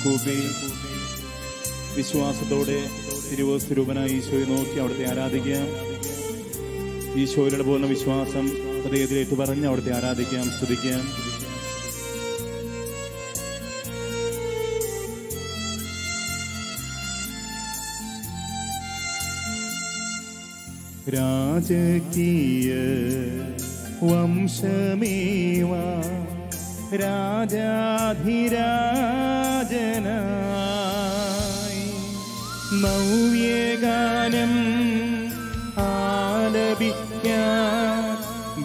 കൂപ്പി വിശ്വാസത്തോടെ തിരുവസ്വരൂപനായ ഈശോയെ നോക്കി അവിടുത്തെ ആരാധിക്കാം ഈശോയിലുള്ള പൂർണ്ണ വിശ്വാസം ഹൃദയത്തിലേറ്റ് പറഞ്ഞ് അവിടുത്തെ ആരാധിക്കാം സ്തുതിക്കാം രാജകീയ വംശമേവ രാജാധിരാജനായി നവ്യഗാനം ആലപിക്കാൻ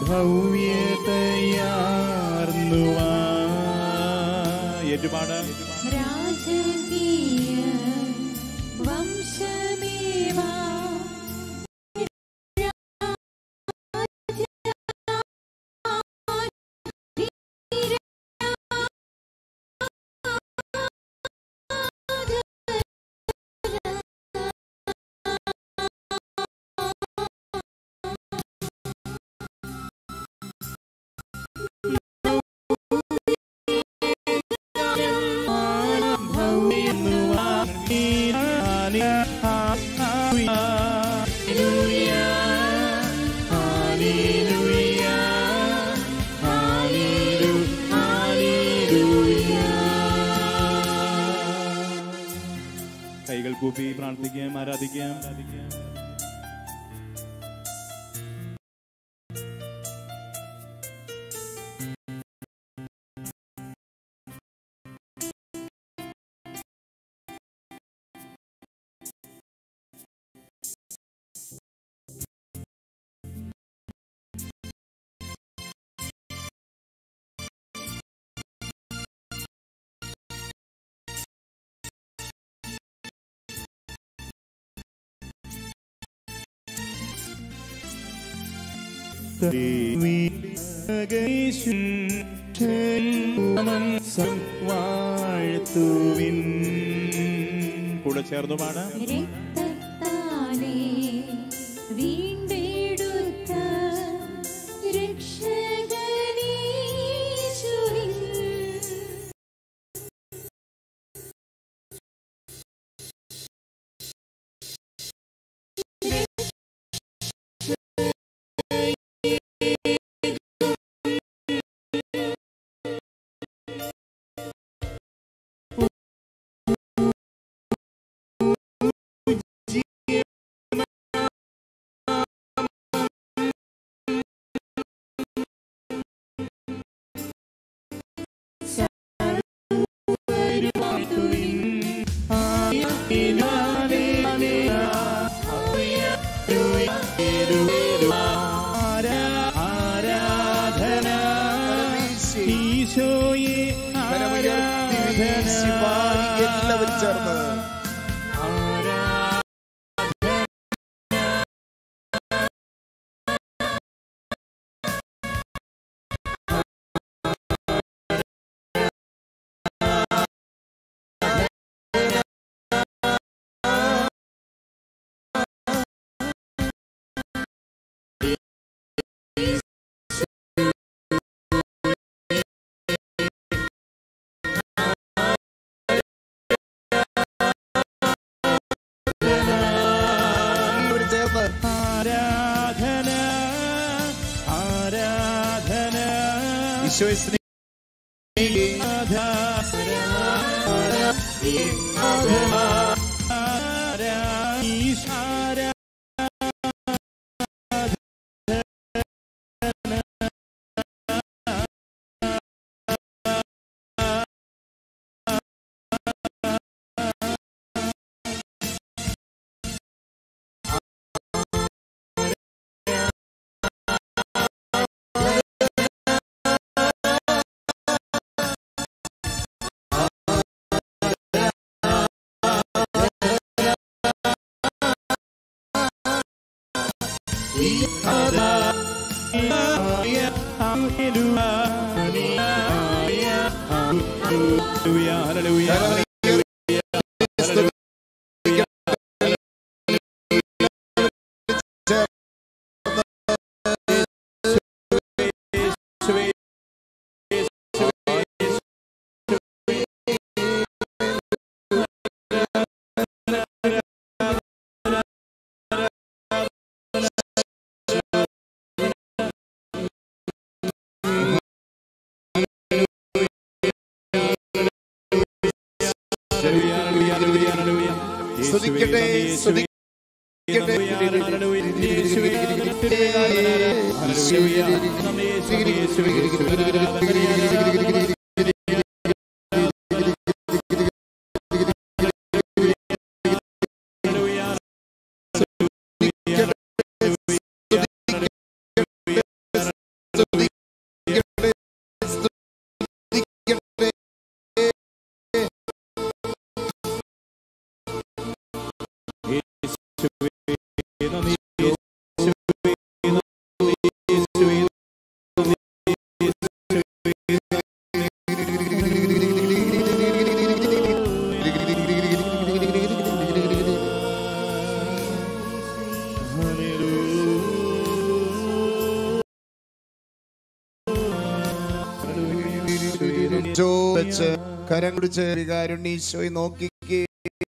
ഭവ്യതയാർന്നുവാ ഏറ്റുപാട് രാജകീയ വംശമേവാ കൈകൾ കൂപ്പി പ്രാർത്ഥിക്കാം ആരാധിക്കാം വാഴ്ത്തുവിൻ കൂടെ ചേർന്നു പാടാം രക്തത്താലേ വീണ്ടെടുത്ത രക്ഷകനീശുവിൻ ആരാധന ഈശോയെ കരമുയർത്തി വീശി പാടി എല്ലാവരും ചേർന്ന് എല്ലാവരും ചേർന്ന് ആരാധന ആരാധന ഈശോയെ സ്നേഹി Hallelujah. സ്തുതിക്കട്ടെ സ്തുതിക്കട്ടെ വെച്ച് കരം കുടിച്ച് വികാരുണ്ണീശോയെ നോക്കിക്കേ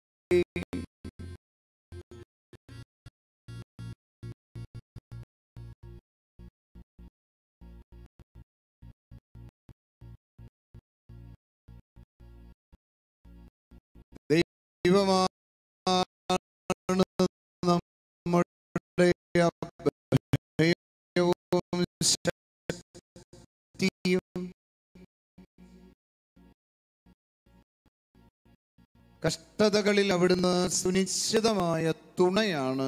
ദൈവമാണ് നമ്മുടെ അഭയവും ശക്തിയും കഷ്ടതകളിൽ അവിടുന്ന് സുനിശ്ചിതമായ തുണയാണ്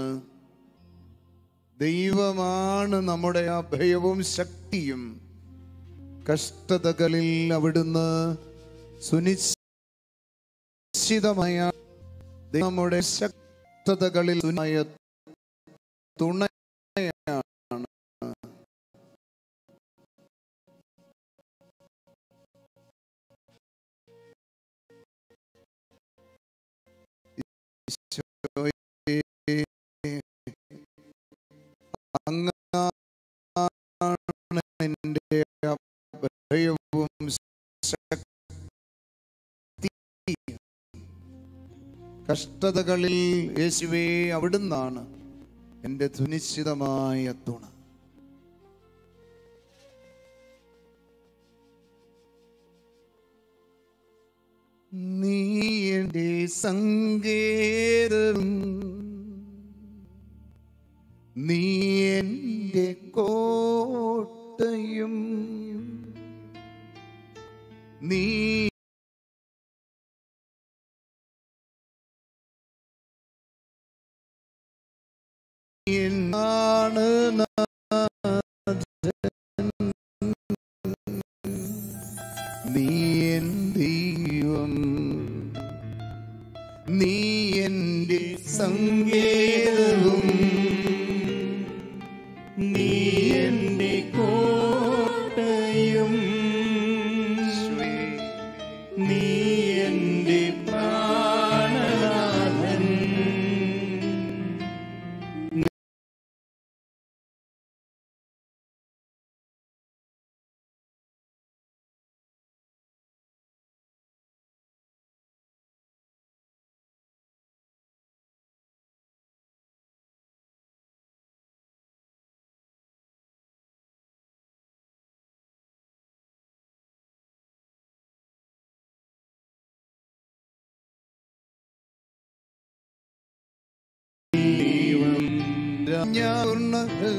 ദൈവമാണ് നമ്മുടെ അഭയവും ശക്തിയും കഷ്ടതകളിൽ അവിടുന്ന് സുനിശ്ചിതമായ നമ്മുടെ ശക്തതകളിൽ സുനായ തുണയാണ് അങ്ങാണ് എൻ്റെ അഭയവും ശക്തിയും കഷ്ടതകളിൽ യേശുവേ അവിടുന്നാണ് എൻ്റെ സുനിശ്ചിതമായ തുണ നീ എൻ്റെ സങ്കേതം നീ എൻ്റെ കോട്ടയും നീ എന്നാണ് നാഥൻ. നീ എൻ ദൈവം നീ എൻ്റെ സങ്കേതവും നീ എന്റെ കോട്ടയും നീ എന്റെ പ്രാണനാഥൻ ഞാർന്ന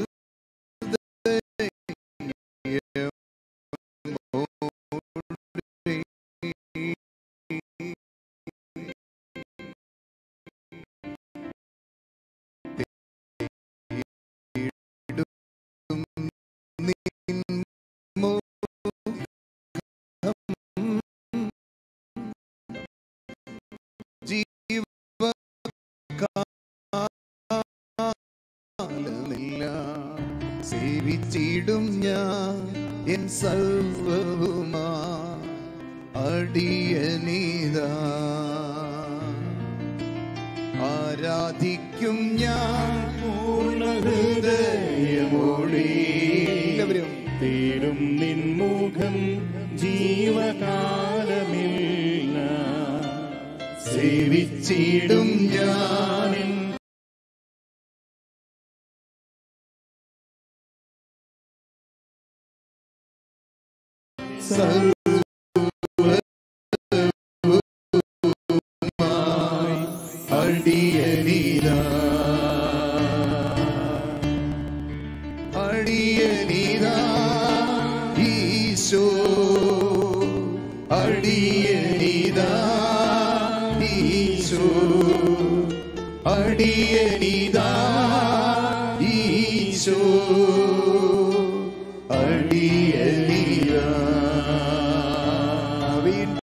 സേവിച്ചിടും ഞാൻ എൻ സർവവുമാ അടിയനീതാ ആരാധിക്കും ഞാൻ പൂർണ്ണഹൃദയമോടെ എല്ലാവരും തേടും നിൻമുഖം ജീവകാലമില്ല സേവിച്ചിടും ഞാൻ സർവ്വമായി അടിയ അടിയനിതാ ഈശോ അടിയനിതാ ഈശോ അടിയനിതാ വീണ്ടും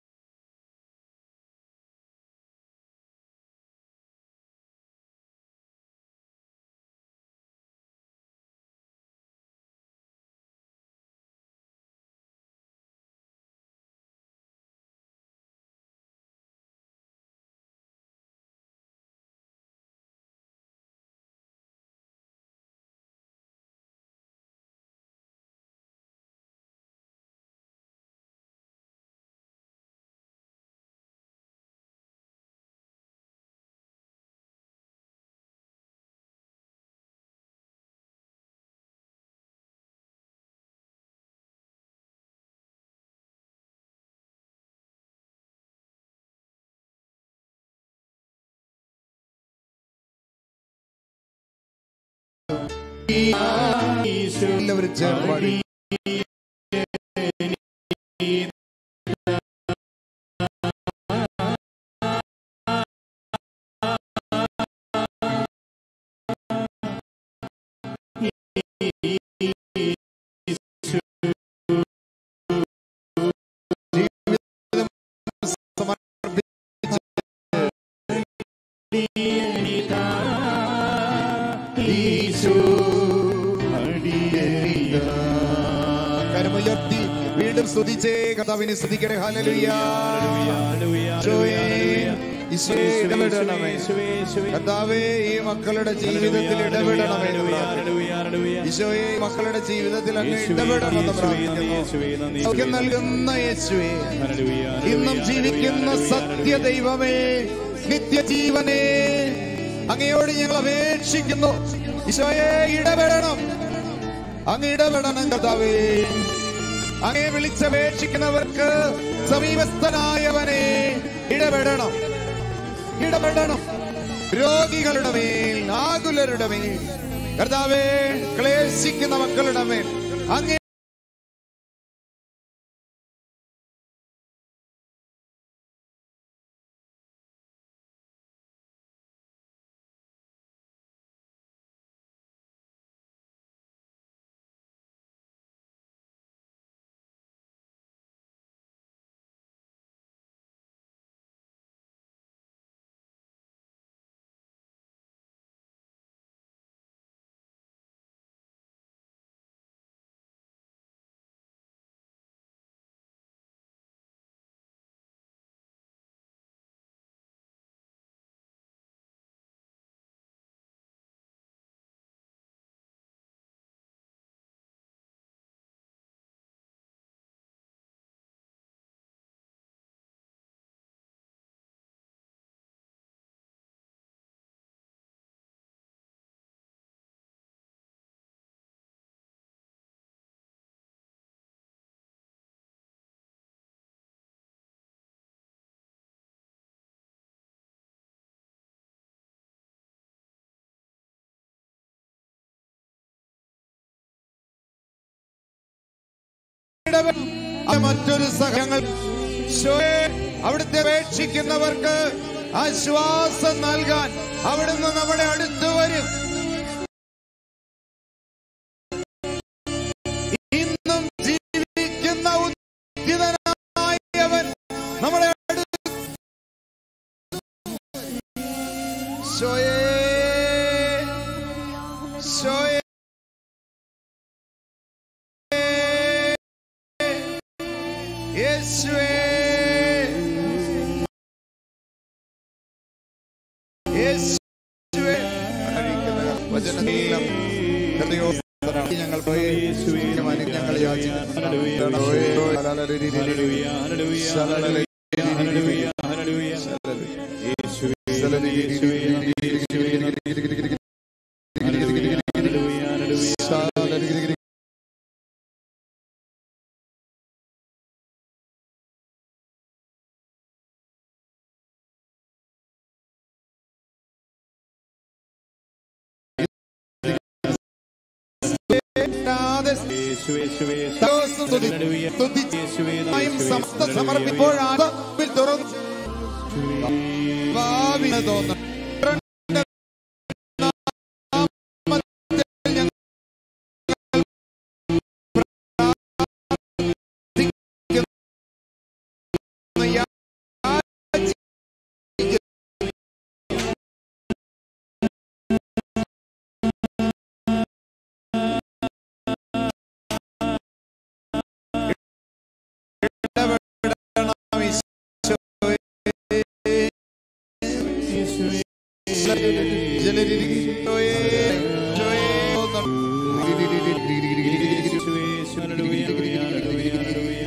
എല്ലാവരും ചേർന്ന് പാടി ഈശോ അടിയനിതാ. കരമുയർത്തി വീണ്ടും സ്തുതിച്ചേ കഥാവിനെ സ്തുതിക്കണേ ഹല്ലേലൂയ ഈശോയേ, ഈശോയേ, ഇടപെടണമേ കർത്താവേ ഈ മക്കളുടെ ജീവിതത്തിൽ ഇടപെടണമേ എന്ന് പ്രാർത്ഥിക്കുന്നു. ഈശോയെ ഈ മക്കളുടെ ജീവിതത്തിൽ അങ്ങ് ഇടപെടണമെന്ന് പ്രാർത്ഥിക്കുന്നു സൗഖ്യം നൽകുന്ന യേശുവേ ഇന്നും ജീവിക്കുന്ന സത്യ ദൈവമേ നിത്യജീവനെ അങ്ങയോട് ഞങ്ങൾ അപേക്ഷിക്കുന്നു ഈശോയെ ഇടപെടണം അങ്ങ് ഇടപെടണം കർത്താവേ അങ്ങയെ വിളിച്ചപേക്ഷിക്കുന്നവർക്ക് സമീപസ്ഥനായവനെ ഇടപെടണം ഇടപെടണം രോഗികളുടെ മേൽ ആകുലരുടെ മേൽ കർത്താവേ ക്ലേശിക്കുന്ന മക്കളുടെ മേൽ അങ്ങേ ഇടപെടണം. അത് മറ്റൊരു സഹങ്ങൾ ഈശോയെ, അവിടുത്തെ അപേക്ഷിക്കുന്നവർക്ക് ആശ്വാസം നൽകാൻ അവിടുന്ന് നമ്മുടെ അടുത്ത് വരും ഇന്നും ജീവിക്കുന്ന ഉദ്ധിതനായവൻ നമ്മുടെ അടുത്ത് ഈശോയെ, ഈശോയെ, യേശുവേ യേശുവേ വചനനീളം ഹൃദയോസ്തരാണ് ഞങ്ങൾ യേശുവിനെ ഞങ്ങൾ യാചിക്കുന്നു ഇടപെടാതെ യേശുവേ, യേശുവേ, യേശുവേ. ദിവസം സ്തുതി- ഹല്ലേലൂയ. സ്തുതിച്ച് യേശുവേ, യും യേശുവേ, സമസ്ത ഹല്ലേലൂയ. സമർപ്പിപ്പോഴാണ് മുമ്പിൽ തുറന്നു ഭാവിന് തോന്നണം യേശുവേ, ഹല്ലേലൂയ, ഹല്ലേലൂയ, ഹല്ലേലൂയ.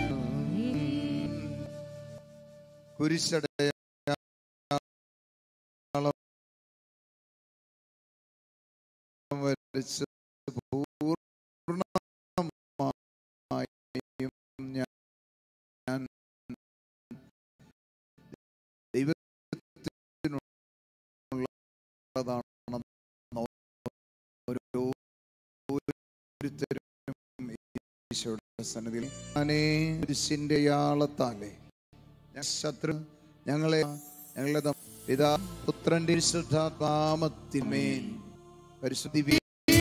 കുരിശടയാളം വരച്ച് പൂർണ്ണമായും ഞാൻ ഞാൻ ദൈവത്തിനുള്ളതാണെന്ന് ഓരോരുത്തരും ഈശോയുടെ സന്നിധിയിൽ ഞാനേ കുരിശിന്റെ യാളത്താലേ ഞാൻ ശത്രു ഞങ്ങളെ ഞങ്ങളുടെ ദം- പിതാ പുത്രന്റെ ശ്രദ്ധാത്മാമത്തിന്മേൽ പരിശുദ്ധി വീ-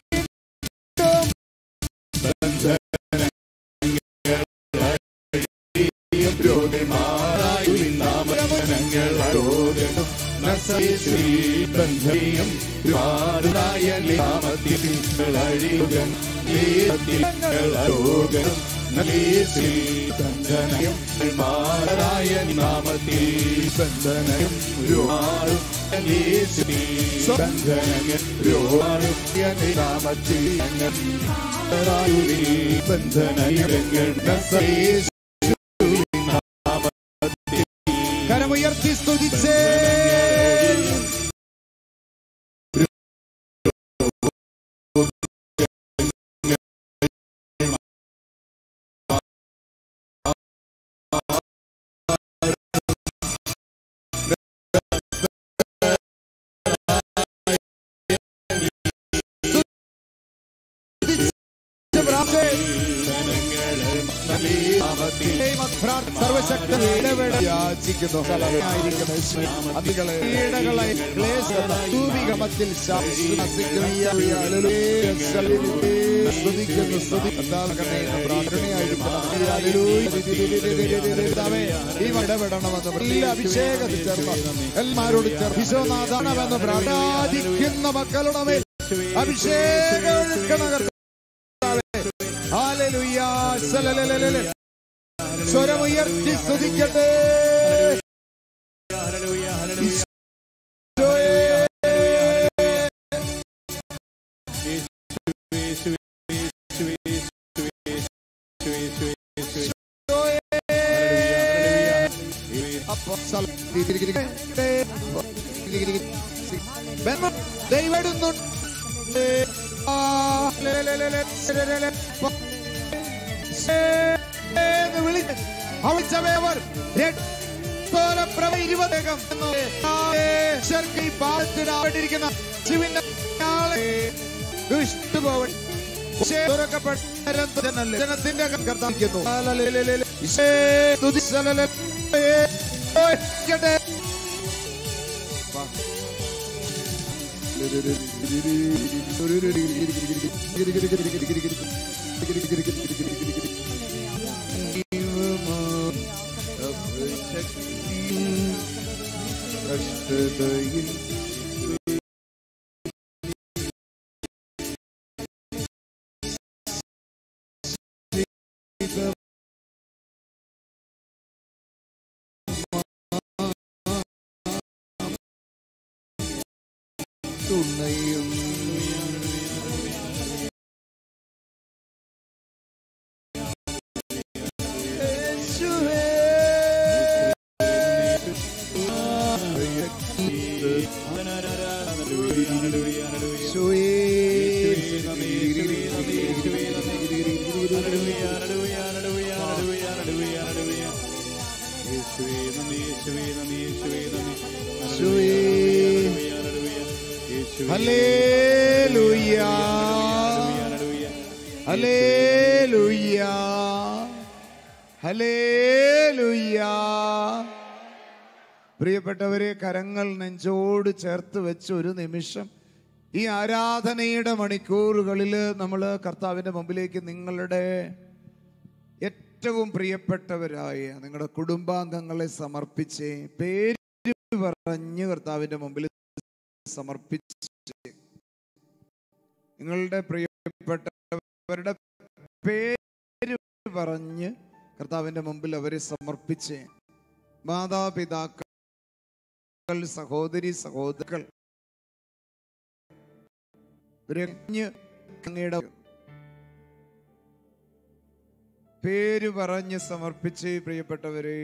കരമുയർത്തി സ്തുതിച്ചേ സർവശക്തൻ ഇടപെട യാചിക്കുന്നു അതികളെ പീഡകളെ ക്ലേശൂപികമത്തിൽ സ്തുതിക്കുന്നു ഈ ഇടപെടണമെന്ന് എല്ലാ അഭിഷേകത്തിൽ ചേർന്ന് എല്ലാരോട് ചേർന്ന് വിശ്വനാഥണമെന്ന് പ്രാരാധിക്കുന്ന മക്കളുടെ മേൽ അഭിഷേകം ഒഴുക്കണ കർത്താവേ. ഹല്ലേലൂയ. സലലലലല. സ്വരമുയർത്തി സ്തുതിക്കട്ടെ ഹല്ലേലൂയ, ഹല്ലേലൂയ. ഈശോയേ. യേശുവേ, യേശുവേ, യേശുവേ, യേശുവേ, യേശുവേ, യേശുവേ. ഈശോയേ. ഹല്ലേലൂയ, ഹല്ലേലൂയ. അപ്പൊ സല- ബെന്മ ദൈവടുന്നുണ്ട് ആ, ലലലലല, ലലലല, പ- എന്ന് വിളിച്ച് അവിളിച്ചവയവർ രക്തോലപ്രഭ ഇരുപതകം എന്ന് ഈശ്വർക്ക് ഈ പാദത്തിനാപ്പെട്ടിരിക്കുന്ന ശിവന്റെ ആളെ ദുഷ്ടപോവൻ തുറക്കപ്പെട്ട ജനല്ലേ. ജനത്തിന്റെ കർത്താവിക്കുന്നു കഷ്ടതയിൽ തുണയും യേശുവേ ഹല്ലേലൂയ ഹല്ലേലൂയ ഹല്ലേലൂയ പ്രിയപ്പെട്ടവരെ കരങ്ങൾ നെഞ്ചോട് ചേർത്ത് വെച്ച് ഒരു നിമിഷം ഈ ആരാധനയുടെ മണിക്കൂറുകളിൽ നമ്മൾ കർത്താവിൻ്റെ മുമ്പിലേക്ക് നിങ്ങളുടെ ഏറ്റവും പ്രിയപ്പെട്ടവരായ നിങ്ങളുടെ കുടുംബാംഗങ്ങളെ സമർപ്പിച്ച് പേര് പറഞ്ഞ് കർത്താവിൻ്റെ മുമ്പിൽ സമർപ്പിച്ച് നിങ്ങളുടെ പ്രിയപ്പെട്ടവരുടെ പേര് പറഞ്ഞ് കർത്താവിൻ്റെ മുമ്പിൽ അവരെ സമർപ്പിച്ച് മാതാപിതാക്കൾ സഹോദരി സഹോദരങ്ങൾ ഇവരഞ്ഞ് അങ്ങയുടെ പേര് പറഞ്ഞ് സമർപ്പിച്ച് പ്രിയപ്പെട്ടവരെ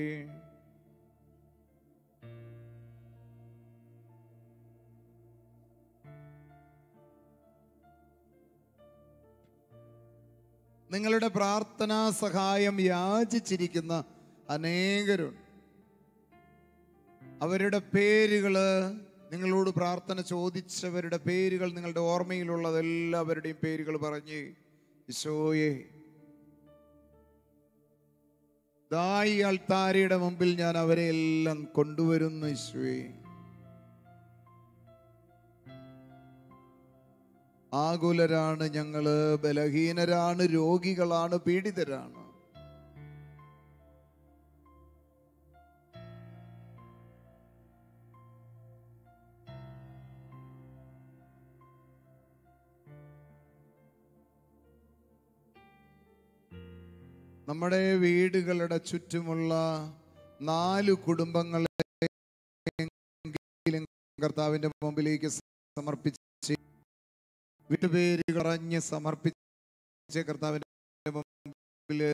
നിങ്ങളുടെ പ്രാർത്ഥനാ സഹായം യാചിച്ചിരിക്കുന്ന അനേകരുണ്ട് അവരുടെ പേരുകള് നിങ്ങളോട് പ്രാർത്ഥന ചോദിച്ചവരുടെ പേരുകൾ നിങ്ങളുടെ ഓർമ്മയിലുള്ളത് എല്ലാവരുടെയും പേരുകൾ പറഞ്ഞ് ഈശോയെ ദായി അൾത്താരയുടെ മുമ്പിൽ ഞാൻ അവരെ എല്ലാം കൊണ്ടുവരുന്നു ഈശോയെ ആകുലരാണ് ഞങ്ങള് ബലഹീനരാണ് രോഗികളാണ് പീഡിതരാണ് നമ്മുടെ വീടുകളുടെ ചുറ്റുമുള്ള നാല് കുടുംബങ്ങളെ കർത്താവിന്റെ മുമ്പിലേക്ക് സമർപ്പിച്ച് വീട്ടുപേരുകൾ പറഞ്ഞ് സമർപ്പിച്ച് കർത്താവിന്റെ മുമ്പില്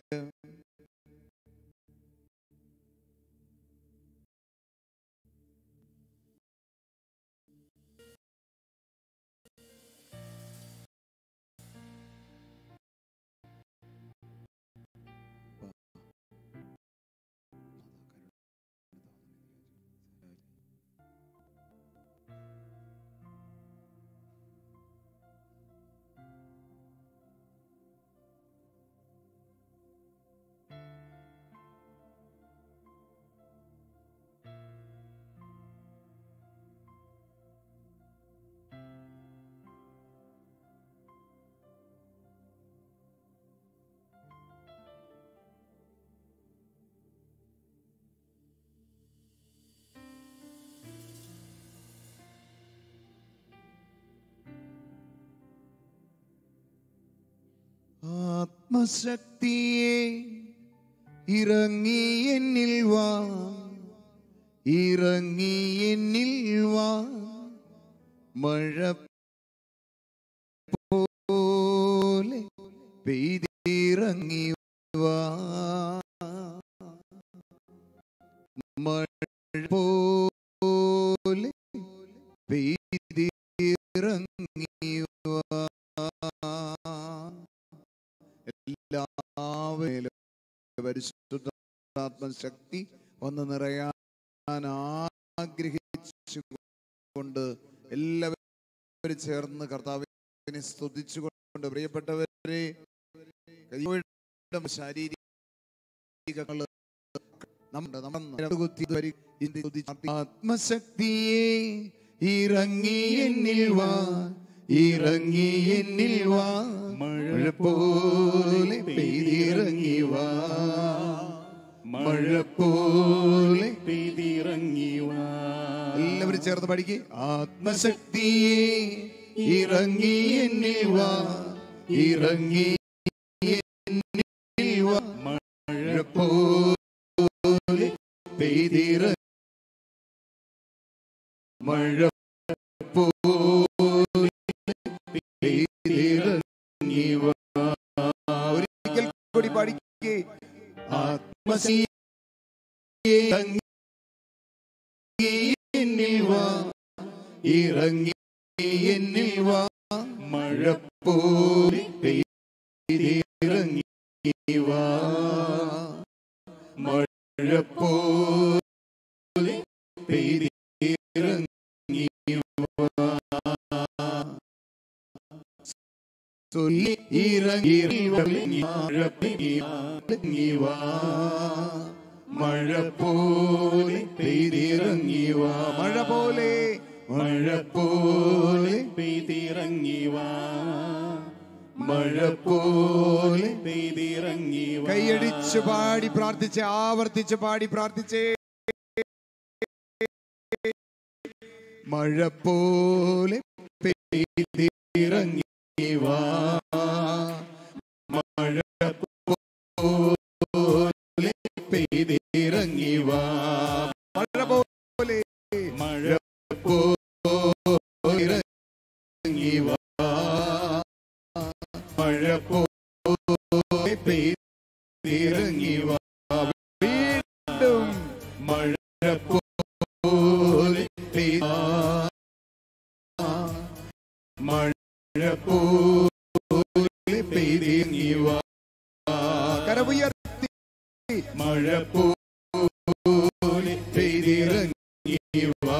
ആത്മശക്തിയെ ഇറങ്ങി എന്നിൽ വാ ഇറങ്ങി എന്നിൽ വാ മഴ പോലെ പെയ്തിറങ്ങി വാ മഴ പോലെ പെയ്തിറങ്ങി വാ എല്ലാവരും പരിശുദ്ധാത്മശക്തി ഒന്ന് നിറയാൻ ആഗ്രഹിച്ചുകൊണ്ട് എല്ലാവരും ചേർന്ന് കർത്താവിനെ സ്തുതിച്ചുകൊണ്ട് പ്രിയപ്പെട്ടവരെ കൈയുടെ ശാരീരിക നമ്മുടെ നമ്മുടെ ആത്മശക്തിയെ ഇറങ്ങി എന്നിൽ വാ ഇറങ്ങി എന്നിൽ വാ മഴ പോലെ പെയ്തിറങ്ങി വാ മഴ പോലെ പെയ്തിറങ്ങി വാ എല്ലാവരും ചേർന്ന് പഠിക്കേ ആത്മശക്തിയെ ഇറങ്ങി എന്നിൽ വാ ഇറങ്ങി എന്നിൽ വാ മഴ പോലെ പെയ്തിറ മഴ പോലെ പെയ്തിറങ്ങി വാ ഒരിക്കൽ കൂടി പഠിക്കേ ആത്മശക്തിയെ എന്നിൽ വാ ഇറങ്ങി എന്നിൽ വാ മഴ പോലെ പെയ്തിറങ്ങി വാ മഴ പോലെ പെയ്തിറങ്ങി വാ ചൊല്ലി ഇറങ്ങി വാ മഴ പോലെ പെയ്തിറങ്ങി വാ മഴ പോലെ മഴ പോലെ പെയ്തിറങ്ങി വാ മഴ പോലെ പെയ്തിറങ്ങി വാ കൈയടിച്ച് പാടി പ്രാർത്ഥിച്ച് ആവർത്തിച്ച് പാടി പ്രാർത്ഥിച്ചേ മഴ പോലെ പെയ്തിറങ്ങി വാ മഴ പോലെ പെയ്തിറങ്ങി വാ മഴ പോലെ മഴ പോലെ ഇറങ്ങി വാ മഴ പോലെ പെയ്തിറങ്ങി വാ വീണ്ടും മഴ പോലെ പെയ്താ മഴ പോലെ പെയ്തിറങ്ങി വാ കരമുയർത്തി മഴ പോലെ പെയ്തിറങ്ങി വാ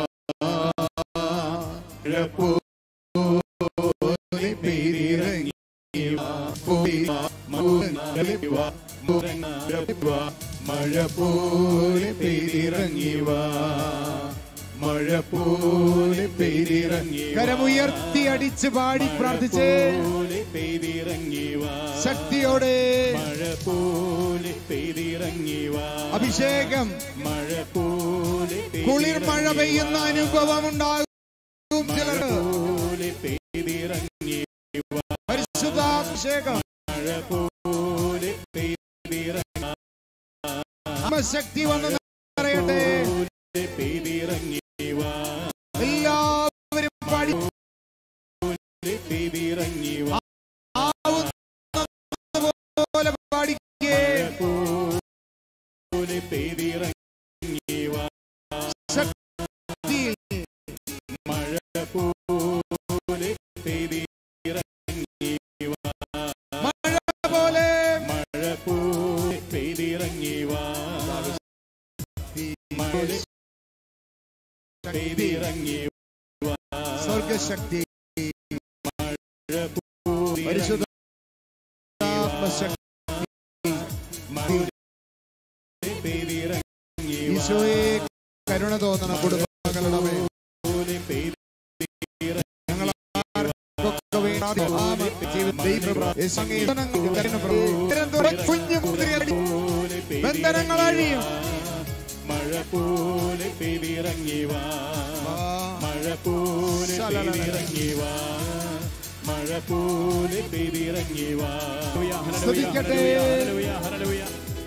മഴ പോലെ പെയ്തിറങ്ങി വാ പോയി മുറങ്ങി വാ മുറങ്ങി വാ മഴ പോലെ പെയ്തിറങ്ങി വാ മഴ പോലെ പെയ്തിറങ്ങി കരമുയർത്തി അടിച്ച് പാടി പ്രാർത്ഥിച്ചേ പോലെ പെയ്തിറങ്ങി വാ ശക്തിയോടെ മഴ പോലെ പെയ്തിറങ്ങി വാ അഭിഷേകം മഴ പോലെ കുളിർ മഴ പെയ്യുന്ന അനുഭവം ഉണ്ടാകും ചിലർക്ക് പോലെ പെയ്തിറങ്ങി പരിശുദ്ധാഭിഷേകം മഴ പോലെ പെയ്തിറങ്ങി ശക്തി വന്ന് നിറയട്ടെ പോലെ പെയ്തിറങ്ങി വാ എല്ലാവരും പാടി പെയ്തിറങ്ങി വാ പോലെ പാടിക്കേ പോലെ പെയ്തിറങ്ങി വാ ശക്തി മഴ പോലെ പെയ്തിറങ്ങി വാ മഴ പോലെ മഴ പോലെ പെയ്തിറങ്ങി വാ മഴ പെയ്തിറങ്ങി വാ സ്വർഗശക്തി മഴ പോലെ പരിശുദ്ധാത്മശക്തി മഴ പെയ്തിറങ്ങി വാ ഈശോയെ കരുണ തോന്നണ കുടുംബങ്ങളുടെ മേൽ പോലെ പെയ്തിറങ്ങി ഞങ്ങൾ ആർക്കൊക്കെ വേണ്ടി ആമ ജീവിത ദൈവപ്രഭ- യേശുവേ, കരുണപ്രഭു. ഇത്തരം തുറ- കുഞ്ഞു മുദ്രയടി. പോലെ ബന്ധനങ്ങൾ അഴിയും മഴ പോലെ പെയ്തിറങ്ങി വാ മഴ പോലെ പെയ്തിറങ്ങി വാ മഴ പോലെ പെയ്തിറങ്ങി വാ സ്തുതിക്കട്ടെ. ഹല്ലേലൂയ, ഹല്ലേലൂയ,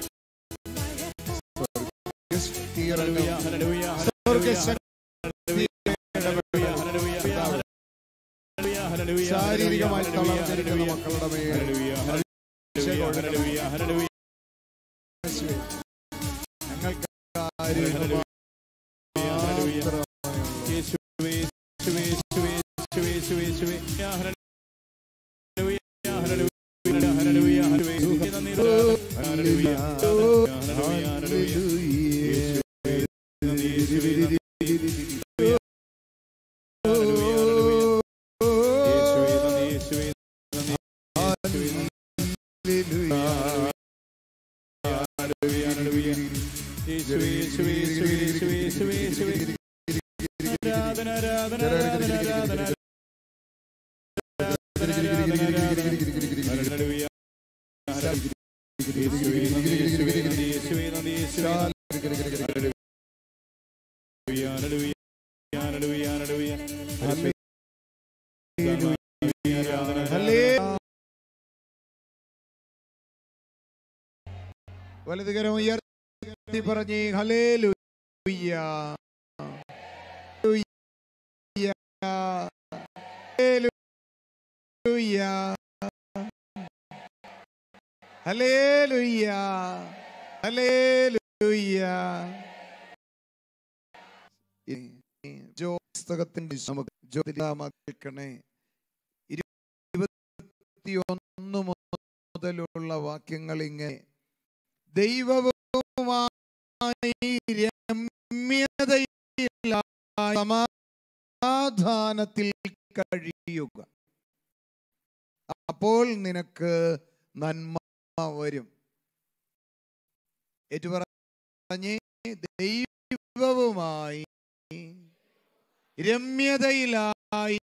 ഹല്ലേലൂയ, ഹല്ലേലൂയ, സ്വർഗശക്തി ഹല്ലേലൂയ, ഹല്ലേലൂയ, ഹല്ലേലൂയ, ഹല്ലേലൂയ, ശാരീരികമായി ഹല്ലേലൂയ, തളർന്നിരിക്കുന്ന ഹല്ലേലൂയ, മക്കളുടെ മേൽ ഹല്ലേലൂയ, ഹല്ലേലൂയ, ഹല്ലേലൂയ, ഹല്ലേലൂയ, യേശുവേ, ഞങ്ങൾക്ക് ആരും ഹല്ലേലൂയ, ഹല്ലേലൂയ. മാത്രമേ യേശുവേ, യേശുവേ, യേശുവേ, യേശുവേ, യേശുവേ, യേശുവേ. യാ ഹല്ലേലൂയ, ഹല്ലേലൂയ, ഹല്ലേലൂയ, ഹല്ലേലൂയ. നന്ദി, ഹല്ലേലൂയ, ഹല്ലേലൂയ, ഹല്ലേലൂയ. യേശുവേ, നന്ദി, യേശുവേ, നന്ദി. ഹല്ലേലൂയ, ഹല്ലേലൂയ. യേശുവേ, നന്ദി, യേശുവേ, നന്ദി. യേശുവേ, നന്ദി. ഹല്ലേലൂയ, ഹല്ലേലൂയ. യേശുവേ, യേശുവേ, യേശുവേ, യേശുവേ, യേശുവേ, യേശുവേ. ആരാധന, ആരാധന, ആരാധന, ആരാധന. ഹല്ലേലൂയ. യേശുവേ, നന്ദി, യേശുവേ, നന്ദി, യേശുവേ, നന്ദി, യേശുവേ, നന്ദി. ഹല്ലേലൂയ, ഹല്ലേലൂയ, ഹല്ലേലൂയ, ഹല്ലേലൂയ. ആരാധന, ഹല്ലേ വലതുകരം ഉയർത്തി പറഞ്ഞേ ഹലേ ലുയ്യ ഹലേ ലുയ്യ ഹലേ ലുയ്യ ജോ പുസ്തകത്തിന്റെ നമുക്ക് ജ്യോതിരാമക്കണേ ഇരുപത്തിയൊന്ന് മുതലുള്ള വാക്യങ്ങൾ ഇങ്ങനെ ദൈവവുമായി രമ്യതയിലായി സമാധാനത്തിൽ കഴിയുക അപ്പോൾ നിനക്ക് നന്മ വരും ഏറ്റുപറഞ്ഞ് ദൈവവുമായി രമ്യതയിലായി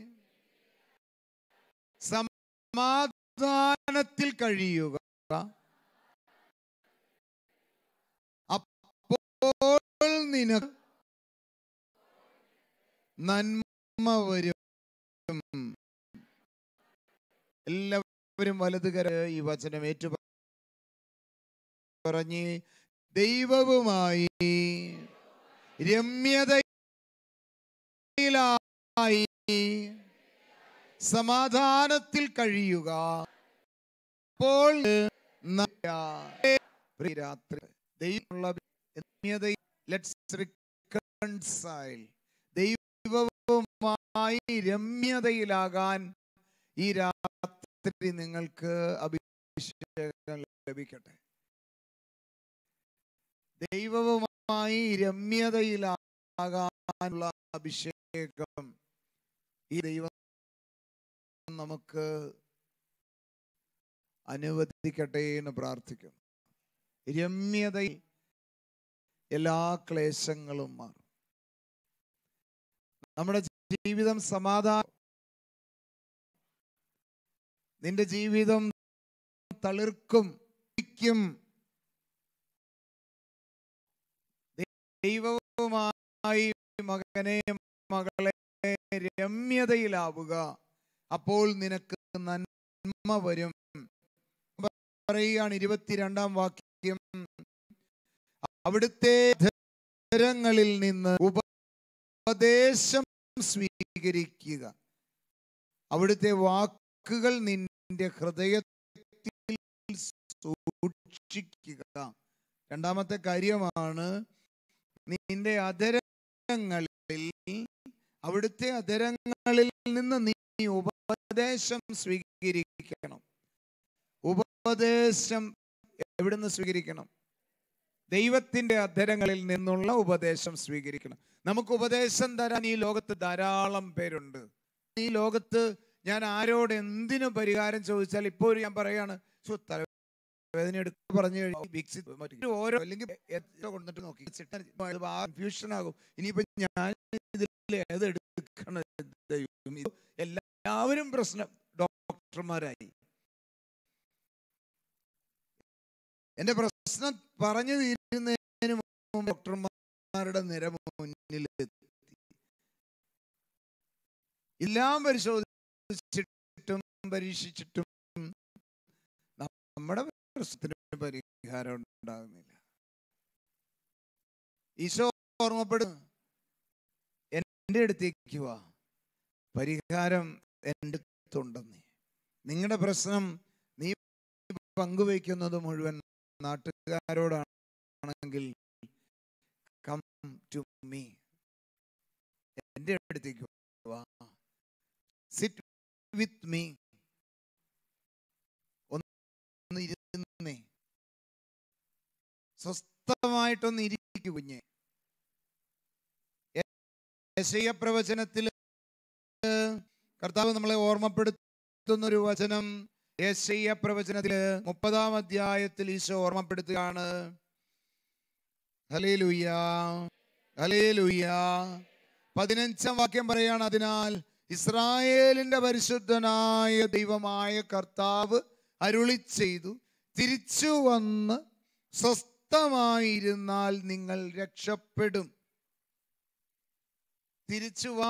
സമാധാനത്തിൽ കഴിയുക അപ്പോൾ നിനക്ക് നന്മ വരും എല്ലാവരും വലതുകര ഈ വചനം ഏറ്റു പറഞ്ഞ് ദൈവവുമായി രമ്യതയിലായി സമാധാനത്തിൽ കഴിയുക അപ്പോൾ ന- രാത്രി ദൈവമുള്ള രമ്യതയിൽ ലെറ്റ്സ് റിക്കൺസൈൽ ദൈവവുമായി രമ്യതയിലാകാൻ ഈ രാത്രി നിങ്ങൾക്ക് അഭിഷേകം ലഭിക്കട്ടെ ദൈവവുമായി രമ്യതയിലാകാനുള്ള അഭിഷേകം ഈ ദൈവം നമുക്ക് അനുവദിക്കട്ടെ എന്ന് പ്രാർത്ഥിക്കുന്നു രമ്യതയിൽ എല്ലാ ക്ലേശങ്ങളും മാറും നമ്മുടെ ജീവിതം സമാധാനം നിന്റെ ജീവിതം തളിർക്കും ക്കും ദൈവവുമായി മകനെ മകളെ രമ്യതയിലാവുക അപ്പോൾ നിനക്ക് നന്മ വരും പറയുകയാണ് ഇരുപത്തിരണ്ടാം വാക്യം അവിടുത്തെ ധരങ്ങളിൽ നിന്ന് ഉപദേശം സ്വീകരിക്കുക അവിടുത്തെ വാക്കുകൾ നിന്റെ ഹൃദയത്തിൽ സൂക്ഷിക്കുക രണ്ടാമത്തെ കാര്യമാണ് നിന്റെ അധരങ്ങളിൽ അവിടുത്തെ അധരങ്ങളിൽ നിന്ന് നീ ഉപദേശം സ്വീകരിക്കണം ഉപദേശം എവിടുന്ന് സ്വീകരിക്കണം ദൈവത്തിന്റെ അധരങ്ങളിൽ നിന്നുള്ള ഉപദേശം സ്വീകരിക്കണം നമുക്ക് ഉപദേശം തരാൻ ഈ ലോകത്ത് ധാരാളം പേരുണ്ട് ഈ ലോകത്ത് ഞാൻ ആരോട് എന്തിനു പരിഹാരം ചോദിച്ചാൽ ഇപ്പോൾ ഞാൻ പറയാണ് "ശ്ശോ, തലവേദന എടുത്ത് പറഞ്ഞു കഴിഞ്ഞാൽ വിക്സിത് മറ്റു ഓരോ അല്ലെങ്കിൽ എത്ര കൊണ്ടിട്ട് നോക്കി കൺഫ്യൂഷൻ ആകും ഇനിയിപ്പോ ഞാൻ ഇതിൽ ഏത് എടുക്കണം ദൈവം ഇത് എല്ലാവരും പ്രശ്നം ഡോക്ടർമാരായി എന്റെ പ്രശ്നം പറഞ്ഞു തീരുന്നതിന് മുമ്പ് ഡോക്ടർമാരുടെ നിര മുന്നിൽ എത്തി എല്ലാം പരിശോധിച്ചിട്ടും പരീക്ഷിച്ചിട്ടും നമ്മുടെ പ്രശ്നത്തിന് പരിഹാരം ഉണ്ടാകുന്നില്ല ഈശോ ഓർമ്മപ്പെടുന്നു എൻ്റെ അടുത്തേക്ക് വാ പരിഹാരം എൻ്റെ അടുത്തുണ്ടെന്ന് നിങ്ങളുടെ പ്രശ്നം നീ പങ്കുവയ്ക്കുന്നത് മുഴുവൻ നാട്ടുകാരോടാണെങ്കിൽ കം ടു മീ എൻ്റെ അടുത്തേക്ക് വാ സിറ്റ് വിത്ത് മീ ഒന്ന് ഇരുന്നേ സ്വസ്ഥമായിട്ടൊന്ന് ഇരിക്കു കുഞ്ഞെ യശയ പ്രവചനത്തിൽ കർത്താവ് നമ്മളെ ഓർമ്മപ്പെടുത്തുന്ന ഒരു വചനം യശയ്യ പ്രവചനത്തില് മുപ്പതാം അധ്യായത്തിൽ ഈശോ ഓർമ്മപ്പെടുത്തുകയാണ് ഹലേലുയ്യ ഹലേലുയ്യ പതിനഞ്ചാം വാക്യം പറയാണ് അതിനാൽ ഇസ്രായേലിന്റെ പരിശുദ്ധനായ ദൈവമായ കർത്താവ് അരുളി ചെയ്തു തിരിച്ചു വന്ന് സ്വസ്ഥമായിരുന്നാൽ നിങ്ങൾ രക്ഷപ്പെടും തിരിച്ചു വാ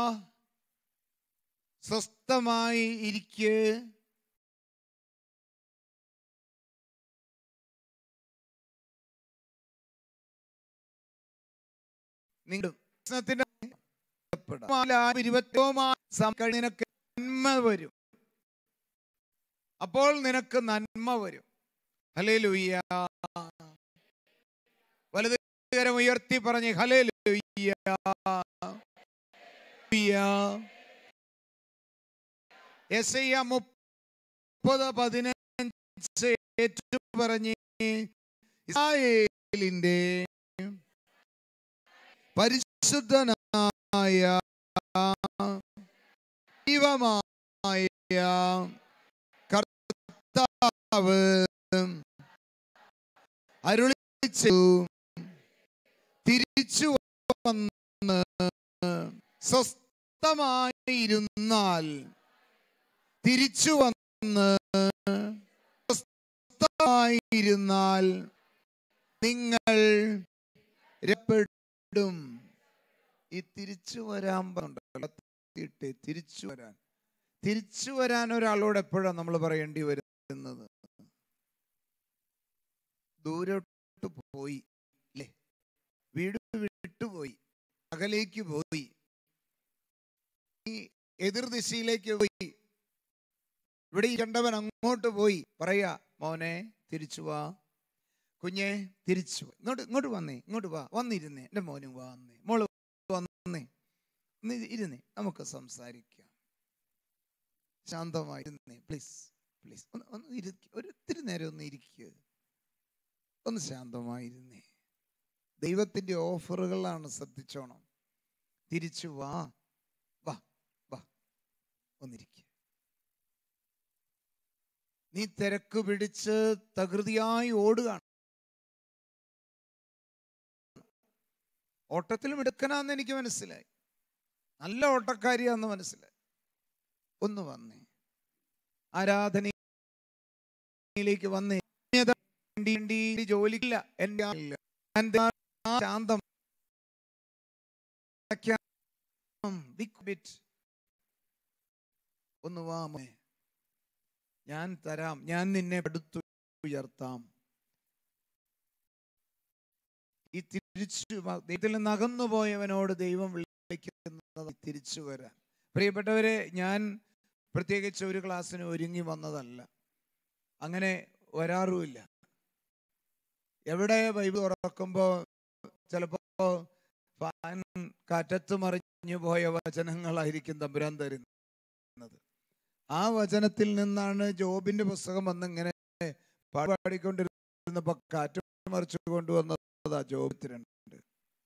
സ്വസ്ഥമായി ഇരിക്ക് നിങ്ങൾ പ്രശ്നത്തിന്റെ നിനക്ക് നന്മ വരും അപ്പോൾ നിനക്ക് നന്മ വരും ഹലേ ലൂയ്യ വലത് കരം ഉയർത്തി പറഞ്ഞ് ഹലേ ലൂയ്യ യെശയ്യ മുപ്പത് പതിനഞ്ച് ഏറ്റു പറഞ്ഞ് ഇസ്രായേലിന്റെ പരിശുദ്ധനായ ദൈവമായ കർത്താവ് അരുളിച്ചു തിരിച്ചു വന്ന് സ്വസ്ഥമായിരുന്നാൽ തിരിച്ചു വന്ന് സ്വസ്ഥമായിരുന്നാൽ നിങ്ങൾ രക്ഷപ്പെടും ഈ തിരിച്ചു വരാൻ പറഞ്ഞിട്ട് തിരിച്ചു വരാൻ തിരിച്ചു വരാൻ ഒരാളോട് എപ്പോഴാണ് നമ്മൾ പറയേണ്ടി വരുന്നത് ദൂരോട്ട് പോയി അല്ലേ വീട് വിട്ടുപോയി അകലേക്ക് പോയി ഈ എതിർദിശയിലേക്ക് പോയി ഇവിടെ ഈ കണ്ടവൻ അങ്ങോട്ട് പോയി പറയാ മോനെ തിരിച്ചു വാ കുഞ്ഞെ തിരിച്ചു വാ. ഇങ്ങോട്ട് ഇങ്ങോട്ട് വന്നേ ഇങ്ങോട്ട് വാ വന്നിരുന്നേ എൻ്റെ മോനും വാ വന്നേ മോള് വന്നേ ഒന്ന് ഇരുന്നേ നമുക്ക് സംസാരിക്കാം ശാന്തമായിരുന്നേ പ്ലീസ് പ്ലീസ് ഒന്ന് ഒന്ന് ഇരിക്ക ഒരു ഒത്തിരി നേരം ഒന്ന് ഇരിക്കുക ഒന്ന് ശാന്തമായിരുന്നേ ദൈവത്തിൻ്റെ ഓഫറുകളാണ് ശ്രദ്ധിച്ചോണം തിരിച്ചു വാ വാ വാ ഒന്നിരിക്കുക നീ തിരക്ക് പിടിച്ച് തകൃതിയായി ഓടുകയാണ് ഓട്ടത്തിലും എടുക്കനാന്ന് എനിക്ക് മനസ്സിലായി നല്ല ഓട്ടക്കാരിയാന്ന് മനസ്സിലായി ഒന്ന് വന്നേ ആരാധനയിലേക്ക് വന്നേ വേണ്ടി വേണ്ടി ജോലിയില്ല എൻ്റെ ആളില്ല. ഞാൻ ദാ ശാന്തം അടയ്ക്കാം. Big bit. ഒന്ന് വാ മോനെ ഞാൻ തരാം ഞാൻ നിന്നെ എടുത്തു ഉയർത്താം ഈ തിരിച്ചു വ- ദൈവത്തിൽ നിന്ന് അകന്നു പോയവനോട് ദൈവം വിളിക്കുന്നത് തിരിച്ചു വരാൻ പ്രിയപ്പെട്ടവരെ ഞാൻ പ്രത്യേകിച്ച് ഒരു ക്ലാസ്സിന് ഒരുങ്ങി വന്നതല്ല അങ്ങനെ വരാറുമില്ല എവിടെ ബൈബിൾ തുറക്കുമ്പോൾ ചിലപ്പോൾ ഫാൻ കാറ്റത്ത് മറിഞ്ഞു പോയ വചനങ്ങളായിരിക്കും തമ്പുരാൻ തരുന്നത് ആ വചനത്തിൽ നിന്നാണ് ജോബിന്റെ പുസ്തകം വന്നിങ്ങനെ പാടിക്കൊണ്ടിരുന്നപ്പോ കാറ്റ് മറിച്ചു കൊണ്ടുവന്നതാ ജോബിത്തിരണ്ട്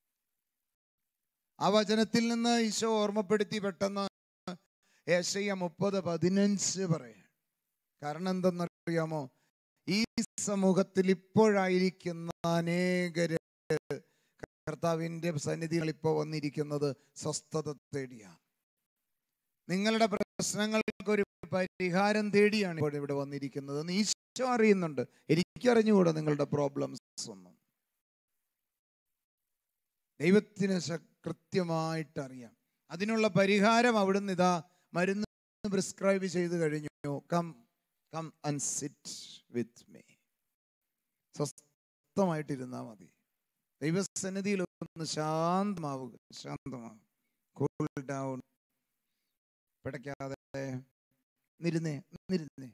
ആ വചനത്തിൽ നിന്ന് ഈശോ ഓർമ്മപ്പെടുത്തി പെട്ടെന്ന് ഏഷ്യ മുപ്പത് പതിനഞ്ച് പറയാം കാരണം എന്തെന്നറിയാമോ ഈ സമൂഹത്തിൽ ഇപ്പോഴായിരിക്കുന്ന അനേകര് കർത്താവിന്റെ സന്നിധികൾ ഇപ്പോൾ വന്നിരിക്കുന്നത് സ്വസ്ഥത തേടിയാണ് നിങ്ങളുടെ പ്രശ്നങ്ങൾക്ക് ഒരു പരിഹാരം തേടിയാണ് ഇപ്പോൾ ഇവിടെ വന്നിരിക്കുന്നത് എന്ന് ഈശോ അറിയുന്നുണ്ട് എനിക്കറിഞ്ഞുകൂടാ നിങ്ങളുടെ പ്രോബ്ലംസ് ഒന്നും ദൈവത്തിന് ശ- കൃത്യമായിട്ട് അറിയാം അതിനുള്ള പരിഹാരം അവിടുന്ന് ഇതാ മരുന്ന് പ്രിസ്ക്രൈബ് ചെയ്ത് കഴിഞ്ഞു come come and sit with me സ്വസ്ഥമായിട്ടിരുന്നാൽ മതി ദൈവസന്നിധിയിൽ ഒന്ന് ശാന്തമാവുക ശാന്തമാവുക കൂൾ ഡൗൺ പിടയ്ക്കാതെ നിരുന്നേ നിരുന്നേ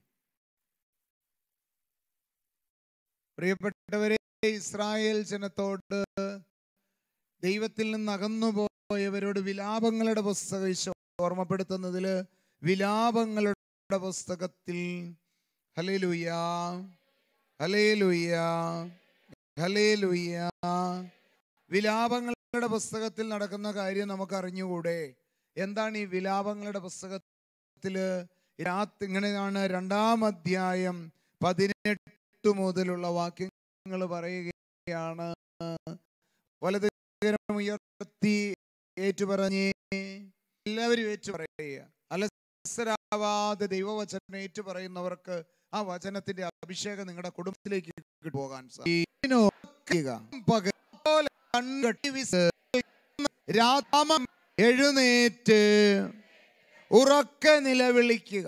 പ്രിയപ്പെട്ടവരെ ഇസ്രായേൽ ജനത്തോട് ദൈവത്തിൽ നിന്ന് അകന്നു പോയവരോട് വിലാപങ്ങളുടെ പുസ്തകം ഈശോ ഓർമ്മപ്പെടുത്തുന്നതിൽ വിലാപങ്ങളുടെ പുസ്തകത്തിൽ ഹലേലുയ്യ ഹലേലുയ്യ ഹലേലുയ്യ വിലാപങ്ങളുടെ പുസ്തകത്തിൽ നടക്കുന്ന കാര്യം നമുക്ക് അറിഞ്ഞുകൂടെ എന്താണ് ഈ വിലാപങ്ങളുടെ പുസ്തകത്തില് രാത്ത് ഇങ്ങനെയാണ് രണ്ടാം അധ്യായം പതിനെട്ട് മുതലുള്ള വാക്യങ്ങൾ പറയുകയാണ് വലത് കരം ഉയർത്തി ഏറ്റുപറഞ്ഞ് എല്ലാവരും ഏറ്റു പറയുക അലസരാവാതെ ദൈവവചനം ഏറ്റു പറയുന്നവർക്ക് ആ വചനത്തിന്റെ അഭിഷേകം നിങ്ങളുടെ കുടുംബത്തിലേക്ക് പോകാൻ സാധിക്കും പകൽ പോലെ കൺകെട്ടി വിസ് രാമം എഴുന്നേറ്റ് ഉറക്കെ നിലവിളിക്കുക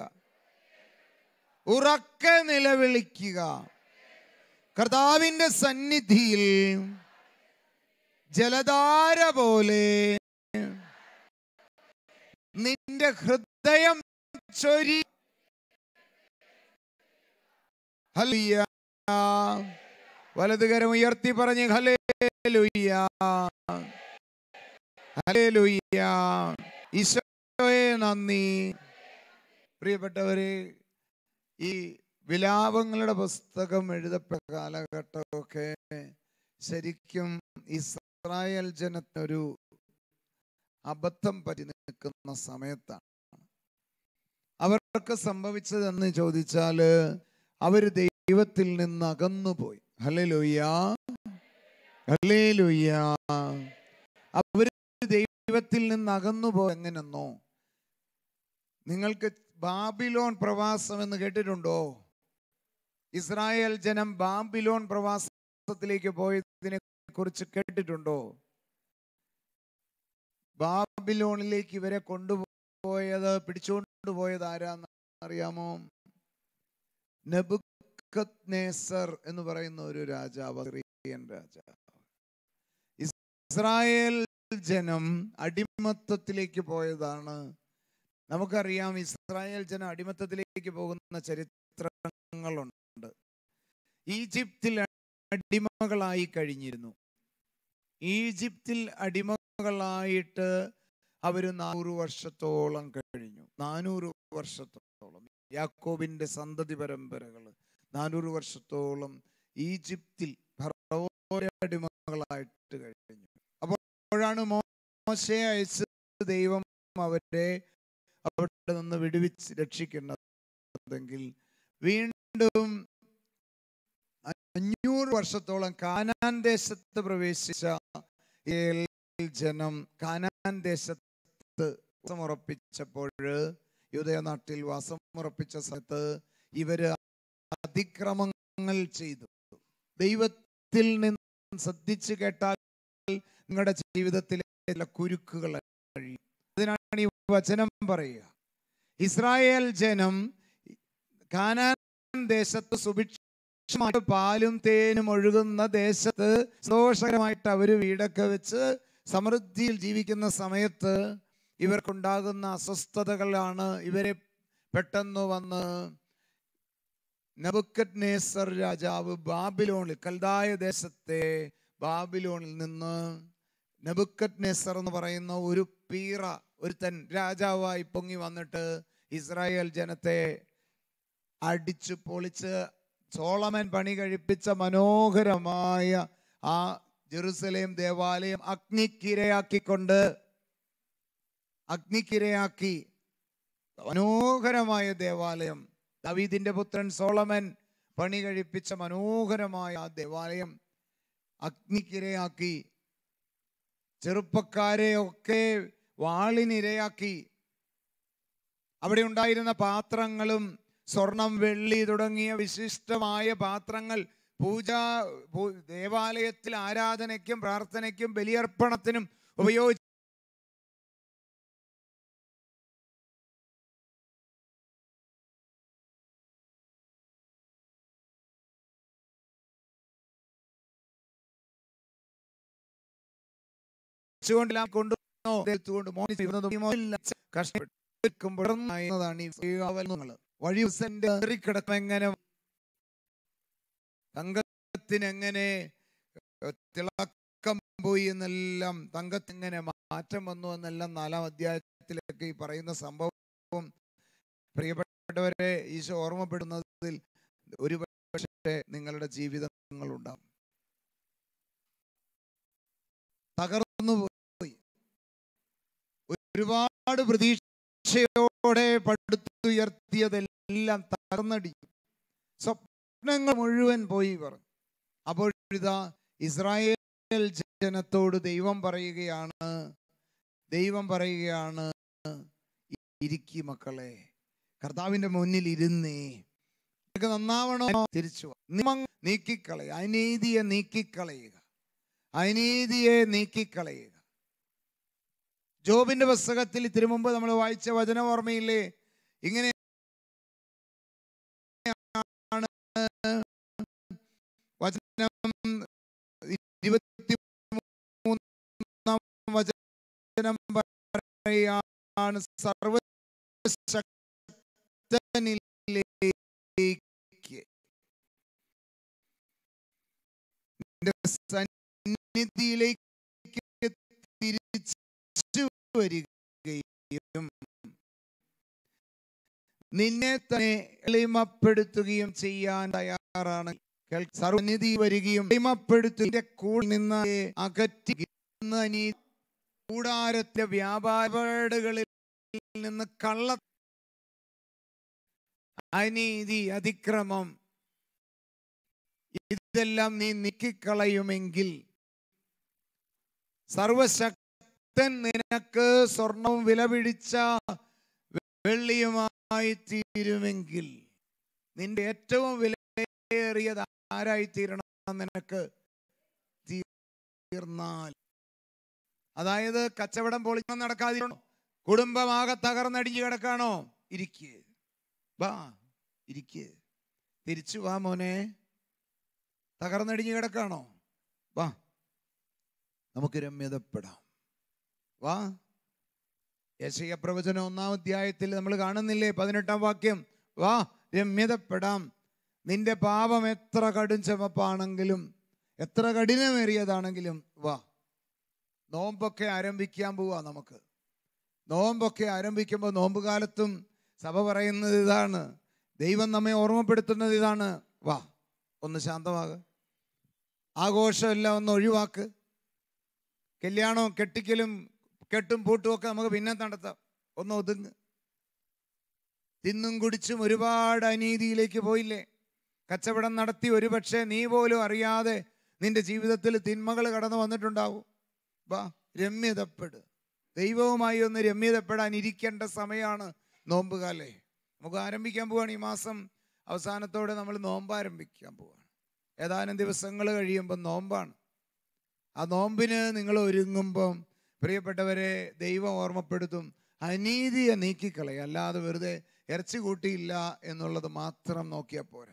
ഉറക്കെ നിലവിളിക്കുക കർത്താവിന്റെ സന്നിധിയിൽ ജലധാര പോലെ നിന്റെ ഹൃദയം ചൊരി ഹലിയ വലതുകരം ഉയർത്തി പറഞ്ഞ് ഹലേ ഹല്ലേലൂയ. ഈശോയെ നന്ദി പ്രിയപ്പെട്ടവരെ ഈ വിലാപങ്ങളുടെ പുസ്തകം എഴുതപ്പെട്ട കാലഘട്ടമൊക്കെ ശരിക്കും ഇസ്രായേൽ ജനത്തിനൊരു അബദ്ധം പറ്റി നിൽക്കുന്ന സമയത്താണ് അവർക്ക് സംഭവിച്ചതെന്ന് ചോദിച്ചാൽ അവർ ദൈവത്തിൽ നിന്ന് അകന്നുപോയി ഹല്ലേലൂയ ഹല്ലേലൂയ അവര് ദൈവത്തിൽ നിന്ന് അകന്നുപോയി എങ്ങനെന്നോ നിങ്ങൾക്ക് ബാബിലോൺ പ്രവാസം എന്ന് കേട്ടിട്ടുണ്ടോ ഇസ്രായേൽ ജനം ബാബിലോൺ പ്രവാസത്തിലേക്ക് പോയതിനെ കുറിച്ച് കേട്ടിട്ടുണ്ടോ ബാബിലോണിലേക്ക് ഇവരെ കൊണ്ടുപോയത് പിടിച്ചുകൊണ്ട് പോയത് ആരാന്ന് അറിയാമോ നെബുക്കത് നേസർ എന്ന് പറയുന്ന ഒരു രാജാവ് സിറിയൻ രാജാവ് ഇസ്രായേൽ ജനം അടിമത്തത്തിലേക്ക് പോയതാണ് നമുക്കറിയാം ഇസ്രായേൽ ജനം അടിമത്തത്തിലേക്ക് പോകുന്ന ചരിത്രങ്ങളുണ്ട് ഈജിപ്തിൽ അടിമകളായി കഴിഞ്ഞിരുന്നു ഈജിപ്തിൽ അടിമകളായിട്ട് അവർ നാനൂറ് വർഷത്തോളം കഴിഞ്ഞു നാനൂറ് വർഷത്തോളം യാക്കോബിന്റെ സന്തതി പരമ്പരകൾ നാനൂറ് വർഷത്തോളം ഈജിപ്തിൽ ഫറവോന്റെ അടിമകളായിട്ട് കഴിഞ്ഞു അപ്പോഴാണ് മോശയെ അയച്ച് ദൈവം അവരെ അവിടെ നിന്ന് വിടുവിച്ച് രക്ഷിക്കുന്നതെങ്കിൽ വീണ്ടും അഞ്ഞൂറ് വർഷത്തോളം കാനാൻ ദേശത്ത് പ്രവേശിച്ച ഇസ്രായേൽ ജനം കാനാൻ ദേശത്ത് വാസമുറപ്പിച്ചപ്പോൾ യുദയനാട്ടിൽ വാസമുറപ്പിച്ച സമയത്ത് ഇവര് അതിക്രമങ്ങൾ ചെയ്തു ദൈവത്തിൽ നിന്ന് ശ്രദ്ധിച്ചു കേട്ടാൽ നിങ്ങളുടെ ജീവിതത്തിലെ ചില കുരുക്കുകൾ കഴിയും അതിനാണ് ഈ വചനം പറയുക ഇസ്രായേൽ ജനം കാനാൻ ദേശത്ത് സുഭിക്ഷമായ പാലും തേനും ഒഴുകുന്ന ദേശത്ത് സന്തോഷകരമായിട്ട് അവർ വീടൊക്കെ വെച്ച് സമൃദ്ധിയിൽ ജീവിക്കുന്ന സമയത്ത് ഇവർക്കുണ്ടാകുന്ന അസ്വസ്ഥതകളാണ് ഇവരെ പെട്ടെന്ന് വന്ന് നബുക്കറ്റ് നേസർ രാജാവ് ബാബിലോണിൽ കൽദായ ദേശത്തെ ബാബിലോണിൽ നിന്ന് നബുക്കറ്റ് നെസർ എന്ന് പറയുന്ന ഒരു പീറ ഒരുത്തൻ രാജാവായി പൊങ്ങി വന്നിട്ട് ഇസ്രായേൽ ജനത്തെ അടിച്ചു പൊളിച്ച് സോളമൻ പണി കഴിപ്പിച്ച മനോഹരമായ ആ ജെറുസലേം ദേവാലയം അഗ്നിക്കിരയാക്കിക്കൊണ്ട് അഗ്നിക്കിരയാക്കി മനോഹരമായ ദേവാലയം ദവീദിന്റെ പുത്രൻ സോളമൻ പണി കഴിപ്പിച്ച മനോഹരമായ ആ ദേവാലയം അഗ്നിക്കിരയാക്കി ചെറുപ്പക്കാരെ ഒക്കെ വാളിനിരയാക്കി അവിടെ ഉണ്ടായിരുന്ന പാത്രങ്ങളും സ്വർണം വെള്ളി തുടങ്ങിയ വിശിഷ്ടമായ പാത്രങ്ങൾ പൂജ പൂ- ദേവാലയത്തിൽ ആരാധനയ്ക്കും പ്രാർത്ഥനയ്ക്കും ബലിയർപ്പണത്തിനും ഉപയോഗിച്ചു വെച്ചുകൊണ്ടെല്ലാം കൊണ്ടുവന്നോ കൊണ്ട് മോഹിച്ച് ഇരുന്നതും ഇല്ല. കഷ്ടപ്പെട്ടിരിക്കുമ്പോഴാണ് ഈ അവലങ്ങൾ വഴി കിടക്കും എങ്ങനെ തങ്കത്തിനെങ്ങനെ തിളക്കം പോയി എന്നെല്ലാം തങ്കത്തിങ്ങനെ മാറ്റം വന്നു എന്നെല്ലാം നാലാം അധ്യായത്തിലൊക്കെ ഈ പറയുന്ന സംഭവം പ്രിയപ്പെട്ടവരെ ഈശോ ഓർമ്മപ്പെടുന്നതിൽ ഒരു പക്ഷേ നിങ്ങളുടെ ജീവിതങ്ങളുണ്ടാവും തകർന്നു പോയി ഒരുപാട് പ്രതീക്ഷയോടെ പടുത്തുയർത്തിയതെല്ലാം തകർന്നടിക്കും സ്വപ്നങ്ങൾ മുഴുവൻ പോയി പറഞ്ഞു അപ്പോഴിതാ ഇസ്രായേൽ ജനത്തോട് ദൈവം പറയുകയാണ് ദൈവം പറയുകയാണ് ഇരിക്കി മക്കളെ കർത്താവിന്റെ മുന്നിൽ ഇരുന്നേ നിനക്ക് നന്നാവണോ തിരിച്ചു വാ. നിയമം നീക്കിക്കളയുക അനീതിയെ നീക്കിക്കളയുക അനീതിയെ നീക്കിക്കളയുക ജോബിന്റെ പുസ്തകത്തിൽ ഇതിനു മുമ്പ് നമ്മൾ വായിച്ച വചന ഓർമ്മയില്ലേ ഇങ്ങനെ വചനം ഇരുപത്തി മൂന്നാം വചനം പറയാണ് സർവശക്തനിലേക്ക് നിന്റെ സന്നിധിയിലേക്ക് തിരിച്ചു വരികയും നിന്നെ തന്നെ എളിമപ്പെടുത്തുകയും ചെയ്യാൻ തയ്യാറാണ് കേൾ- സർവ്വനിധി വരികയും എളിമപ്പെടുത്തുന്ന കൂടെ നിന്ന് അകറ്റി ഇന്ന് നീ കൂടാരത്തെ വ്യാപാരകളിൽ നിന്ന് കള്ള അനീതി അതിക്രമം ഇതെല്ലാം നീ നീക്കിക്കളയുമെങ്കിൽ സർവശക്തൻ നിനക്ക് സ്വർണവും വിലപിടിച്ച വെള്ളിയുമായി തീരുമെങ്കിൽ നിന്റെ ഏറ്റവും വിലയേറിയത് ആരായി തീരണം നിനക്ക് തീർന്നാൽ അതായത് കച്ചവടം പൊളിക്കണം നടക്കാതിരണോ കുടുംബമാകെ തകർന്നടിഞ്ഞു കിടക്കാണോ ഇരിക്ക് വാ ഇരിക്ക് തിരിച്ചു വാ മോനെ തകർന്നടിഞ്ഞു കിടക്കാണോ വാ നമുക്ക് രമ്യതപ്പെടാം വാ യശയ പ്രവചനം ഒന്നാം അധ്യായത്തിൽ നമ്മൾ കാണുന്നില്ലേ പതിനെട്ടാം വാക്യം വാ രമ്യതപ്പെടാം നിന്റെ പാപം എത്ര കടും ചുമപ്പാണെങ്കിലും എത്ര കഠിനമേറിയതാണെങ്കിലും വാ നോമ്പൊക്കെ ആരംഭിക്കാൻ പോവാ നമുക്ക് നോമ്പൊക്കെ ആരംഭിക്കുമ്പോൾ നോമ്പ് കാലത്തും സഭ പറയുന്നത് ഇതാണ് ദൈവം നമ്മെ ഓർമ്മപ്പെടുത്തുന്നത് ഇതാണ് വാ ഒന്ന് ശാന്തമാക ആഘോഷമെല്ലാം ഒന്ന് ഒഴിവാക്ക് കല്യാണവും കെട്ടിക്കലും കെട്ടും പൂട്ടും ഒക്കെ നമുക്ക് പിന്നെ നടത്താം ഒന്ന് ഒതുങ്ങ് തിന്നും കുടിച്ചും ഒരുപാട് അനീതിയിലേക്ക് പോയില്ലേ കച്ചവടം നടത്തി ഒരുപക്ഷെ നീ പോലും അറിയാതെ നിന്റെ ജീവിതത്തിൽ തിന്മകൾ കടന്നു വന്നിട്ടുണ്ടാവും വാ രമ്യതപ്പെട് ദൈവവുമായി ഒന്ന് രമ്യതപ്പെടാൻ ഇരിക്കേണ്ട സമയമാണ് നോമ്പുകാലേ നമുക്ക് ആരംഭിക്കാൻ പോവാണ് ഈ മാസം അവസാനത്തോടെ നമ്മൾ നോമ്പ് ആരംഭിക്കാൻ പോവാണ് ഏതാനും ദിവസങ്ങൾ കഴിയുമ്പോൾ നോമ്പാണ് ആ നോമ്പിന് നിങ്ങൾ ഒരുങ്ങുമ്പം പ്രിയപ്പെട്ടവരെ ദൈവം ഓർമ്മപ്പെടുത്തും അനീതിയെ നീക്കിക്കളയും അല്ലാതെ വെറുതെ ഇറച്ചി കൂട്ടിയില്ല എന്നുള്ളത് മാത്രം നോക്കിയാൽ പോരാ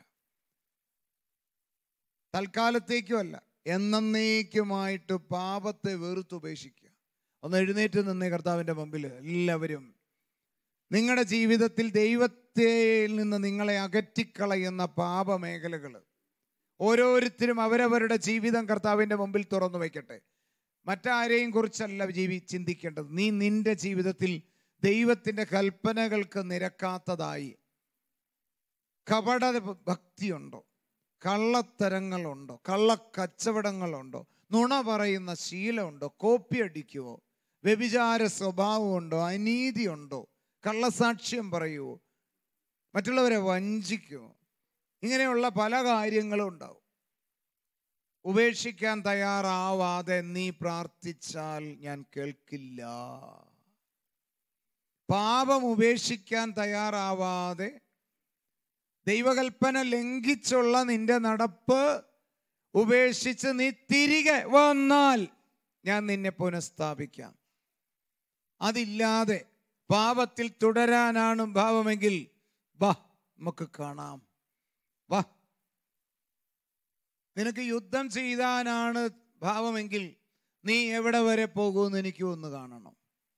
തൽക്കാലത്തേക്കും അല്ല എന്നേക്കുമായിട്ട് പാപത്തെ വെറുത്തുപേക്ഷിക്കുക ഒന്ന് എഴുന്നേറ്റ് നിന്നേ കർത്താവിൻ്റെ മുമ്പിൽ എല്ലാവരും നിങ്ങളുടെ ജീവിതത്തിൽ ദൈവത്തിൽ നിന്ന് നിങ്ങളെ അകറ്റിക്കളയുന്ന പാപമേഖലകൾ ഓരോരുത്തരും അവരവരുടെ ജീവിതം കർത്താവിൻ്റെ മുമ്പിൽ തുറന്നു വയ്ക്കട്ടെ മറ്റാരെയും കുറിച്ചല്ല ജീവി ചിന്തിക്കേണ്ടത് നീ നിന്റെ ജീവിതത്തിൽ ദൈവത്തിൻ്റെ കൽപ്പനകൾക്ക് നിരക്കാത്തതായി കപട ഭക്തിയുണ്ടോ കള്ളത്തരങ്ങളുണ്ടോ കള്ളക്കച്ചവടങ്ങളുണ്ടോ നുണ പറയുന്ന ശീലമുണ്ടോ കോപ്പി അടിക്കുവോ വ്യഭിചാര സ്വഭാവമുണ്ടോ അനീതിയുണ്ടോ കള്ളസാക്ഷ്യം പറയുവോ മറ്റുള്ളവരെ വഞ്ചിക്കുമോ ഇങ്ങനെയുള്ള പല കാര്യങ്ങളും ഉണ്ടാവും ഉപേക്ഷിക്കാൻ തയ്യാറാവാതെ നീ പ്രാർത്ഥിച്ചാൽ ഞാൻ കേൾക്കില്ല പാപം ഉപേക്ഷിക്കാൻ തയ്യാറാവാതെ ദൈവകൽപ്പന ലംഘിച്ചുള്ള നിന്റെ നടപ്പ് ഉപേക്ഷിച്ച് നീ തിരികെ വന്നാൽ ഞാൻ നിന്നെ പുനഃസ്ഥാപിക്കാം അതില്ലാതെ പാപത്തിൽ തുടരാനാണ് ഭാവമെങ്കിൽ വാ നമുക്ക് കാണാം വാ നിനക്ക് യുദ്ധം ചെയ്താനാണ് ഭാവമെങ്കിൽ നീ എവിടെ വരെ പോകുമെന്ന് എനിക്ക് ഒന്ന് കാണണം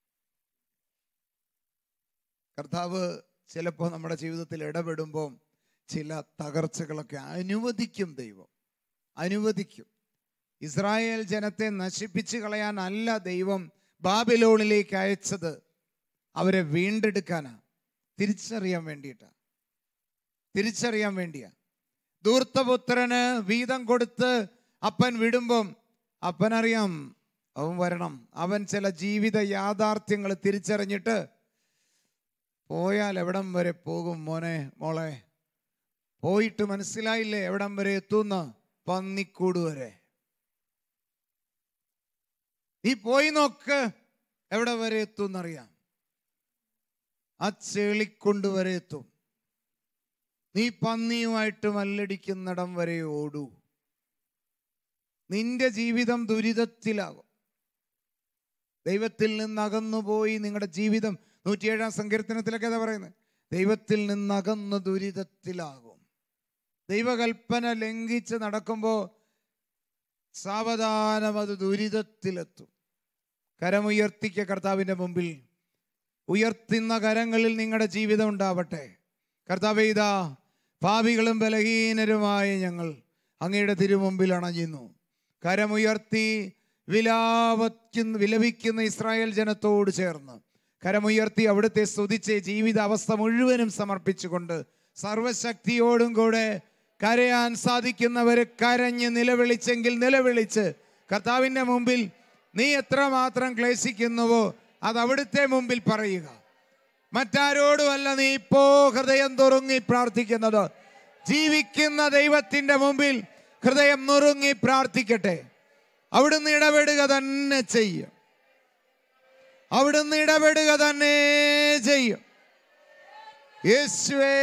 കർത്താവ് ചിലപ്പോൾ നമ്മുടെ ജീവിതത്തിൽ ഇടപെടുമ്പോൾ ചില തകർച്ചകളൊക്കെ അനുവദിക്കും ദൈവം അനുവദിക്കും ഇസ്രായേൽ ജനത്തെ നശിപ്പിച്ചു കളയാനല്ല ദൈവം ബാബിലോണിലേക്ക് അയച്ചത് അവരെ വീണ്ടെടുക്കാനാ തിരിച്ചറിയാൻ വേണ്ടിയിട്ടാ തിരിച്ചറിയാൻ വേണ്ടിയാ ധൂർത്തപുത്രന് വീതം കൊടുത്ത് അപ്പൻ വിടുമ്പം അപ്പനറിയാം അവൻ വരണം അവൻ ചില ജീവിത യാഥാർത്ഥ്യങ്ങൾ തിരിച്ചറിഞ്ഞിട്ട് പോയാൽ എവിടം വരെ പോകും മോനെ മോളെ പോയിട്ട് മനസ്സിലായില്ലേ എവിടം വരെ എത്തുന്ന പന്നിക്കൂട് വരെ നീ പോയി നോക്ക് എവിടെ വരെ എത്തുന്നറിയാം ആ ചെളിക്കൊണ്ട് വരെ എത്തും നീ പന്നിയുമായിട്ട് മല്ലടിക്കുന്നിടം വരെ ഓടൂ നിന്റെ ജീവിതം ദുരിതത്തിലാകും ദൈവത്തിൽ നിന്ന് അകന്നുപോയി നിങ്ങളുടെ ജീവിതം നൂറ്റിയേഴാം സങ്കീർത്തനത്തിലൊക്കെ എന്താ പറയുന്നത് ദൈവത്തിൽ നിന്ന് അകന്ന് ദുരിതത്തിലാകും ദൈവകൽപ്പന ലംഘിച്ച് നടക്കുമ്പോൾ സാവധാനം അത് ദുരിതത്തിലെത്തും കരമുയർത്തിക്ക കർത്താവിൻ്റെ മുമ്പിൽ ഉയർത്തുന്ന കരങ്ങളിൽ നിങ്ങളുടെ ജീവിതം ഉണ്ടാവട്ടെ കർത്താവ് ഇതാ പാപികളും ബലഹീനരുമായ ഞങ്ങൾ അങ്ങയുടെ തിരുമുമ്പിൽ അണഞ്ഞിരുന്നു കരമുയർത്തി വിലാപക്കുന്ന വിലപിക്കുന്ന ഇസ്രായേൽ ജനത്തോട് ചേർന്ന് കരമുയർത്തി അവിടുത്തെ സ്തുതിച്ച് ജീവിത അവസ്ഥ മുഴുവനും സമർപ്പിച്ചുകൊണ്ട് സർവശക്തിയോടും കൂടെ കരയാൻ സാധിക്കുന്നവർ കരഞ്ഞ് നിലവിളിച്ചെങ്കിൽ നിലവിളിച്ച് കർത്താവിൻ്റെ മുമ്പിൽ നീ എത്രമാത്രം ക്ലേശിക്കുന്നുവോ അത് അവിടുത്തെ മുമ്പിൽ പറയുക മറ്റാരോടുമല്ല നീ ഇപ്പോ ഹൃദയം തുറങ്ങി പ്രാർത്ഥിക്കുന്നത് ജീവിക്കുന്ന ദൈവത്തിന്റെ മുമ്പിൽ ഹൃദയം നുറുങ്ങി പ്രാർത്ഥിക്കട്ടെ അവിടുന്ന് ഇടപെടുക തന്നെ ചെയ്യും അവിടുന്ന് ഇടപെടുക തന്നെ ചെയ്യും യേശുവേ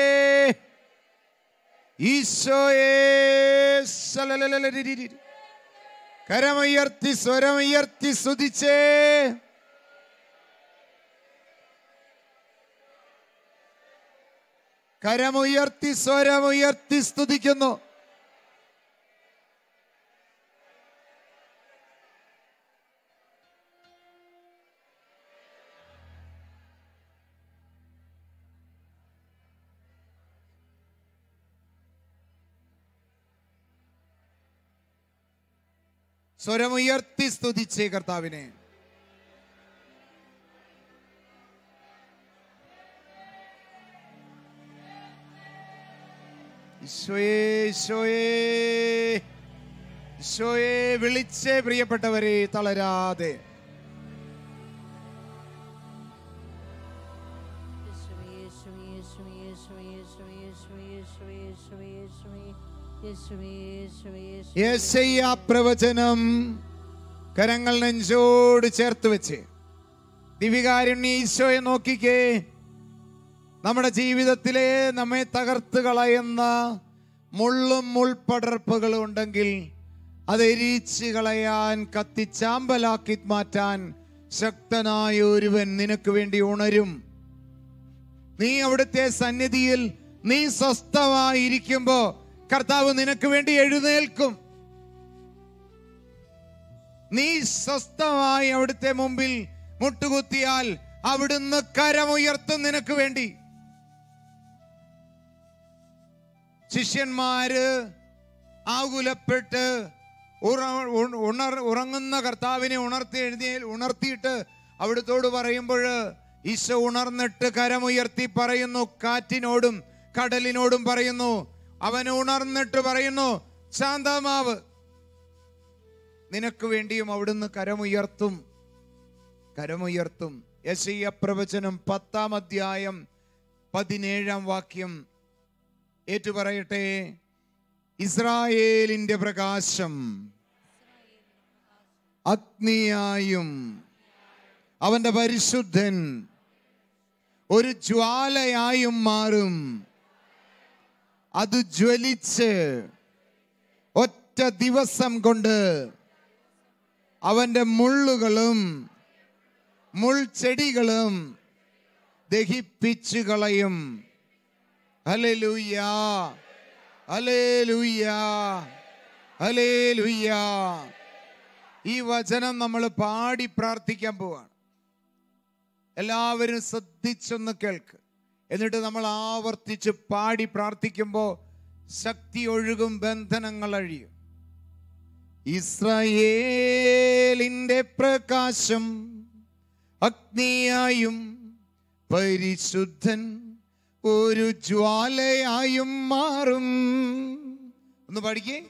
ഈശോയേ സലലലലരിരിരി. കരമുയർത്തി സ്വരമുയർത്തി സ്തുതിച്ചേ കരമുയർത്തി സ്വരമുയർത്തി സ്തുതിക്കുന്നു സ്വരമുയർത്തി സ്തുതിച്ചേ കർത്താവിനെ ഈശോയേ ഈശോയേ ഈശോയെ വിളിച്ചേ പ്രിയപ്പെട്ടവരെ തളരാതെ യേശയ്യ പ്രവചനം കരങ്ങൾ നെഞ്ചോട് ചേർത്ത് വെച്ച് ദിവികാരുണ്യ ഈശോയെ നോക്കിക്കേ നമ്മുടെ ജീവിതത്തിലെ നമ്മെ തകർത്ത് കളയുന്ന മുള്ളും മുൾപടർപ്പുകളും ഉണ്ടെങ്കിൽ അത് എരിച്ച് കളയാൻ കത്തിച്ചാമ്പലാക്കി മാറ്റാൻ ശക്തനായ ഒരുവൻ നിനക്ക് വേണ്ടി ഉണരും നീ അവിടുത്തെ സന്നിധിയിൽ നീ സ്വസ്ഥമായിരിക്കുമ്പോ കർത്താവ് നിനക്ക് വേണ്ടി എഴുന്നേൽക്കും നീ സ്വസ്ഥമായി അവിടുത്തെ മുമ്പിൽ മുട്ടുകുത്തിയാൽ അവിടുന്ന് കരമുയർത്തും നിനക്ക് വേണ്ടി ശിഷ്യന്മാര് ആകുലപ്പെട്ട് ഉറ- ഉണ- ഉണർ ഉറങ്ങുന്ന കർത്താവിനെ ഉണർത്തി എഴുതി ഉണർത്തിയിട്ട് അവിടുത്തോട് പറയുമ്പോൾ ഈശോ ഉണർന്നിട്ട് കരമുയർത്തി പറയുന്നു കാറ്റിനോടും കടലിനോടും പറയുന്നു അവൻ ഉണർന്നിട്ട് പറയുന്നു ശാന്തമാവ് നിനക്ക് വേണ്ടിയും അവിടുന്ന് കരമുയർത്തും കരമുയർത്തും യശയ്യ പ്രവചനം പത്താം അധ്യായം പതിനേഴാം വാക്യം ഏറ്റുപറയട്ടെ ഇസ്രായേലിന്റെ പ്രകാശം അഗ്നിയായും അവന്റെ പരിശുദ്ധൻ ഒരു ജ്വാലയായും മാറും അത് ജ്വലിച്ച് ഒറ്റ ദിവസം കൊണ്ട് അവന്റെ മുള്ളുകളും മുൾച്ചെടികളും ദഹിപ്പിച്ചു കളയും ഹല്ലേലൂയാ ഹല്ലേലൂയാ ഹല്ലേലൂയാ ഈ വചനം നമ്മൾ പാടി പ്രാർത്ഥിക്കാൻ പോവാണ് എല്ലാവരും ശ്രദ്ധിച്ചൊന്ന് കേൾക്ക് എന്നിട്ട് നമ്മൾ ആവർത്തിച്ച് പാടി പ്രാർത്ഥിക്കുമ്പോൾ ശക്തി ഒഴുകും ബന്ധനങ്ങൾ അഴിയും ഇസ്രായേലിന്റെ പ്രകാശം അഗ്നിയായും പരിശുദ്ധൻ ഒരു ജ്വാലയായും മാറും ഒന്ന് പഠിക്കേ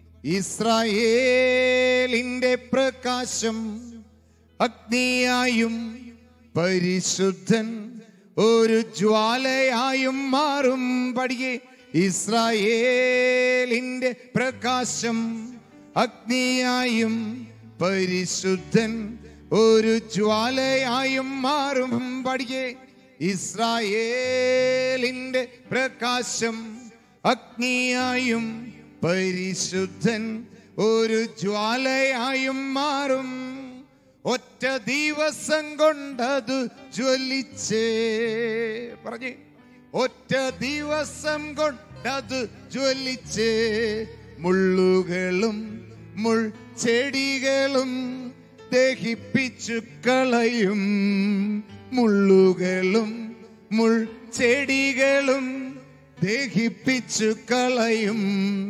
ഇസ്രായേലിന്റെ പ്രകാശം അഗ്നിയായും പരിശുദ്ധൻ ഒരു ജ്വാലയായും മാറും പഠിക്കേ ഇസ്രായേലിന്റെ പ്രകാശം അഗ്നിയായും പരിശുദ്ധൻ ഒരു ജ്വാലയായും മാറും പഠിക്കേ ഇസ്രായേലിന്റെ പ്രകാശം അഗ്നിയായും പരിശുദ്ധൻ ഒരു ജ്വാലയായും മാറും ഒറ്റ ദിവസം കൊണ്ടത് ജ്വലിച്ചേ പറഞ്ഞേ ഒറ്റ ദിവസം കൊണ്ടത് ജ്വലിച്ചേ മുള്ളുകളും മുൾച്ചെടികളും ദഹിപ്പിച്ചു കളയും മുള്ളുകളും മുൾച്ചെടികളും ദഹിപ്പിച്ചു കളയും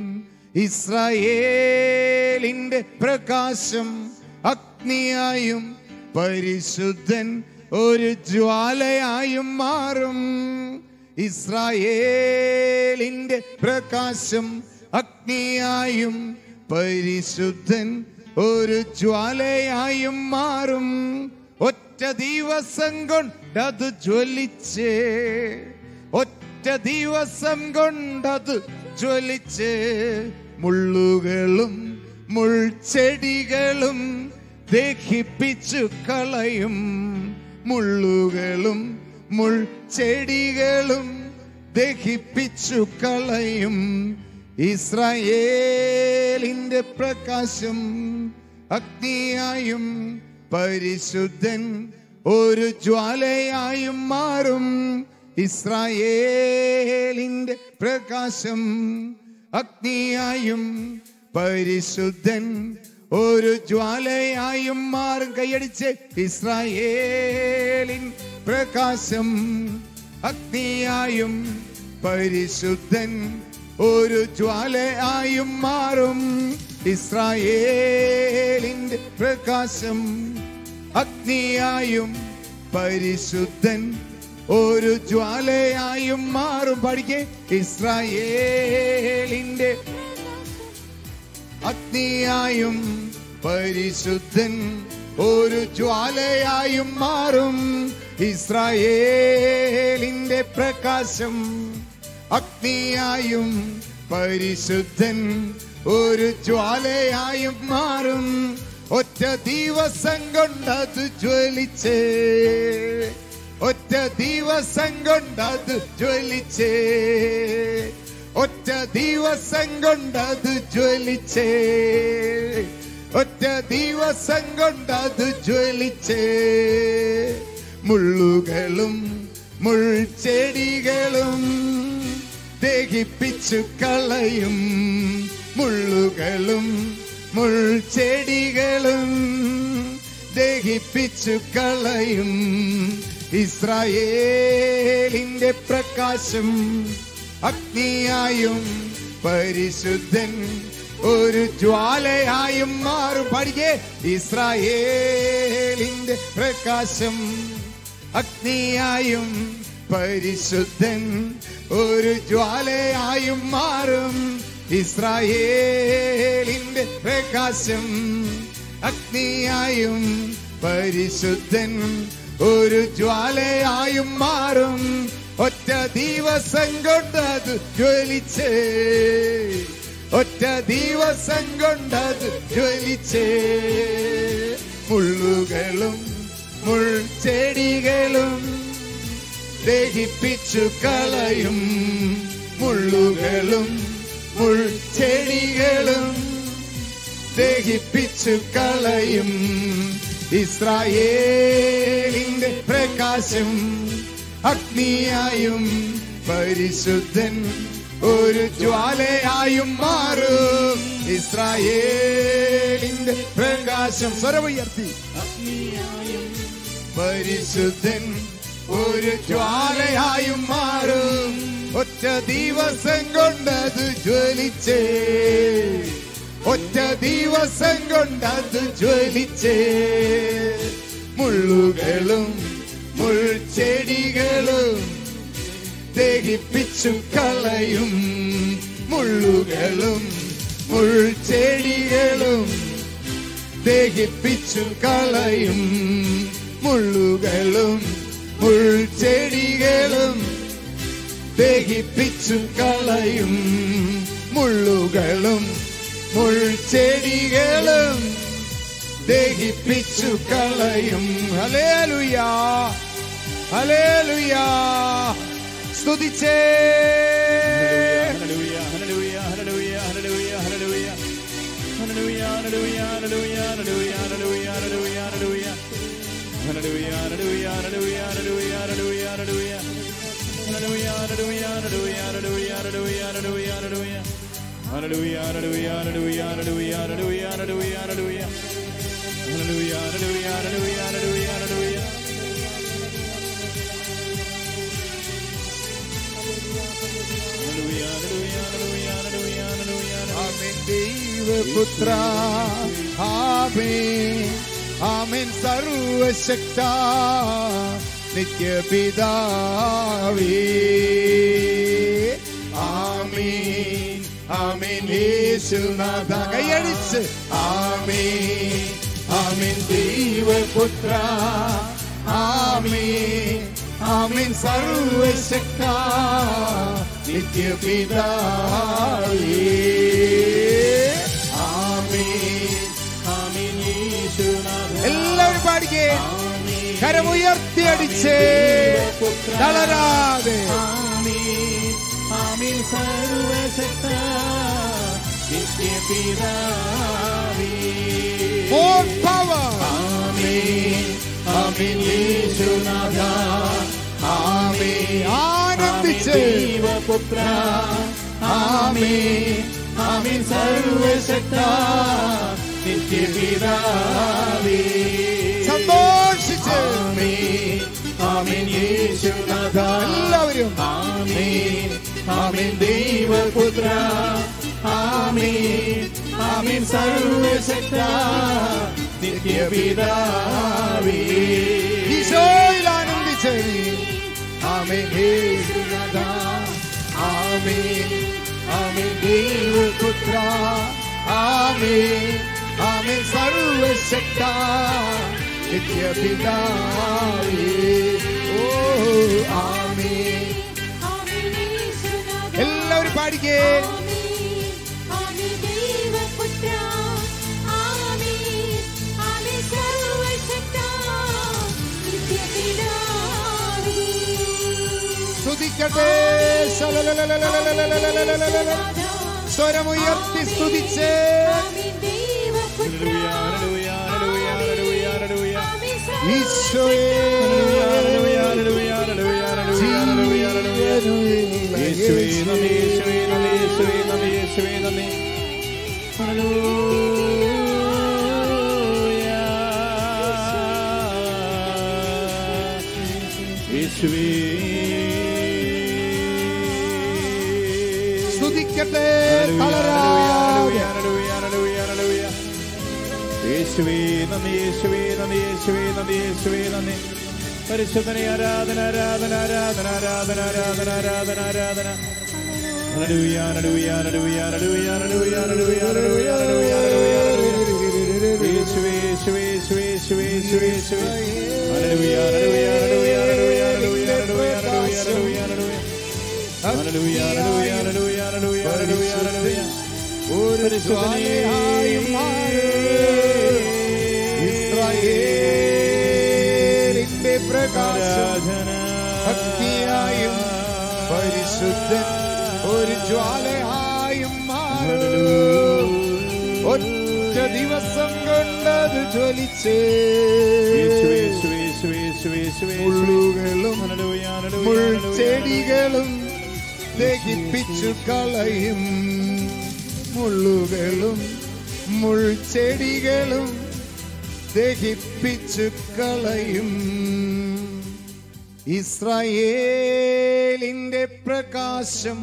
ഇസ്രായേലിന്റെ പ്രകാശം അഗ്നിയായും പരിശുദ്ധൻ ഒരു ജ്വാലയായും മാറും ഇസ്രായേലിന്റെ പ്രകാശം അഗ്നിയായും പരിശുദ്ധൻ ഒരു ജ്വാലയായും മാറും ഒറ്റ ദിവസം കൊണ്ടത് ജ്വലിച്ചേ ഒറ്റ ദിവസം കൊണ്ടത് ജ്വലിച്ച് മുള്ളുകളും മുൾച്ചെടികളും ദഹിപ്പിച്ചു കളയും മുള്ളുകളും മുൾച്ചെടികളും ദഹിപ്പിച്ചു കളയും ഇസ്രായേലിന്റെ പ്രകാശം അഗ്നിയായും പരിശുദ്ധൻ ഒരു ജ്വാലയായും മാറും ഇസ്രായേലിന്റെ പ്രകാശം അഗ്നിയായും പരിശുദ്ധൻ ഒരു ജ്വാലയായും മാറും കൈയടിച്ച് ഇസ്രായേലിൻ പ്രകാശം അഗ്നിയായും പരിശുദ്ധൻ ഒരു ജ്വാലയായും മാറും ഇസ്രായേലിന്റെ പ്രകാശം അഗ്നിയായും പരിശുദ്ധൻ ഒരു ജ്വാലയായും മാറും പഠിക്കേ ഇസ്രായേലിന്റെ അഗ്നിയായും പരിശുദ്ധൻ ഒരു ജ്വാലയായും മാറും ഇസ്രായേലിന്റെ പ്രകാശം അഗ്നിയായും പരിശുദ്ധൻ ഒരു ജ്വാലയായും മാറും ഒറ്റ ദിവസം കൊണ്ടത് ജ്വലിച്ചേ ഒറ്റ ദിവസം കൊണ്ടത് ജ്വലിച്ചേ ഒറ്റ ദിവസം കൊണ്ടത് ജ്വലിച്ചേ ഒറ്റ ദിവസം കൊണ്ടത് ജ്വലിച്ചേ മുള്ളുകളും മുൾച്ചെടികളും ദഹിപ്പിച്ചു കളയും മുള്ളുകളും മുൾച്ചെടികളും ദഹിപ്പിച്ചു കളയും ഇസ്രായേലിന്റെ പ്രകാശം അഗ്നിയായും പരിശുദ്ധൻ ഒരു ജ്വാലയായും മാറും പഠിക്കേ ഇസ്രായേലിന്റെ പ്രകാശം അഗ്നിയായും പരിശുദ്ധൻ ഒരു ജ്വാലയായും മാറും ഇസ്രായേലിന്റെ പ്രകാശം അഗ്നിയായും പരിശുദ്ധൻ ഒരു ജ്വാലയായും മാറും ഒറ്റ ദിവസം കൊണ്ടത് ജ്വലിച്ചേ ഒറ്റ ദിവസം കൊണ്ടത് ജ്വലിച്ചേ മുള്ളുകളും മുൾച്ചെടികളും ദഹിപ്പിച്ചു കളയും മുള്ളുകളും മുൾച്ചെടികളും ദഹിപ്പിച്ചു കളയും ഇസ്രായേലിന്റെ പ്രകാശം അഗ്നിയായും പരിശുദ്ധൻ ഒരു ജ്വാലയായും മാറും ഇസ്രായേലിന്റെ പ്രകാശം സ്വരമുയർത്തി പരിശുദ്ധൻ ഒരു ജ്വാലയായും മാറും ഒറ്റ ദിവസം കൊണ്ടത് ജ്വലിച്ചേ ഒറ്റ ദിവസം കൊണ്ടത് ജ്വലിച്ചേ മുള്ളുകളും മുൾച്ചെടികളും ദഹിപ്പിച്ചു കളയും മുള്ളുകളും മുൾച്ചെടികളും ദഹിപ്പിച്ചു കളയും മുള്ളുകളും മുൾച്ചെടികളും ദഹിപ്പിച്ചു കളയും മുള്ളുകളും മുൾച്ചെടികളും ദഹിപ്പിച്ചു കളയും ഹലേലുയാ ഹലേലുയാ സ്തുതിച്ചേ ഹല്ലേലൂയ, ഹല്ലേലൂയ, ഹല്ലേലൂയ, ഹല്ലേലൂയ, ഹല്ലേലൂയ. ഹല്ലേലൂയ, ഹല്ലേലൂയ, ഹല്ലേലൂയ, ഹല്ലേലൂയ, ഹല്ലേലൂയ, ഹല്ലേലൂയ, ഹല്ലേലൂയ. ഹല്ലേലൂയ, ഹല്ലേലൂയ, ഹല്ലേലൂയ, ഹല്ലേലൂയ, ഹല്ലേലൂയ, ഹല്ലേലൂയ. ഹല്ലേലൂയ, ഹല്ലേലൂയ, ഹല്ലേലൂയ, ഹല്ലേലൂയ, ഹല്ലേലൂയ, ഹല്ലേലൂയ, ഹല്ലേലൂയ. ഹല്ലേലൂയ, ഹല്ലേലൂയ, ഹല്ലേലൂയ, ഹല്ലേലൂയ, ഹല്ലേലൂയ, ഹല്ലേലൂയ, ഹല്ലേലൂയ. ഹല്ലേലൂയ, ഹല്ലേലൂയ, ഹല്ലേലൂയ, ഹല്ലേലൂയ, ഹല്ലേലൂയ. ഹല്ലേലൂയ, ഹല്ലേലൂയ, ഹല്ലേലൂയ, ഹല്ലേലൂയ, ഹല്ലേലൂയ, ഹല്ലേലൂയ. ആമേൻ ദൈവപുത്ര ആമേൻ ആമേൻ സർവശക്ത നിത്യപിതാവേ ആമേൻ ആമേൻ യേശുനാഥ കൈയടിച്ച് ആമേൻ ആമേൻ ദൈവപുത്ര ആമേൻ ആമേൻ സർവശക്ത നിത്യപിതാവേ ഉയർത്തിയടിച്ചേ തളരാതെ ആമേൻ ആമേൻ സർവശക്ത നിത്യപിതാവേ More power. ആമേൻ ആമേൻ യേശുനാഥ ആമേൻ ആനന്ദിച്ച് ദൈവപുത്ര ആമേൻ ആമേൻ സർവശക്ത നിത്യപിതാവേ സന്തോഷിച്ച് ആമേൻ ആമേൻ യേശുനാഥ എല്ലാവരും ആമേൻ ആമേൻ ദൈവപുത്ര ആമേൻ ആമേൻ സർവശക്ത നിത്യപിതാവേ ഈശോയിൽ ആനന്ദിച്ച് ആമേൻ യേശുനാഥ ആമേൻ ആമേൻ ദൈവപുത്ര ആമേൻ ആമേൻ സർവശക്ത നിത്യപിതാവേ ഓ ആമേൻ എല്ലാവരും പാടിക്കേ സ്തുതിക്കട്ടെ ശലലലലലലലലലലലലലലല. സ്വരമുയർത്തി സ്തുതിച്ചേ ഈശോയെ യേശുവേ നന്ദി യേശുവേ നന്ദി യേശുവേ നന്ദി യേശുവേ നന്ദി യേശുവേ സ്തുതിക്കട്ടെ തളരാതെ യേശുവേ നന്ദി യേശുവേ നന്ദി യേശുവേ നന്ദി യേശുവേ നന്ദി പരിശുദ്ധനെ ആരാധന ആരാധന ആരാധന ആരാധന ആരാധന ആരാധന ആരാധന ഹല്ലേലൂയ ഹല്ലേലൂയ ഹല്ലേലൂയ ഹല്ലേലൂയ ഹല്ലേലൂയ ഹല്ലേലൂയ ഹല്ലേലൂയ ഹല്ലേലൂയ ഹല്ലേലൂയ യേശുവേ യേശുവേ യേശുവേ യേശുവേ യേശുവേ യേശുവേ ഹല്ലേലൂയ ഹല്ലേലൂയ ഹല്ലേലൂയ ഹല്ലേലൂയ ഹല്ലേലൂയ ഹല്ലേലൂയ ഹല്ലേലൂയ ഹല്ലേലൂയ ഹല്ലേലൂയ ഹല്ലേലൂയ ഹല്ലേലൂയ ഹല്ലേലൂയ ഹല്ലേലൂയ ഒരു ജ്വാലയായും ഇസ്രായേലിന്റെ പ്രകാശം ഭക്തിയായും പരിശുദ്ധൻ ഒരു ജ്വാലയായും മാറും ഒറ്റ ദിവസം കൊണ്ടത് ജ്വലിച്ചേ മുള്ളുകളും മുൾച്ചെടികളും ദഹിപ്പിച്ചു കളയും മുള്ളുകളും മുൾച്ചെടികളും ദഹിപ്പിച്ചു കളയും ഇസ്രായേലിന്റെ പ്രകാശം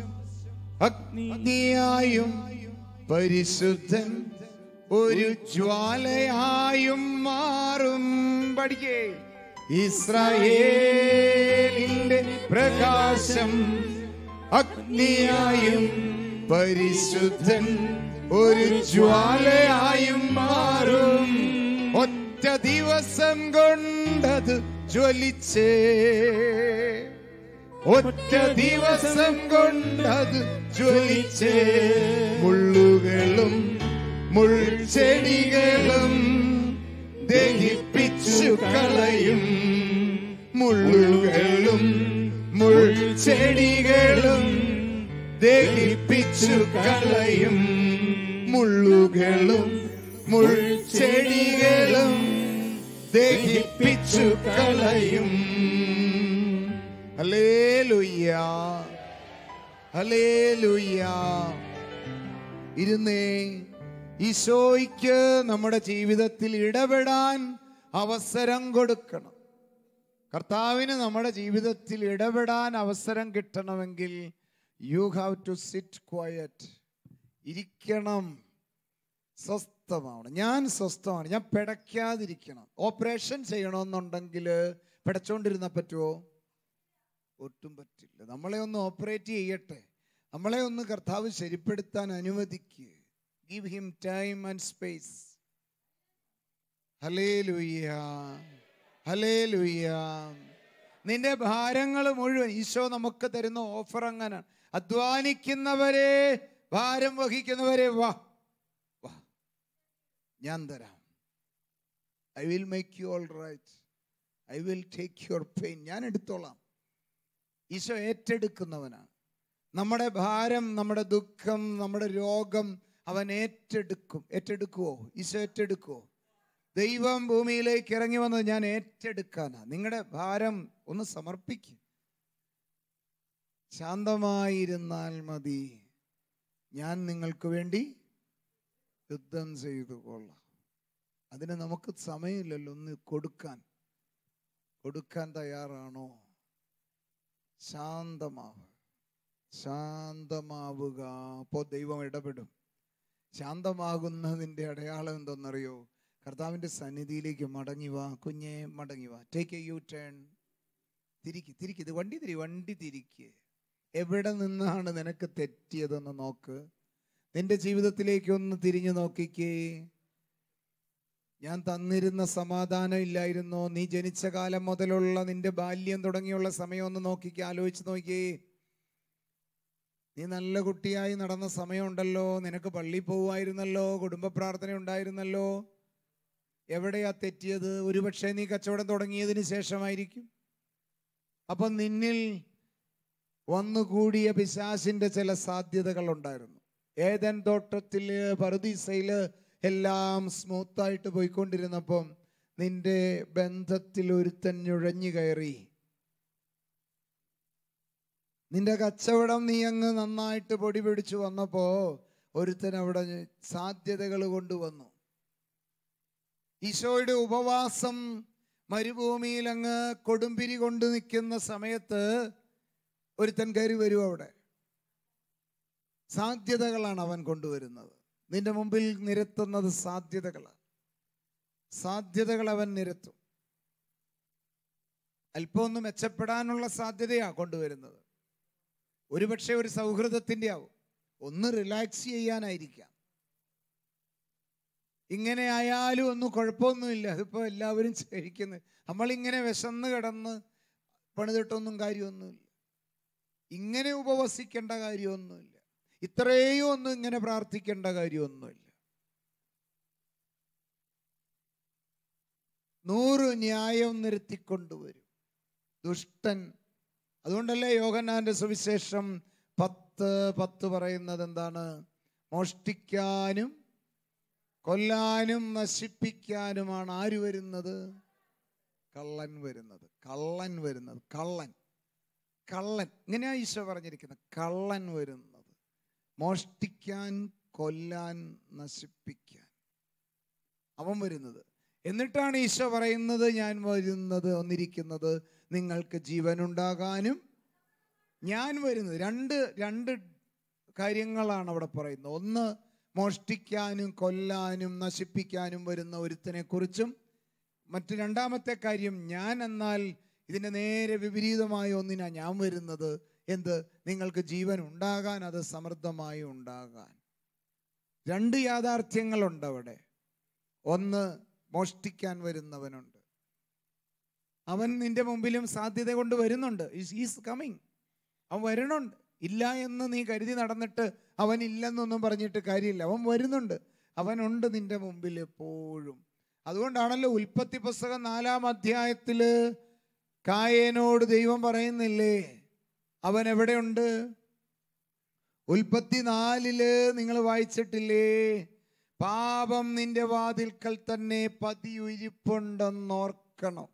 അഗ്നിയായും പരിശുദ്ധൻ ഒരു ജ്വാലയായും മാറും പഠിക്കേ ഇസ്രായേലിന്റെ പ്രകാശം അഗ്നിയായും പരിശുദ്ധൻ ഒരു ജ്വാലയായും മാറും ഒറ്റ ദിവസം കൊണ്ടത് ജ്വലിച്ചേ ഒറ്റ ദിവസം കൊണ്ടത് ജ്വലിച്ചേ മുള്ളുകളും മുൾച്ചെടികളും ദഹിപ്പിച്ചു കളയും മുള്ളുകളും മുൾച്ചെടികളും ദഹിപ്പിച്ചു കളയും മുള്ളുകളും മുൾച്ചെടികളും ദഹിപ്പിച്ചു കളയും ഹല്ലേലൂയ ഹല്ലേലൂയ ഇരുന്നേ ഈശോയ്ക്ക് നമ്മുടെ ജീവിതത്തിൽ ഇടപെടാൻ അവസരം കൊടുക്കണം കർത്താവിന് നമ്മുടെ ജീവിതത്തിൽ ഇടപെടാൻ അവസരം കിട്ടണമെങ്കിൽ you have to sit quiet ഇരിക്കണം സ്വസ്ഥമാവണം ഞാൻ സ്വസ്ഥമാണ് ഞാൻ പിടയ്ക്കാതിരിക്കണം ഓപ്പറേഷൻ ചെയ്യണമെന്നുണ്ടെങ്കിൽ പിടച്ചോണ്ടിരുന്നാൽ പറ്റുമോ ഒട്ടും പറ്റില്ല നമ്മളെ ഒന്ന് ഓപ്പറേറ്റ് ചെയ്യട്ടെ നമ്മളെ ഒന്ന് കർത്താവ് ശരിപ്പെടുത്താൻ അനുവദിക്കുക give him time and space ഹലേ ലുയ്യ ഹലേ ലുയ്യ നിന്റെ ഭാരങ്ങൾ മുഴുവൻ ഈശോ നമുക്ക് തരുന്ന ഓഫർ അങ്ങനെ അധ്വാനിക്കുന്നവരെ ഭാരം വഹിക്കുന്നവരെ വാ വാ ഞാൻ തരാം I will make you all right I will take your pain ഞാൻ എടുത്തോളാം ഈശോ ഏറ്റെടുക്കുന്നവനാണ് നമ്മുടെ ഭാരം നമ്മുടെ ദുഃഖം നമ്മുടെ രോഗം അവൻ ഏറ്റെടുക്കും ഏറ്റെടുക്കുവോ ഈശോ ഏറ്റെടുക്കുവോ ദൈവം ഭൂമിയിലേക്ക് ഇറങ്ങി വന്നത് ഞാൻ ഏറ്റെടുക്കാനാ നിങ്ങളുടെ ഭാരം ഒന്ന് സമർപ്പിക്കും ശാന്തമായിരുന്നാൽ മതി ഞാൻ നിങ്ങൾക്ക് വേണ്ടി യുദ്ധം ചെയ്തു കൊള്ളാം അതിന് നമുക്ക് സമയമില്ലല്ലോ ഒന്ന് കൊടുക്കാൻ കൊടുക്കാൻ തയ്യാറാണോ ശാന്തമാവുക ശാന്തമാവുക അപ്പോൾ ദൈവം ഇടപെടും ശാന്തമാകുന്നതിൻ്റെ അടയാളം എന്തെന്നറിയോ കർത്താവിൻ്റെ സന്നിധിയിലേക്ക് മടങ്ങി വാ കുഞ്ഞെ മടങ്ങി വാ ടേക്ക് എ യു ടേൺ തിരിക്ക് തിരിക്ക് ഇത് വണ്ടി തിരി വണ്ടി തിരിക്ക് എവിടെ നിന്നാണ് നിനക്ക് തെറ്റിയതെന്ന് നോക്ക് നിന്റെ ജീവിതത്തിലേക്ക് ഒന്ന് തിരിഞ്ഞു നോക്കിക്കേ ഞാൻ തന്നിരുന്ന സമാധാനം ഇല്ലായിരുന്നോ നീ ജനിച്ച കാലം മുതലുള്ള നിന്റെ ബാല്യം തുടങ്ങിയുള്ള സമയം ഒന്ന് നോക്കിക്കേ ആലോചിച്ച് നോക്കിയേ നീ നല്ല കുട്ടിയായി നടന്ന സമയമുണ്ടല്ലോ നിനക്ക് പള്ളി പോവായിരുന്നല്ലോ കുടുംബ പ്രാർത്ഥന ഉണ്ടായിരുന്നല്ലോ എവിടെയാ തെറ്റിയത് ഒരുപക്ഷെ നീ കച്ചവടം തുടങ്ങിയതിന് ശേഷമായിരിക്കും അപ്പം നിന്നിൽ വന്നുകൂടിയ പിശാസിന്റെ ചില സാധ്യതകൾ ഉണ്ടായിരുന്നു ഏതൻ തോട്ടത്തില് പറുദീസയില് എല്ലാം സ്മൂത്തായിട്ട് പോയിക്കൊണ്ടിരുന്നപ്പം നിന്റെ ബന്ധത്തിൽ ഒരുത്തൻ ഞുഴഞ്ഞു കയറി നിന്റെ കച്ചവടം നീ അങ്ങ് നന്നായിട്ട് പൊടി പിടിച്ചു വന്നപ്പോ ഒരുത്തൻ അവിടെ സാധ്യതകൾ കൊണ്ടുവന്നു ഈശോയുടെ ഉപവാസം മരുഭൂമിയിൽ അങ്ങ് കൊടുമ്പിരി കൊണ്ട് നിൽക്കുന്ന സമയത്ത് ഒരുത്തൻ കയറി വരും അവിടെ സാധ്യതകളാണ് അവൻ കൊണ്ടുവരുന്നത് നിന്റെ മുമ്പിൽ നിരത്തുന്നത് സാധ്യതകളാണ് സാധ്യതകൾ അവൻ നിരത്തും അല്പം ഒന്ന് മെച്ചപ്പെടാനുള്ള സാധ്യതയാ കൊണ്ടുവരുന്നത് ഒരുപക്ഷെ ഒരു സൗഹൃദത്തിന്റെ ആവും ഒന്ന് റിലാക്സ് ചെയ്യാനായിരിക്കാം ഇങ്ങനെ ആയാലും ഒന്നും കുഴപ്പമൊന്നുമില്ല അതിപ്പോ എല്ലാവരും കഴിക്കുന്നത് നമ്മളിങ്ങനെ വിശന്ന് കിടന്ന് പണിതിട്ടൊന്നും കാര്യമൊന്നുമില്ല ഇങ്ങനെ ഉപവസിക്കേണ്ട കാര്യമൊന്നുമില്ല ഇത്രയും ഒന്നും ഇങ്ങനെ പ്രാർത്ഥിക്കേണ്ട കാര്യമൊന്നുമില്ല നൂറ് ന്യായം നിരത്തിക്കൊണ്ടുവരും ദുഷ്ടൻ അതുകൊണ്ടല്ലേ യോഗന്നാന്റെ സുവിശേഷം പത്ത് പത്ത് പറയുന്നത് എന്താണ് മോഷ്ടിക്കാനും കൊല്ലാനും നശിപ്പിക്കാനുമാണ് ആര് വരുന്നത് കള്ളൻ വരുന്നത് കള്ളൻ വരുന്നത് കള്ളൻ കള്ളൻ ഇങ്ങനെയാ ഈശോ പറഞ്ഞിരിക്കുന്നത് കള്ളൻ വരുന്നത് മോഷ്ടിക്കാൻ കൊല്ലാൻ നശിപ്പിക്കാൻ അവൻ വരുന്നത് എന്നിട്ടാണ് ഈശോ പറയുന്നത് ഞാൻ വരുന്നത് വന്നിരിക്കുന്നത് നിങ്ങൾക്ക് ജീവനുണ്ടാകാനും ഞാൻ വരുന്നത് രണ്ട് രണ്ട് കാര്യങ്ങളാണ് അവിടെ പറയുന്നത് ഒന്ന് മോഷ്ടിക്കാനും കൊല്ലാനും നശിപ്പിക്കാനും വരുന്ന ഒരുത്തനെ കുറിച്ചും മറ്റു രണ്ടാമത്തെ കാര്യം ഞാൻ എന്നാൽ ഇതിൻ്റെ നേരെ വിപരീതമായ ഒന്നിനാ ഞാൻ വരുന്നത് എന്ത് നിങ്ങൾക്ക് ജീവൻ ഉണ്ടാകാൻ അത് സമൃദ്ധമായി ഉണ്ടാകാൻ രണ്ട് യാഥാർത്ഥ്യങ്ങളുണ്ട് അവിടെ ഒന്ന് മോഷ്ടിക്കാൻ വരുന്നവനുണ്ട് അവൻ നിന്റെ മുമ്പിലും സാധ്യത കൊണ്ട് വരുന്നുണ്ട് ഈസ് കമ്മിങ് അവൻ വരണുണ്ട് ഇല്ല എന്ന് നീ കരുതി നടന്നിട്ട് അവൻ ഇല്ലെന്നൊന്നും പറഞ്ഞിട്ട് കാര്യമില്ല അവൻ വരുന്നുണ്ട് അവനുണ്ട് നിന്റെ മുമ്പിൽ എപ്പോഴും അതുകൊണ്ടാണല്ലോ ഉൽപ്പത്തി പുസ്തകം നാലാം അധ്യായത്തില് കായേനോട് ദൈവം പറയുന്നില്ലേ അവൻ എവിടെയുണ്ട് ഉൽപ്പത്തി നാലില് നിങ്ങൾ വായിച്ചിട്ടില്ലേ പാപം നിന്റെ വാതിൽക്കൽ തന്നെ പതിയുരിപ്പുണ്ടെന്നോർക്കണം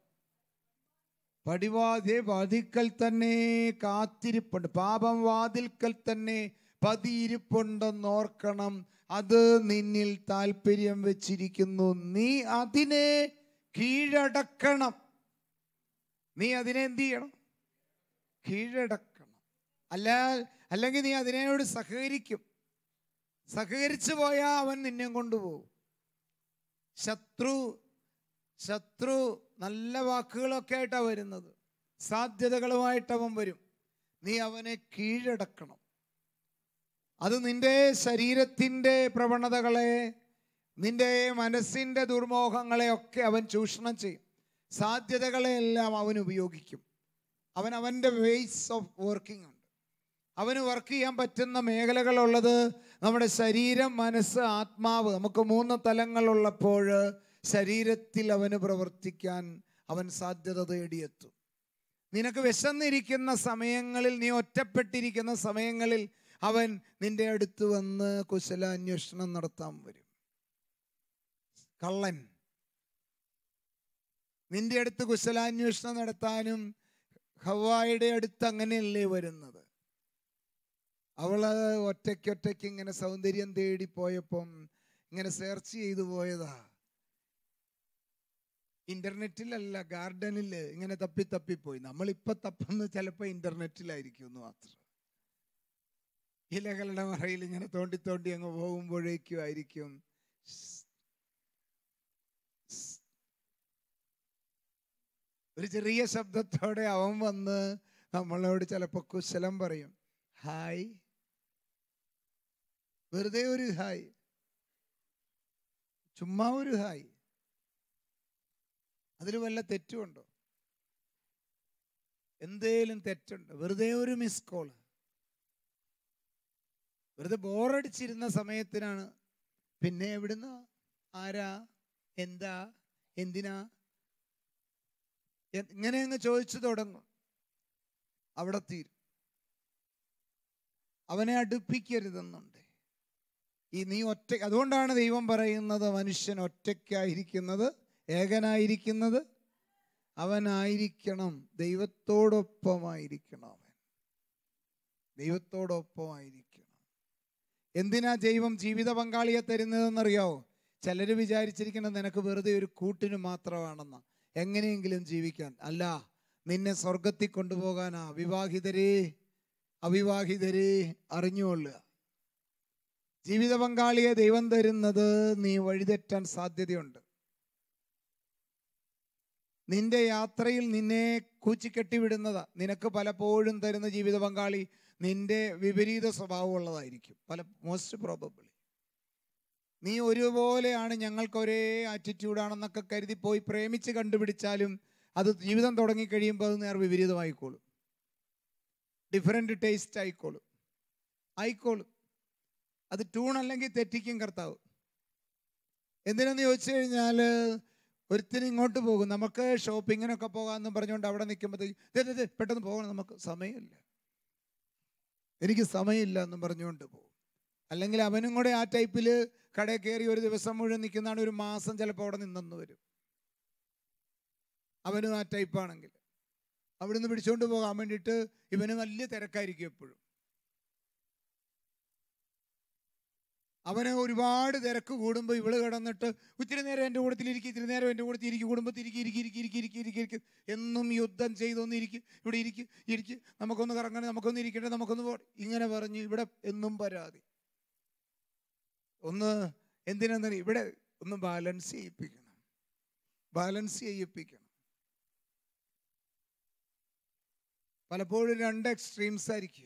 പടിവാതെ വാതിൽക്കൽ തന്നെ കാത്തിരിപ്പുണ്ട് പാപം വാതിൽക്കൽ തന്നെ പതിയിരിപ്പുണ്ടെന്നോർക്കണം അത് നിന്നിൽ താല്പര്യം വെച്ചിരിക്കുന്നു നീ അതിനെ കീഴടക്കണം നീ അതിനെ എന്ത് ചെയ്യണം കീഴടക്കണം അല്ല അല്ലെങ്കിൽ നീ അതിനോട് സഹകരിക്കും സഹകരിച്ചു പോയാൽ അവൻ നിന്നെ കൊണ്ടുപോകും ശത്രു ശത്രു നല്ല വാക്കുകളൊക്കെ ആയിട്ടാണ് വരുന്നത് സാധ്യതകളുമായിട്ട് അവൻ വരും നീ അവനെ കീഴടക്കണം അത് നിന്റെ ശരീരത്തിൻ്റെ പ്രവണതകളെ നിന്റെ മനസ്സിൻ്റെ ദുർമോഹങ്ങളെ ഒക്കെ അവൻ ചൂഷണം ചെയ്യും സാധ്യതകളെല്ലാം അവൻ ഉപയോഗിക്കും അവൻ അവൻ്റെ വേസ് ഓഫ് വർക്കിംഗ് ഉണ്ട് അവന് വർക്ക് ചെയ്യാൻ പറ്റുന്ന മേഖലകളുള്ളത് നമ്മുടെ ശരീരം മനസ്സ് ആത്മാവ് നമുക്ക് മൂന്ന് തലങ്ങളുള്ളപ്പോൾ ശരീരത്തിൽ അവന് പ്രവർത്തിക്കാൻ അവൻ സാധ്യത തേടിയെത്തും നിനക്ക് വിശന്നിരിക്കുന്ന സമയങ്ങളിൽ നീ ഒറ്റപ്പെട്ടിരിക്കുന്ന സമയങ്ങളിൽ അവൻ നിന്റെ അടുത്ത് വന്ന് കുശലാന്വേഷണം നടത്താൻ വരും കള്ളൻ നിന്റെ അടുത്ത് കുശലാന്വേഷണം നടത്താനും ഹവായുടെ അടുത്ത് അങ്ങനെയല്ലേ വരുന്നത് അവള് ഒറ്റയ്ക്കൊറ്റയ്ക്ക് ഇങ്ങനെ സൗന്ദര്യം തേടി പോയപ്പം ഇങ്ങനെ സെർച്ച് ചെയ്തു പോയതാ ഇന്റർനെറ്റിലല്ല ഗാർഡനിൽ ഇങ്ങനെ തപ്പി തപ്പിപ്പോയി നമ്മളിപ്പോ തപ്പുന്നത് ചിലപ്പോൾ ഇന്റർനെറ്റിലായിരിക്കും എന്ന് മാത്രം ഇലകളുടെ മറയിൽ ഇങ്ങനെ തോണ്ടി തോണ്ടി അങ്ങ് പോകുമ്പോഴേക്കും ആയിരിക്കും ഒരു ചെറിയ ശബ്ദത്തോടെ അവൻ വന്ന് നമ്മളോട് ചിലപ്പോൾ കുശലം പറയും ഹായ് വെറുതെ ഒരു ഹായ് ചുമ്മാ ഒരു ഹായ് അതിൽ വല്ല തെറ്റുമുണ്ടോ എന്തേലും തെറ്റുണ്ട് വെറുതെ ഒരു മിസ് കോള് വെറുതെ ബോറടിച്ചിരുന്ന സമയത്തിനാണ് പിന്നെ എവിടുന്ന ആരാ എന്താ എന്തിനാ എ- ഇങ്ങനെ അങ്ങ് ചോദിച്ചു തുടങ്ങും അവിടെ തീരും അവനെ അടുപ്പിക്കരുതെന്നുണ്ട് ഈ നീ ഒറ്റ അതുകൊണ്ടാണ് ദൈവം പറയുന്നത് മനുഷ്യൻ ഒറ്റയ്ക്കായിരിക്കുന്നത് ഏകനായിരിക്കുന്നത് അവനായിരിക്കണം ദൈവത്തോടൊപ്പമായിരിക്കണം അവൻ ദൈവത്തോടൊപ്പമായിരിക്കണം എന്തിനാ ദൈവം ജീവിത പങ്കാളിയെ തരുന്നതെന്നറിയാവോ ചിലർ വിചാരിച്ചിരിക്കുന്നത് നിനക്ക് വെറുതെ ഒരു കൂട്ടിന് മാത്രമാണെന്ന എങ്ങനെയെങ്കിലും ജീവിക്കാൻ അല്ല നിന്നെ സ്വർഗത്തിൽ കൊണ്ടുപോകാനാ അവിവാഹിതരേ അവിവാഹിതരേ അറിഞ്ഞുകൊള്ളുക ജീവിത പങ്കാളിയെ ദൈവം തരുന്നത് നീ വഴിതെറ്റാൻ സാധ്യതയുണ്ട് നിന്റെ യാത്രയിൽ നിന്നെ കൂച്ചിക്കെട്ടി വിടുന്നതാ നിനക്ക് പലപ്പോഴും തരുന്ന ജീവിത പങ്കാളി നിന്റെ വിപരീത സ്വഭാവമുള്ളതായിരിക്കും പല മോസ്റ്റ് പ്രോബബിളി നീ ഒരുപോലെയാണ് ഞങ്ങൾക്ക് ഒരേ ആറ്റിറ്റ്യൂഡാണെന്നൊക്കെ കരുതി പോയി പ്രേമിച്ച് കണ്ടുപിടിച്ചാലും അത് ജീവിതം തുടങ്ങിക്കഴിയുമ്പോൾ അത് നേർ വിപരീതമായിക്കോളും ഡിഫറെൻ്റ് ടേസ്റ്റ് ആയിക്കോളും ആയിക്കോളും അത് ട്യൂൺ അല്ലെങ്കിൽ തെറ്റിക്കും കർത്താവ് എന്തിനെന്ന് ചോദിച്ചു കഴിഞ്ഞാൽ ഒരുത്തിന് ഇങ്ങോട്ട് പോകും നമുക്ക് ഷോപ്പിങ്ങിനൊക്കെ പോകാമെന്ന് പറഞ്ഞുകൊണ്ട് അവിടെ നിൽക്കുമ്പോഴത്തേക്ക് പെട്ടെന്ന് പോകണം നമുക്ക് സമയമില്ല എനിക്ക് സമയമില്ല എന്നും പറഞ്ഞുകൊണ്ട് പോകും അല്ലെങ്കിൽ അവനും കൂടെ ആ ടൈപ്പിൽ കടയിൽ കയറി ഒരു ദിവസം മുഴുവൻ നിൽക്കുന്നതാണ് ഒരു മാസം ചിലപ്പോൾ അവിടെ നിന്നെന്ന് വരും അവനും ആ ടൈപ്പാണെങ്കിൽ അവിടുന്ന് പിടിച്ചുകൊണ്ട് പോകാൻ വേണ്ടിയിട്ട് ഇവന് വലിയ തിരക്കായിരിക്കും എപ്പോഴും അവന് ഒരുപാട് തിരക്ക് കൂടുമ്പോൾ ഇവള് കിടന്നിട്ട് ഇത്തിരി നേരം എൻ്റെ കൂടത്തിൽ ഇരിക്കും ഇത്തിരി നേരം എൻ്റെ കൂടത്തിൽ ഇരിക്കും കുടുംബത്തിൽ ഇരിക്കും ഇരിക്കും ഇരിക്കും ഇരിക്കും ഇരിക്കും ഇരിക്കും ഇരിക്കും എന്നും യുദ്ധം ചെയ്തൊന്ന് ഇരിക്കും ഇവിടെ ഇരിക്കും ഇരിക്കും നമുക്കൊന്ന് കറങ്ങണം നമുക്കൊന്ന് ഇരിക്കട്ടെ നമുക്കൊന്ന് പോ ഇങ്ങനെ പറഞ്ഞു ഇവിടെ എന്നും പരാതി ഒന്ന് എന്തിനാന്ന് ഇവിടെ ഒന്ന് ബാലൻസ് ചെയ്യിപ്പിക്കണം ബാലൻസ് ചെയ്യിപ്പിക്കണം പലപ്പോഴും രണ്ട് എക്സ്ട്രീംസ് ആയിരിക്കും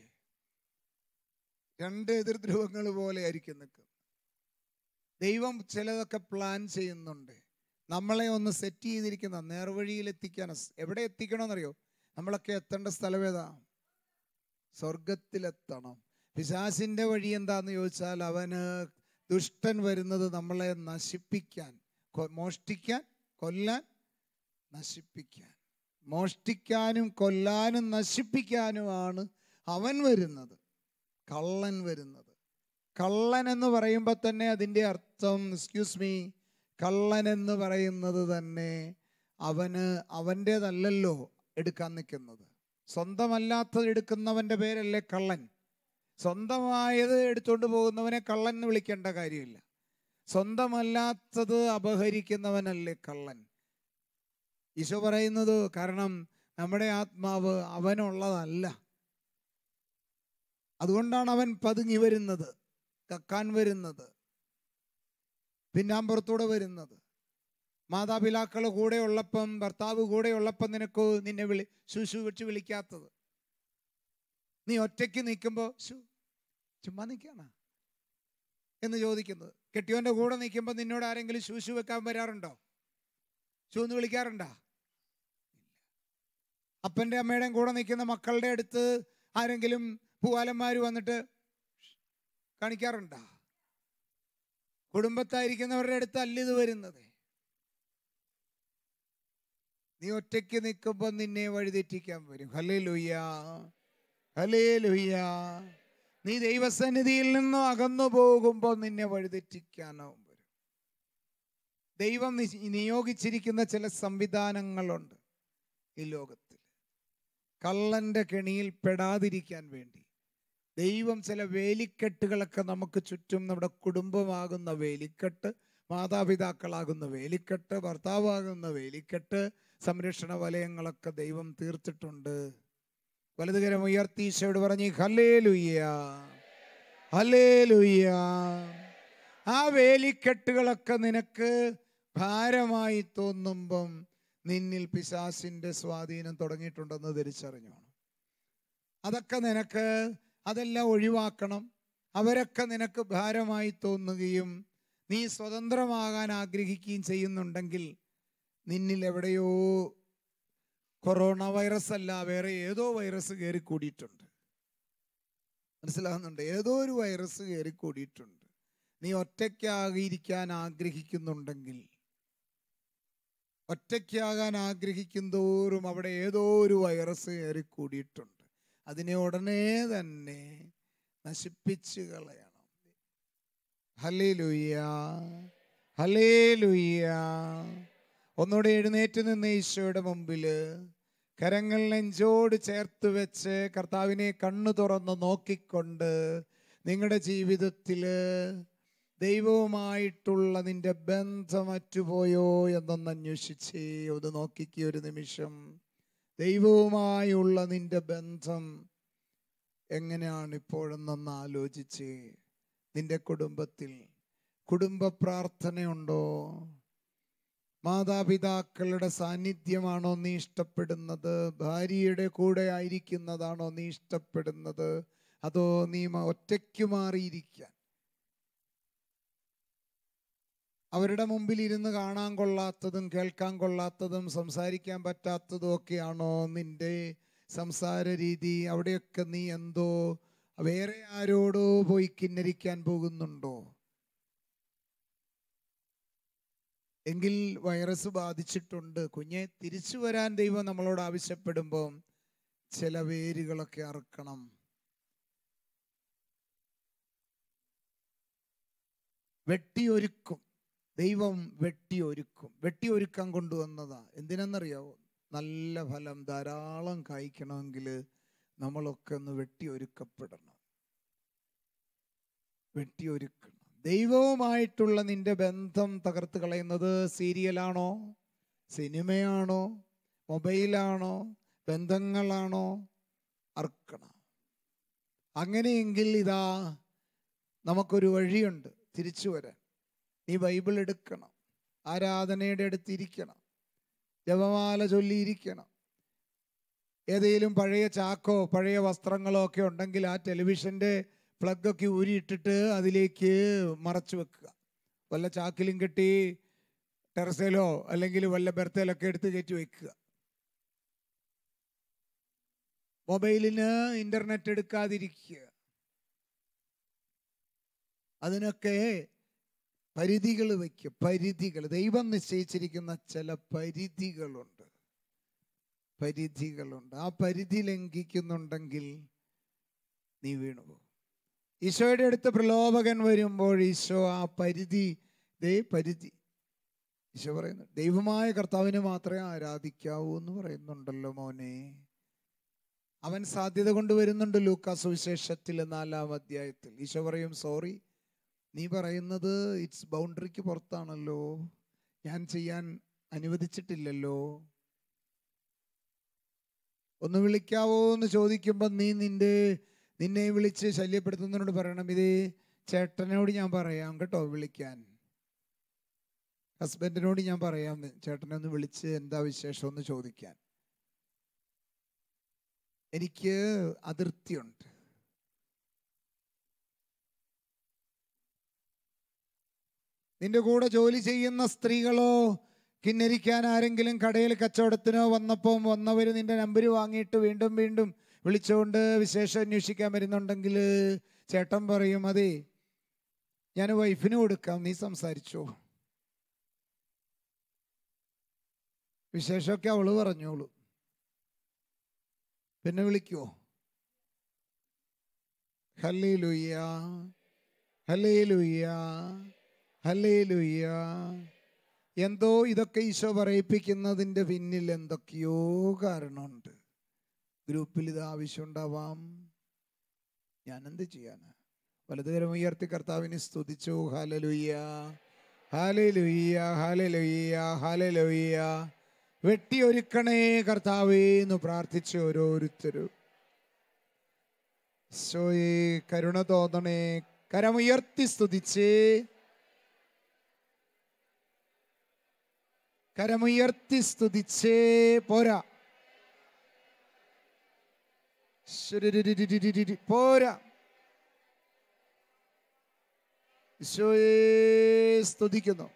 രണ്ട് എതിർ ധ്രുവങ്ങൾ പോലെ ആയിരിക്കും നിൽക്കുന്നത് ദൈവം ചിലതൊക്കെ പ്ലാൻ ചെയ്യുന്നുണ്ട് നമ്മളെ ഒന്ന് സെറ്റ് ചെയ്തിരിക്കുന്ന നേർവഴിയിൽ എത്തിക്കാൻ എവിടെ എത്തിക്കണമെന്നറിയോ നമ്മളൊക്കെ എത്തേണ്ട സ്ഥലം ഏതാ സ്വർഗത്തിലെത്തണം പിശാസിന്റെ വഴി എന്താന്ന് ചോദിച്ചാൽ അവന് ദുഷ്ടൻ വരുന്നത് നമ്മളെ നശിപ്പിക്കാൻ കൊ- മോഷ്ടിക്കാൻ കൊല്ലാൻ നശിപ്പിക്കാൻ മോഷ്ടിക്കാനും കൊല്ലാനും നശിപ്പിക്കാനുമാണ് അവൻ വരുന്നത് കള്ളൻ വരുന്നത് കള്ളൻ എന്ന് പറയുമ്പോൾ തന്നെ അതിൻ്റെ അർത്ഥം എക്സ്ക്യൂസ് മീ കള്ളൻ എന്ന് പറയുന്നത് തന്നെ അവന് അവൻ്റേതല്ലല്ലോ എടുക്കാൻ നിൽക്കുന്നത് സ്വന്തമല്ലാത്തത് എടുക്കുന്നവൻ്റെ പേരല്ലേ കള്ളൻ സ്വന്തമായത് എടുത്തുകൊണ്ട് പോകുന്നവനെ കള്ളൻ എന്ന് വിളിക്കേണ്ട കാര്യമില്ല സ്വന്തമല്ലാത്തത് അപഹരിക്കുന്നവനല്ലേ കള്ളൻ ഈശോ പറയുന്നത് കാരണം നമ്മുടെ ആത്മാവ് അവനുള്ളതല്ല അതുകൊണ്ടാണ് അവൻ പതുങ്ങി വരുന്നത് കക്കാൻ വരുന്നത് പിന്നാമ്പുറത്തൂടെ വരുന്നത് മാതാപിതാക്കൾ കൂടെ ഉള്ളപ്പം ഭർത്താവ് കൂടെ ഉള്ളപ്പം നിനക്ക് നിന്നെ വിളി ശുശു വെച്ച് വിളിക്കാത്തത് നീ ഒറ്റയ്ക്ക് നിൽക്കുമ്പോൾ ശു ചുമ്മാ നിൽക്കാണ എന്ന് ചോദിക്കുന്നത് കെട്ടിയോന്റെ കൂടെ നിൽക്കുമ്പോൾ നിന്നോട് ആരെങ്കിലും ശൂശു വെക്കാൻ വരാറുണ്ടോ ശൂ എന്ന് വിളിക്കാറുണ്ടോ അപ്പൻ്റെ അമ്മയുടെയും കൂടെ നിൽക്കുന്ന മക്കളുടെ അടുത്ത് ആരെങ്കിലും പൂവാലന്മാർ വന്നിട്ട് കാണിക്കാറുണ്ടോ കുടുംബത്തായിരിക്കുന്നവരുടെ അടുത്ത് അല്ല ഇത് വരുന്നത് നീ ഒറ്റയ്ക്ക് നിൽക്കുമ്പോൾ നിന്നെ വഴിതെറ്റിക്കാൻ വരും ഹലേ ലുയ്യ ഹലേ ലുയ്യ നീ ദൈവസന്നിധിയിൽ നിന്നും അകന്നു പോകുമ്പോൾ നിന്നെ വഴിതെറ്റിക്കാനാവും വരും ദൈവം നി- നിയോഗിച്ചിരിക്കുന്ന ചില സംവിധാനങ്ങളുണ്ട് ഈ ലോകത്തിൽ കള്ളന്റെ കെണിയിൽ പെടാതിരിക്കാൻ വേണ്ടി ദൈവം ചില വേലിക്കെട്ടുകളൊക്കെ നമുക്ക് ചുറ്റും നമ്മുടെ കുടുംബമാകുന്ന വേലിക്കെട്ട് മാതാപിതാക്കളാകുന്ന വേലിക്കെട്ട് ഭർത്താവാകുന്ന വേലിക്കെട്ട് സംരക്ഷണ വലയങ്ങളൊക്കെ ദൈവം തീർത്തിട്ടുണ്ട് വലതുകരം ഉയർത്തി ഈശോയോട് പറഞ്ഞ് ഹലേ ലുയ്യ ഹലേ ലുയ്യ ആ വേലിക്കെട്ടുകളൊക്കെ നിനക്ക് ഭാരമായി തോന്നുമ്പം നിന്നിൽ പിശാസിന്റെ സ്വാധീനം തുടങ്ങിയിട്ടുണ്ടെന്ന് തിരിച്ചറിഞ്ഞോണം അതൊക്കെ നിനക്ക് അതെല്ലാം ഒഴിവാക്കണം അവരൊക്കെ നിനക്ക് ഭാരമായി തോന്നുകയും നീ സ്വതന്ത്രമാകാൻ ആഗ്രഹിക്കുകയും ചെയ്യുന്നുണ്ടെങ്കിൽ നിന്നിൽ എവിടെയോ കൊറോണ വൈറസ് അല്ല വേറെ ഏതോ വൈറസ് കയറി കൂടിയിട്ടുണ്ട് മനസ്സിലാകുന്നുണ്ട് ഏതോ ഒരു വൈറസ് കയറി കൂടിയിട്ടുണ്ട് നീ ഒറ്റയ്ക്കാകിയിരിക്കാൻ ആഗ്രഹിക്കുന്നുണ്ടെങ്കിൽ ഒറ്റയ്ക്കാകാൻ ആഗ്രഹിക്കും തോറും അവിടെ ഏതോ ഒരു വൈറസ് കയറി കൂടിയിട്ടുണ്ട് അതിനെ ഉടനെ തന്നെ നശിപ്പിച്ചു കളയണം ഹലേ ലുയ്യ ഹലേ ലുയ്യ ഒന്നുകൂടെ എഴുന്നേറ്റ് നിന്ന് ഈശോയുടെ മുമ്പില് കരങ്ങൾ നെഞ്ചോട് ചേർത്ത് വെച്ച് കർത്താവിനെ കണ്ണു തുറന്ന് നോക്കിക്കൊണ്ട് നിങ്ങളുടെ ജീവിതത്തില് ദൈവവുമായിട്ടുള്ള നിന്റെ ബന്ധം അറ്റുപോയോ എന്നൊന്ന് അന്വേഷിച്ചേ ഒന്ന് നോക്കിക്കേ ഒരു നിമിഷം ദൈവവുമായുള്ള നിന്റെ ബന്ധം എങ്ങനെയാണ് ഇപ്പോഴെന്നൊന്ന് ആലോചിച്ച് നിന്റെ കുടുംബത്തിൽ കുടുംബ പ്രാർത്ഥനയുണ്ടോ മാതാപിതാക്കളുടെ സാന്നിധ്യമാണോ നീ ഇഷ്ടപ്പെടുന്നത് ഭാര്യയുടെ കൂടെ ആയിരിക്കുന്നതാണോ നീ ഇഷ്ടപ്പെടുന്നത് അതോ നീ മ- ഒറ്റയ്ക്ക് മാറിയിരിക്കാൻ അവരുടെ മുമ്പിൽ ഇരുന്ന് കാണാൻ കൊള്ളാത്തതും കേൾക്കാൻ കൊള്ളാത്തതും സംസാരിക്കാൻ പറ്റാത്തതും ഒക്കെയാണോ നിന്റെ സംസാര രീതി അവിടെയൊക്കെ നീ എന്തോ വേറെ ആരോടോ പോയി കിന്നരിക്കാൻ പോകുന്നുണ്ടോ എങ്കിൽ വൈറസ് ബാധിച്ചിട്ടുണ്ട് കുഞ്ഞെ തിരിച്ചു വരാൻ ദൈവം നമ്മളോട് ആവശ്യപ്പെടുമ്പോൾ ചില വേരുകളൊക്കെ അറുക്കണം വെട്ടിയൊരുക്കും ദൈവം വെട്ടിയൊരുക്കും വെട്ടിയൊരുക്കാൻ കൊണ്ടുവന്നതാ എന്തിനെന്നറിയാവോ നല്ല ഫലം ധാരാളം കായ്ക്കണമെങ്കിൽ നമ്മളൊക്കെ ഒന്ന് വെട്ടിയൊരുക്കപ്പെടണം വെട്ടിയൊരുക്കണം ദൈവവുമായിട്ടുള്ള നിന്റെ ബന്ധം തകർത്ത് കളയുന്നത് സീരിയലാണോ സിനിമയാണോ മൊബൈലാണോ ബന്ധങ്ങളാണോ അർക്കണം അങ്ങനെയെങ്കിൽ ഇതാ നമുക്കൊരു വഴിയുണ്ട് തിരിച്ചു വരാൻ നീ ബൈബിൾ എടുക്കണം ആരാധനയുടെ അടുത്തിരിക്കണം ജപമാല ചൊല്ലിയിരിക്കണം ഏതെങ്കിലും പഴയ ചാക്കോ പഴയ വസ്ത്രങ്ങളോ ഒക്കെ ഉണ്ടെങ്കിൽ ആ ടെലിവിഷൻ്റെ പ്ലഗൊക്കെ ഊരിയിട്ടിട്ട് അതിലേക്ക് മറച്ചു വെക്കുക വല്ല ചാക്കിലും കെട്ടി ടെറസയിലോ അല്ലെങ്കിൽ വല്ല ബെർത്തയിലൊക്കെ എടുത്ത് കയറ്റി വെക്കുക മൊബൈലിന് ഇന്റർനെറ്റ് എടുക്കാതിരിക്കുക അതിനൊക്കെ പരിധികൾ വയ്ക്കുക പരിധികൾ ദൈവം നിശ്ചയിച്ചിരിക്കുന്ന ചില പരിധികളുണ്ട് പരിധികളുണ്ട് ആ പരിധി ലംഘിക്കുന്നുണ്ടെങ്കിൽ നീ വീണുപോകും ഈശോയുടെ അടുത്ത് പ്രലോഭകൻ വരുമ്പോൾ ഈശോ ആ പരിധി ദേ പരിധി ഈശോ പറയുന്നു ദൈവമായ കർത്താവിനെ മാത്രമേ ആരാധിക്കാവൂ എന്ന് പറയുന്നുണ്ടല്ലോ മോനെ അവൻ സാധ്യത കൊണ്ടുവരുന്നുണ്ട് ലൂക്കാ സുവിശേഷത്തിൽ നാലാം അധ്യായത്തിൽ ഈശോ പറയും സോറി നീ പറയുന്നത് ഇറ്റ്സ് ബൗണ്ടറിക്ക് പുറത്താണല്ലോ ഞാൻ ചെയ്യാൻ അനുവദിച്ചിട്ടില്ലല്ലോ ഒന്ന് വിളിക്കാവോ എന്ന് ചോദിക്കുമ്പോൾ നീ നിന്റെ നിന്നെ വിളിച്ച് ശല്യപ്പെടുത്തുന്നതിനോട് പറയണം ഇത് ചേട്ടനോട് ഞാൻ പറയാം കേട്ടോ വിളിക്കാൻ ഹസ്ബൻഡിനോട് ഞാൻ പറയാം ചേട്ടനെ ഒന്ന് വിളിച്ച് എന്താ വിശേഷം എന്ന് ചോദിക്കാൻ എനിക്ക് അതിർത്തിയുണ്ട് നിന്റെ കൂടെ ജോലി ചെയ്യുന്ന സ്ത്രീകളോ കിന്നരിക്കാൻ ആരെങ്കിലും കടയിൽ കച്ചവടത്തിനോ വന്നപ്പോൾ വന്നവർ നിന്റെ നമ്പർ വാങ്ങിയിട്ട് വീണ്ടും വീണ്ടും വിളിച്ചുകൊണ്ട് വിശേഷം അന്വേഷിക്കാൻ വരുന്നുണ്ടെങ്കിൽ ചേട്ടൻ പറയും അതെ ഞാൻ വൈഫിന് കൊടുക്കാം നീ സംസാരിച്ചോ വിശേഷമൊക്കെ അവള് പറഞ്ഞോളൂ പിന്നെ വിളിക്കുവോ ഹല്ലേ ലുയ്യ ഹല്ലേ ലുയ്യ ഹല്ലേ ലുയ്യ എന്തോ ഇതൊക്കെ ഈശോ പറയിപ്പിക്കുന്നതിൻ്റെ പിന്നിൽ എന്തൊക്കെയോ കാരണമുണ്ട് ഗ്രൂപ്പിൽ ഇത് ആവശ്യമുണ്ടാവാം ഞാൻ എന്ത് ചെയ്യാനാ വലതുകരം ഉയർത്തി കർത്താവിനെ സ്തുതിച്ചു ഹാലലുയ്യ ഹാലലുയ്യ ഹാലലുയ്യ ഹാലലുയ്യ വെട്ടിയൊരുക്കണേ കർത്താവേ എന്ന് പ്രാർത്ഥിച്ചു ഓരോരുത്തരും സോയെ കരുണ തോന്നണേ കരമുയർത്തി സ്തുതിച്ചേ കരമുയർത്തി സ്തുതിച്ചേ പോരാ ശുരുരുരുരുരുരുരു. പോരാ ഈശോയെ സ്തുതിക്കുന്നു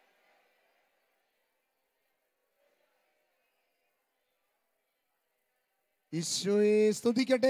ഈശോയെ സ്തുതിക്കട്ടെ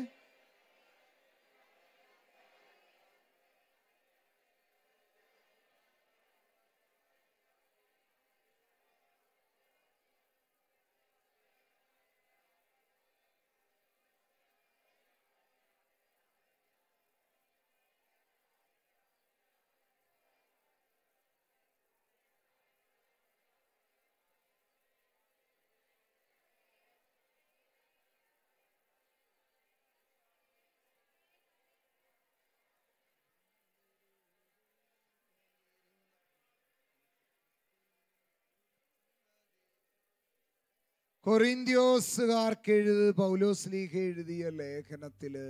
കൊറിന്ത്യോസുകാർക്ക് എഴുത് പൗലോസ് ലീഹ എഴുതിയ ലേഖനത്തില്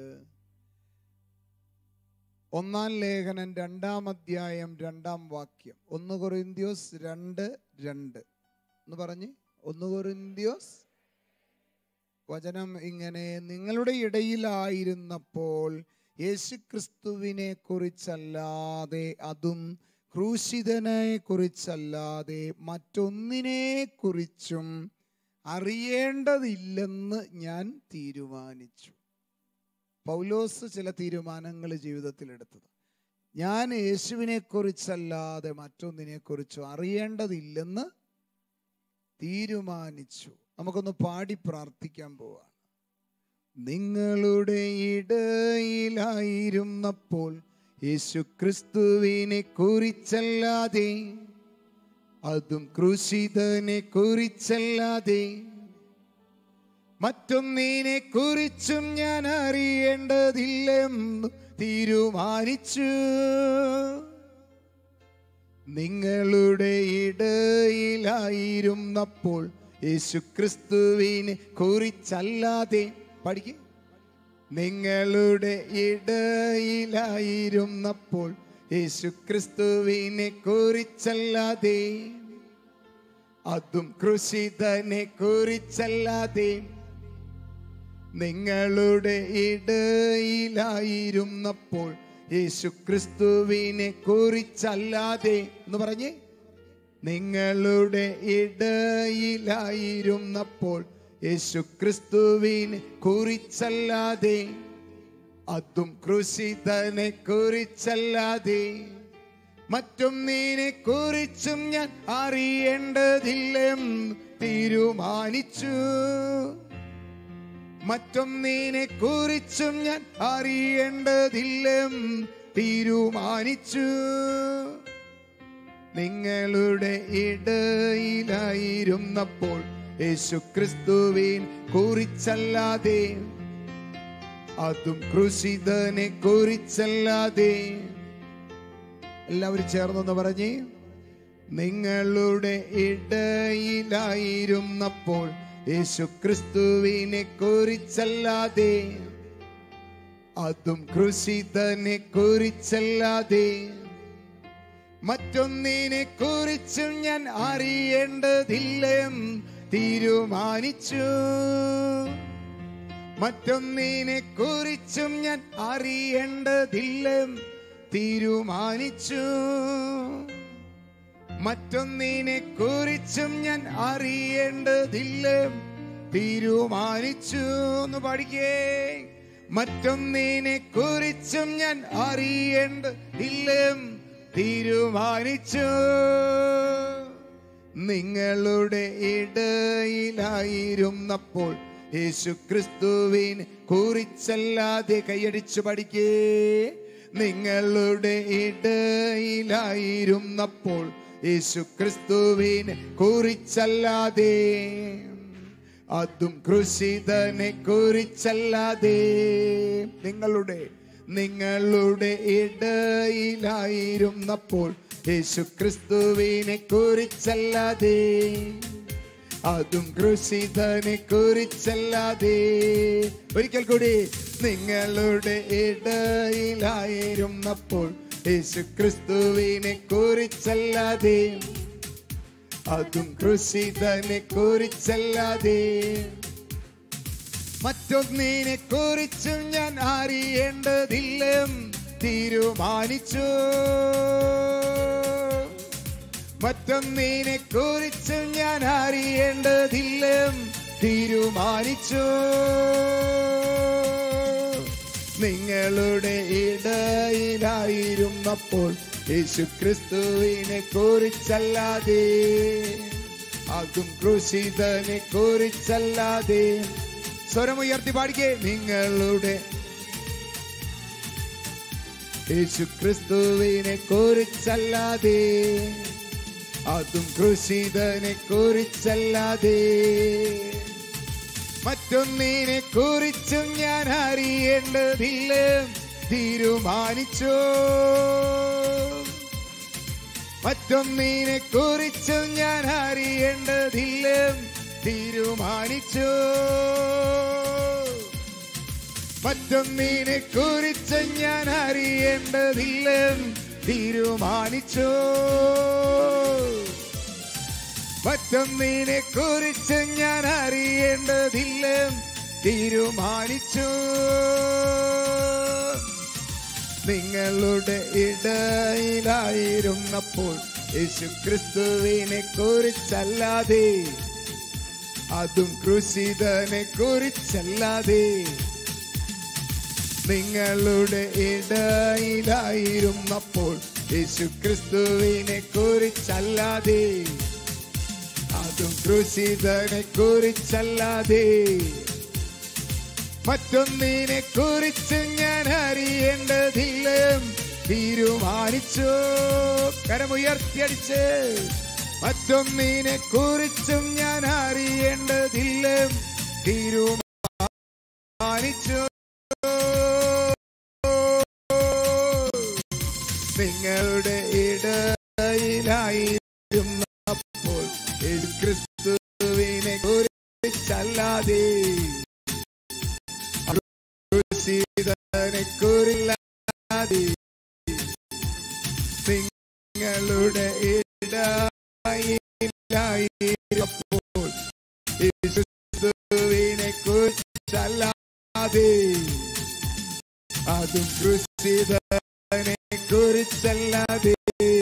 ഒന്നാം ലേഖനം രണ്ടാം അധ്യായം രണ്ടാം വാക്യം ഒന്ന് കൊറിന്ത്യോസ് രണ്ട് രണ്ട് എന്ന് പറഞ്ഞ് ഒന്ന് കൊറിന്ത്യോസ് വചനം ഇങ്ങനെ നിങ്ങളുടെ ഇടയിലായിരുന്നപ്പോൾ യേശുക്രിസ്തുവിനെ കുറിച്ചല്ലാതെ അതും ക്രൂശിതനെ കുറിച്ചല്ലാതെ മറ്റൊന്നിനെ കുറിച്ചും അറിയേണ്ടതില്ലെന്ന് ഞാൻ തീരുമാനിച്ചു പൗലോസ് ചില തീരുമാനങ്ങൾ ജീവിതത്തിൽ എടുത്തത് ഞാൻ യേശുവിനെ കുറിച്ചല്ലാതെ മറ്റൊന്നിനെ കുറിച്ചും അറിയേണ്ടതില്ലെന്ന് തീരുമാനിച്ചു നമുക്കൊന്ന് പാടി പ്രാർത്ഥിക്കാൻ പോവാണ് നിങ്ങളുടെ ഇടയിലായിരുന്നപ്പോൾ യേശു ക്രിസ്തുവിനെ കുറിച്ചല്ലാതെ അതും ക്രൂശിതനെ കുറിച്ചല്ലാതെ മറ്റൊന്നിനെ കുറിച്ചും ഞാൻ അറിയേണ്ടതില്ലെന്ന് തീരുമാനിച്ചു നിങ്ങളുടെ ഇടയിലായിരുന്നപ്പോൾ യേശു ക്രിസ്തുവിനെ കുറിച്ചല്ലാതെ പഠിക്കും നിങ്ങളുടെ ഇടയിലായിരുന്നപ്പോൾ യേശു ക്രിസ്തുവിനെ കുറിച്ചല്ലാതെ അതും ക്രൂശിതനെ കുറിച്ചല്ലാതെ നിങ്ങളുടെ ഇടയിലായിരുന്നപ്പോൾ യേശു ക്രിസ്തുവിനെ കുറിച്ചല്ലാതെ എന്ന് പറഞ്ഞേ നിങ്ങളുടെ ഇടയിലായിരുന്നപ്പോൾ യേശു ക്രിസ്തുവിനെ കുറിച്ചല്ലാതെ അതും ക്രൂശിതനെ കുറിച്ചല്ലാതെ മറ്റൊന്നിനെ കുറിച്ചും ഞാൻ അറിയേണ്ടതില്ലെന്ന് തീരുമാനിച്ചു മറ്റൊന്നിനെ കുറിച്ചും ഞാൻ അറിയേണ്ടതില്ലെന്ന് തീരുമാനിച്ചു നിങ്ങളുടെ ഇടയിലായിരുന്നപ്പോൾ യേശു ക്രിസ്തുവിൻ കുറിച്ചല്ലാതെ അതും ക്രൂശിതനെ കുറിച്ചല്ലാതെ എല്ലാവരും ചേർന്നൊന്ന് പറഞ്ഞേ നിങ്ങളുടെ ഇടയിലായിരുന്നപ്പോൾ യേശു ക്രിസ്തുവിനെ കുറിച്ചല്ലാതെ അതും ക്രൂശിതനെ കുറിച്ചല്ലാതെ മറ്റൊന്നിനെ കുറിച്ചും ഞാൻ അറിയേണ്ടതില്ലെന്ന് തീരുമാനിച്ചു മറ്റൊന്നിനെ കുറിച്ചും ഞാൻ അറിയേണ്ടതില്ലെന്ന് തീരുമാനിച്ചു മറ്റൊന്നിനെ കുറിച്ചും ഞാൻ അറിയേണ്ടതില്ലെന്ന് തീരുമാനിച്ചു എന്ന് പഠിക്കേ മറ്റൊന്നിനെ കുറിച്ചും ഞാൻ അറിയേണ്ടതില്ലെന്ന് തീരുമാനിച്ചു നിങ്ങളുടെ ഇടയിലായിരുന്നപ്പോൾ യേശു ക്രിസ്തുവിനെ കുറിച്ചല്ലാതെ കൈയടിച്ചു പഠിക്കേ നിങ്ങളുടെ ഇടയിലായിരുന്നപ്പോൾ യേശു ക്രിസ്തുവിനെ കുറിച്ചല്ലാതെ അതും ക്രൂശിതനെ കുറിച്ചല്ലാതെ നിങ്ങളുടെ നിങ്ങളുടെ ഇടയിലായിരുന്നപ്പോൾ യേശു ക്രിസ്തുവിനെ കുറിച്ചല്ലാതെ അതും ക്രൂശിതനെ കുറിച്ചല്ലാതെ ഒരിക്കൽ കൂടി നിങ്ങളുടെ ഇടയിലായിരുന്നപ്പോൾ യേശു ക്രിസ്തുവിനെ കുറിച്ചല്ലാതെ അതും ക്രൂശിതനെ കുറിച്ചല്ലാതെ മറ്റൊന്നിനെ കുറിച്ചും ഞാൻ അറിയേണ്ടതില്ല തീരുമാനിച്ചു മറ്റൊന്നിനെ കുറിച്ചും ഞാൻ അറിയേണ്ടതില്ല തീരുമാനിച്ചു നിങ്ങളുടെ ഇടയിലായിരുന്നപ്പോൾ യേശു ക്രിസ്തുവിനെ കുറിച്ചല്ലാതെ അതും ക്രൂശിതനെ കുറിച്ചല്ലാതെ സ്വരമുയർത്തി പാടിക്കേ നിങ്ങളുടെ യേശു ക്രിസ്തുവിനെ കുറിച്ചല്ലാതെ അതും ക്രൂശിതനെ കുറിച്ചല്ലാതെ മറ്റൊന്നിനെ കുറിച്ചും ഞാൻ അറിയേണ്ടതില്ല തീരുമാനിച്ചു മറ്റൊന്നിനെ കുറിച്ചും ഞാൻ അറിയേണ്ടതില്ല തീരുമാനിച്ചു മറ്റൊന്നിനെ കുറിച്ച് ഞാൻ അറിയേണ്ടതില്ല തീരുമാനിച്ചു മറ്റൊന്നിനെ കുറിച്ച് ഞാൻ അറിയേണ്ടതില്ല തീരുമാനിച്ചു നിങ്ങളുടെ ഇടയിലായിരുന്നപ്പോൾ യേശു ക്രിസ്തുവിനെ കുറിച്ചല്ലാതെ അതും ക്രൂശിതനെ കുറിച്ചല്ലാതെ നിങ്ങളുടെ ഇടയിലായിരുന്നപ്പോൾ യേശു ക്രിസ്തുവിനെ കുറിച്ചല്ലാതെ അതും ക്രൂശിതനെ കുറിച്ചല്ലാതെ മറ്റൊന്നിനെ കുറിച്ച് ഞാൻ അറിയേണ്ടതില്ല തീരുമാനിച്ചു കരമുയർത്തിയടിച്ച് മറ്റൊന്നിനെ കുറിച്ചും ഞാൻ അറിയേണ്ടതില്ല തീരുമാനിച്ചു നിങ്ങളുടെ ഇടയിലായിരുന്നപ്പോൾ യേശു ക്രിസ്തുവിനെ കുറിച്ചല്ലാതെ ക്രൂശിതനെ കുറില്ലാതെ നിങ്ങളുടെ ഇടയിലായിരുന്നപ്പോൾ യേശു ക്രിസ്തുവിനെ കുറിച്ചല്ലാതെ അതും ക്രൂശിതനെ കുറിച്ചല്ലാതെ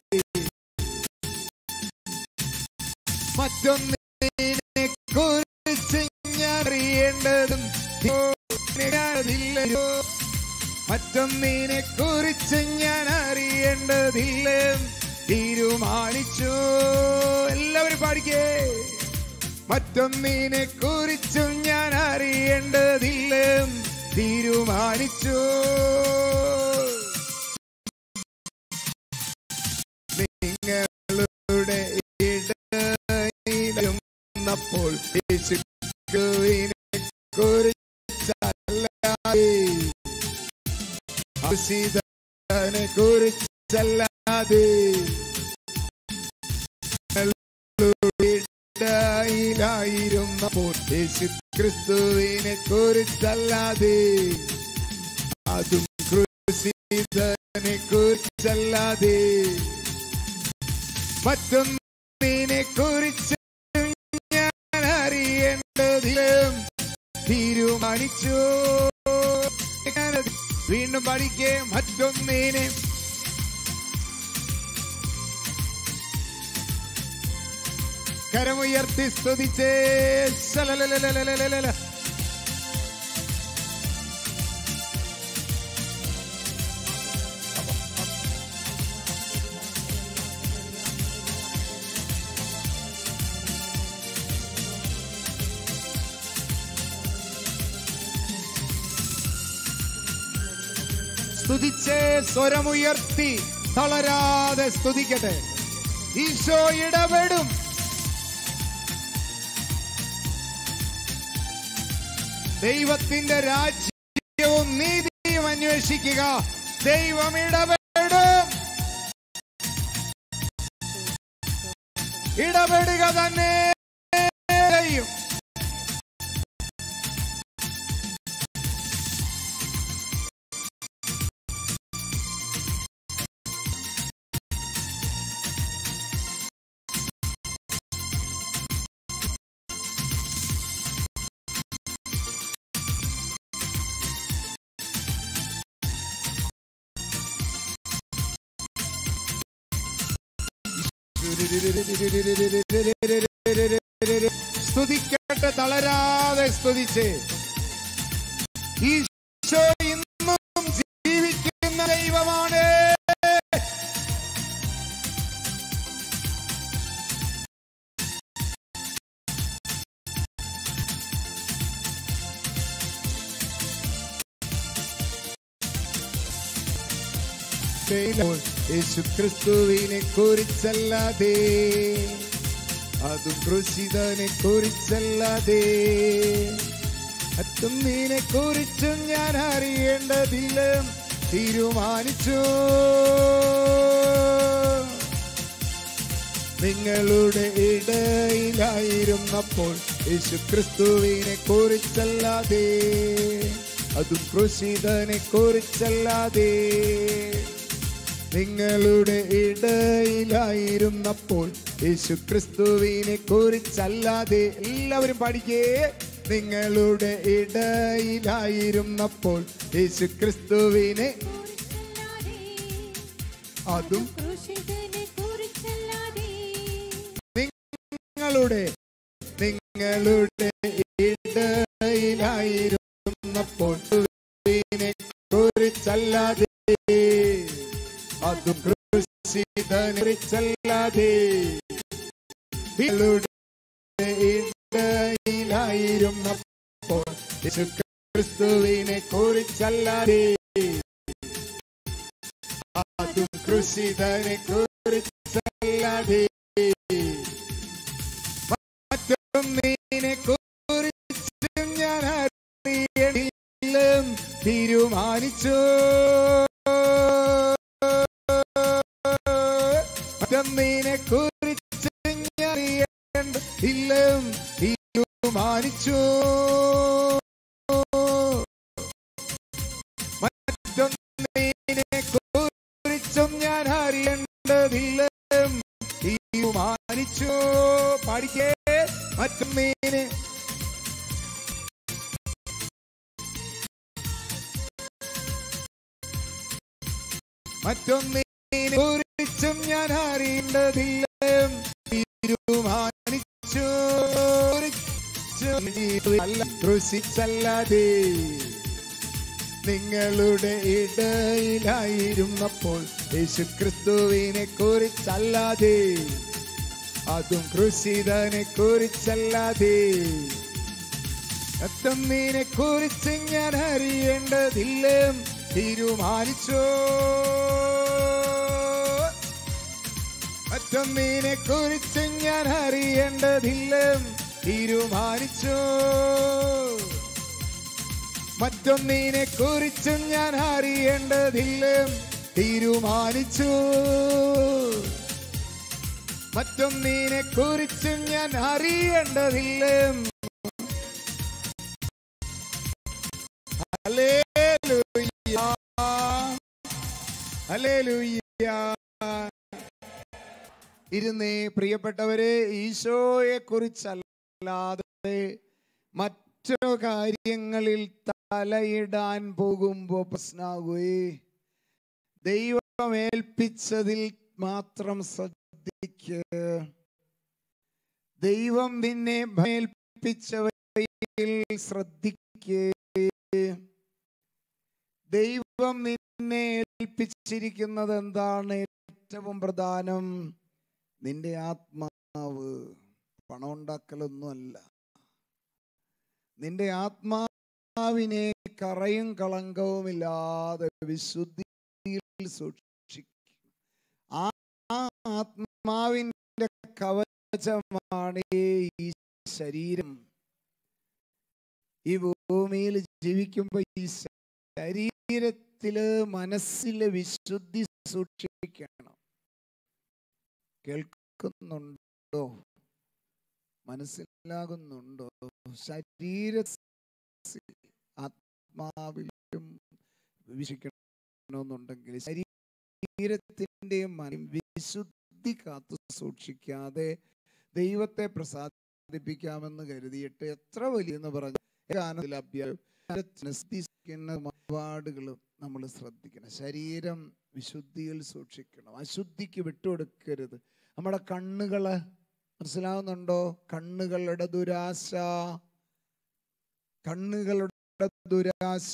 മറ്റൊന്നിനെ കുറിച്ച് ഞാൻ അറിയേണ്ടതും അറിയേണ്ടതില്ലയോ മറ്റൊന്നിനെ കുറിച്ച് ഞാൻ അറിയേണ്ടതില്ല തീരുമാനിച്ചു എല്ലാവരും പാടിക്കേ മറ്റൊന്നിനെ കുറിച്ചും ഞാൻ അറിയേണ്ടതില്ല തീരുമാനിച്ചു നിങ്ങളുടെ ഇടയിലുന്നപ്പോൾ യേശുവിനെ കുറിച്ചല്ലാതെ ഔഷധനെ കുറിച്ചല്ലാതെ ഇടയിലായിരുന്നപ്പോൾ യേശു ക്രിസ്തുവിനെ കുറിച്ചല്ലാതെ അതും ക്രൂശിതനെ കുറിച്ചല്ലാതെ മറ്റൊന്നിനെ കുറിച്ച് ഞാൻ അറിയേണ്ടതിലും തീരുമാനിച്ചു വീണ്ടും പഠിക്കേ മറ്റൊന്നിനെ കരമുയർത്തി സ്തുതിച്ചേ ശലലലലലലലല. സ്തുതിച്ചേ സ്വരമുയർത്തി തളരാതെ സ്തുതിക്കട്ടെ ഈശോ ഇടപെടും ദൈവത്തിന്റെ രാജ്യവും നീതിയും അന്വേഷിക്കുക ദൈവം ഇടപെടും ഇടപെടുക തന്നെ ചെയ്യും സ്തുതിക്കട്ടെ തളരാതെ സ്തുതിച്ച് ഈശോ ഇന്നും ജീവിക്കുന്ന ദൈവമാണ് യേശുക്രിസ്തുവിനെ കുറിച്ചല്ലാതെ അതും ക്രൂശിതനെ കുറിച്ചല്ലാതെ അത്തുന്നീനെ കുറിച്ചും ഞാൻ അറിയേണ്ടതില്ല തീരുമാനിച്ചു നിങ്ങളുടെ ഇടയിലായിരുന്നപ്പോൾ യേശുക്രിസ്തുവിനെ കുറിച്ചല്ലാതെ അതും ക്രൂശിതനെ കുറിച്ചല്ലാതെ നിങ്ങളുടെ ഇടയിലായിരുന്നപ്പോൾ യേശുക്രിസ്തുവിനെ കുറിച്ചല്ലാതെ എല്ലാവരും പഠിക്കേ നിങ്ങളുടെ ഇടയിലായിരുന്നപ്പോൾ യേശുക്രിസ്തുവിനെ അതും ക്രൂശിതനെ കുറിച്ചല്ലാതെ നിങ്ങളുടെ നിങ്ങളുടെ ഇടയിലായിരുന്നപ്പോൾ ക്രിസ്തുവിനെ കുറിച്ചല്ലാതെ അതും ക്രൂശിതനെ കുറിച്ചല്ലാതെ നിങ്ങളുടെ ഇടയിലായിരുന്നപ്പോൾ യേശു ക്രിസ്തുവിനെ കുറിച്ചല്ലാതെ അതും ക്രൂശിതനെ കുറിച്ചല്ലാതെ മറ്റൊന്നിനെ കുറിച്ചും ഞാൻ അറിയണം തീരുമാനിച്ചു മറ്റൊന്നിനെ കുറിച്ച് ഞാൻ അറിയേണ്ടതില്ല തീരുമാനിച്ചു മറ്റൊന്നിനെ കുറിച്ചും ഞാൻ അറിയേണ്ടതില്ല തീരുമാനിച്ചു പഠിക്കേ മറ്റൊന്നിനെ മറ്റൊന്നിനെ കുറിച്ചും ഞാൻ അറിയേണ്ടതില്ല തീരുമാനിച്ചു അല്ല ക്രൂശിച്ചല്ലാതെ നിങ്ങളുടെ ഇടയിലായിരുന്നപ്പോൾ യേശു ക്രിസ്തുവിനെ കുറിച്ചല്ലാതെ അതും ക്രൂശിതനെ കുറിച്ചല്ലാതെ മറ്റൊന്നിനെ കുറിച്ച് ഞാൻ അറിയേണ്ടതില്ല തീരുമാനിച്ചോ മറ്റൊന്നിനെ കുറിച്ച് ഞാൻ അറിയേണ്ടതില്ല തീരുമാനിച്ചോ മറ്റൊന്നിനെ കുറിച്ചും ഞാൻ അറിയേണ്ടതില്ല തീരുമാനിച്ചു മറ്റൊന്നിനെ കുറിച്ചും ഞാൻ അറിയേണ്ടതില്ല ഹല്ലേലൂയ. ഹല്ലേലൂയ. ഇരുന്നേ പ്രിയപ്പെട്ടവരെ ഈശോയെ കുറിച്ചല്ലാതെ മറ്റു കാര്യങ്ങളിൽ തലയിടാൻ പോകുമ്പോ പ്രശ്നാകുകയെ ദൈവം ഏൽപ്പിച്ചതിൽ മാത്രം ശ്രദ്ധിക്ക് ദൈവം നിന്നെ ഏൽപ്പിച്ചവയിൽ ശ്രദ്ധിക്കേ ദൈവം നിന്നെ ഏൽപ്പിച്ചിരിക്കുന്നത് എന്താണ് ഏറ്റവും പ്രധാനം നിന്റെ ആത്മാവ് പണം ഉണ്ടാക്കലൊന്നുമല്ല നിന്റെ ആത്മാവ് ആത്മാവിനെ കറയും കളങ്കവുമില്ലാതെ വിശുദ്ധിയിൽ സൂക്ഷിക്കും ആ ആ ആത്മാവിൻ്റെ കവചമാണ് ഈ ശരീരം ഈ ഭൂമിയിൽ ജീവിക്കുമ്പോൾ ഈ ശരീരത്തില് മനസ്സിലെ വിശുദ്ധി സൂക്ഷിക്കണം കേൾക്കുന്നുണ്ടോ മനസ്സിലാകുന്നുണ്ടോ ശരീര ആത്മാവിലും വീക്ഷിക്കണമെന്നുണ്ടെങ്കിൽ ശരീരത്തിൻ്റെയും വിശുദ്ധി കാത്തു സൂക്ഷിക്കാതെ ദൈവത്തെ പ്രസാദിപ്പിക്കാമെന്ന് കരുതിയിട്ട് എത്ര വലിയെന്ന് പറഞ്ഞു അഭ്യാടുകളും നമ്മൾ ശ്രദ്ധിക്കണം ശരീരം വിശുദ്ധിയിൽ സൂക്ഷിക്കണം അശുദ്ധിക്ക് വിട്ടുകൊടുക്കരുത് നമ്മുടെ കണ്ണുകള് മനസ്സിലാവുന്നുണ്ടോ കണ്ണുകളുടെ ദുരാശ കണ്ണുകളുടെ ദുരാശ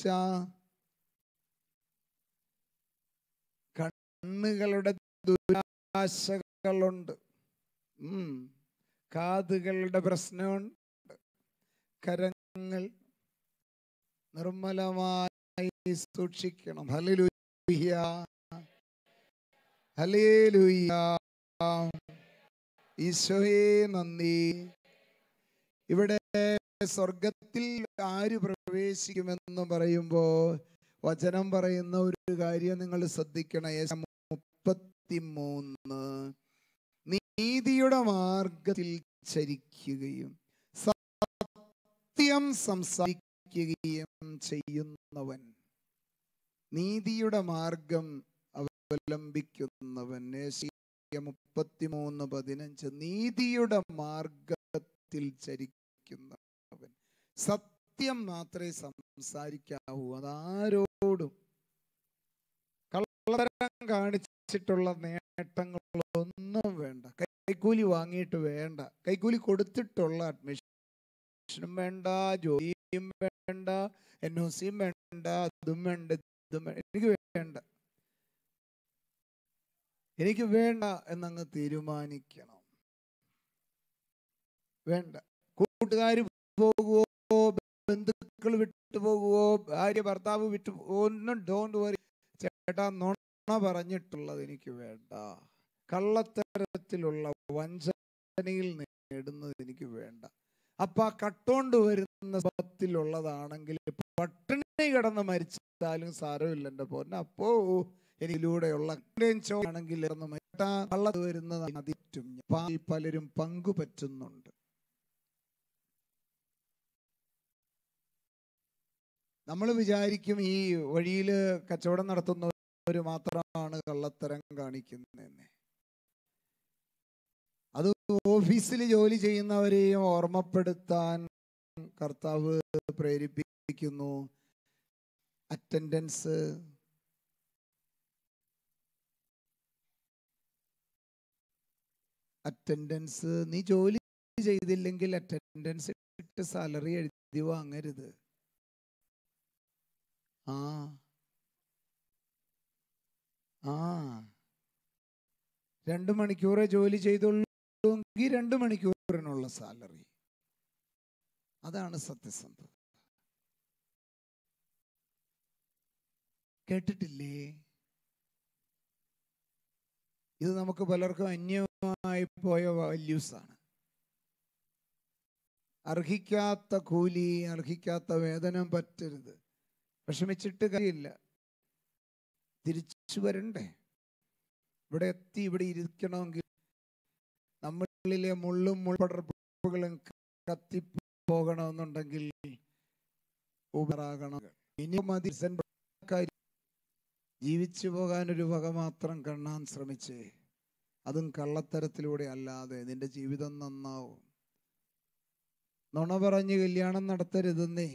കണ്ണുകളുടെ ദുരാശകളുണ്ട് ഉം. കാതുകളുടെ പ്രശ്നമുണ്ട് കരങ്ങൾ നിർമ്മലമായി സൂക്ഷിക്കണം ഹല്ലേലൂയ ഹല്ലേലൂയ ഈശോയെ നന്ദി ഇവിടെ സ്വർഗത്തിൽ ആര് പ്രവേശിക്കുമെന്ന് പറയുമ്പോ വചനം പറയുന്ന ഒരു കാര്യം നിങ്ങൾ ശ്രദ്ധിക്കണം യേശ മുപ്പത്തിമൂന്ന് നീതിയുടെ മാർഗത്തിൽ ചരിക്കുകയും സത്യം സംസാരിക്കുകയും ചെയ്യുന്നവൻ നീതിയുടെ മാർഗം അവലംബിക്കുന്നവൻ ഏശയ്യ മുപ്പത്തിമൂന്ന് പതിനഞ്ച് നീതിയുടെ മാർഗത്തിൽ ചരിക്കുന്നവൻ സത്യം മാത്രമേ സംസാരിക്കാവൂ അതാരോടും കള്ളതരം കാണിച്ചിട്ടുള്ള നേട്ടങ്ങളൊന്നും വേണ്ട കൈക്കൂലി വാങ്ങിയിട്ട് വേണ്ട കൈക്കൂലി കൊടുത്തിട്ടുള്ള അഡ്മിഷനും വേണ്ട ജോലിയും വേണ്ട എൻ ഒ സിയും വേണ്ട അതും വേണ്ട ഇതും വേണ്ട എനിക്ക് വേണ്ട എനിക്ക് വേണ്ട എന്നങ്ങ് തീരുമാനിക്കണം വേണ്ട കൂട്ടുകാർ പോകുവോ ബന്ധുക്കൾ വിട്ടു പോകുവോ ഭാര്യ ഭർത്താവ് വിട്ടു ഒന്നും ഡോണ്ട് വറി ചേട്ടാ നുണ പറഞ്ഞിട്ടുള്ളത് എനിക്ക് വേണ്ട കള്ളത്തരത്തിലുള്ള വഞ്ചനയിൽ നേടുന്നത് എനിക്ക് വേണ്ട അപ്പൊ ആ കട്ടോണ്ട് വരുന്ന സ്വത്തിലുള്ളതാണെങ്കിൽ പട്ടിണി കിടന്ന് മരിച്ചാലും സാരമില്ല എൻ്റെ പോന്നെ അപ്പോ എനിലൂടെയുള്ള ആണെങ്കിൽ കള്ളത് വരുന്നത് അതിറ്റും പാൽ പലരും പങ്കുപറ്റുന്നുണ്ട് നമ്മൾ വിചാരിക്കും ഈ വഴിയിൽ കച്ചവടം നടത്തുന്നവർ മാത്രമാണ് കള്ളത്തരം കാണിക്കുന്നതെന്ന് അത് ഓഫീസിൽ ജോലി ചെയ്യുന്നവരെയും ഓർമ്മപ്പെടുത്താൻ കർത്താവ് പ്രേരിപ്പിക്കുന്നു അറ്റൻഡൻസ് അറ്റൻഡൻസ് നീ ജോലി ചെയ്തില്ലെങ്കിൽ അറ്റൻഡൻസ് ഇട്ട് സാലറി എഴുതി വാങ്ങരുത് ആ ആ രണ്ട് മണിക്കൂറേ ജോലി ചെയ്തുള്ളൂങ്കിൽ രണ്ട് മണിക്കൂറിനുള്ള സാലറി അതാണ് സത്യസന്ധത കേട്ടിട്ടില്ലേ ഇത് നമുക്ക് പലർക്കും അന്യമായി പോയ വാല്യൂസ് ആണ് അർഹിക്കാത്ത കൂലി അർഹിക്കാത്ത വേതനം പറ്റരുത് വിഷമിച്ചിട്ട് കാര്യമില്ല തിരിച്ചു വരണ്ടേ ഇവിടെ എത്തി ഇവിടെ ഇരിക്കണമെങ്കിൽ നമ്മളിലെ മുള്ളും മുൾപടർപ്പുകളും കത്തി പോകണമെന്നുണ്ടെങ്കിൽ ഉപറാകണം ഇനി മതി കാര്യം ജീവിച്ചു പോകാൻ ഒരു വക മാത്രം കാണാൻ ശ്രമിച്ചേ അതും കള്ളത്തരത്തിലൂടെ അല്ലാതെ നിന്റെ ജീവിതം നന്നാവും നുണ പറഞ്ഞ് കല്യാണം നടത്തരുതെന്നേ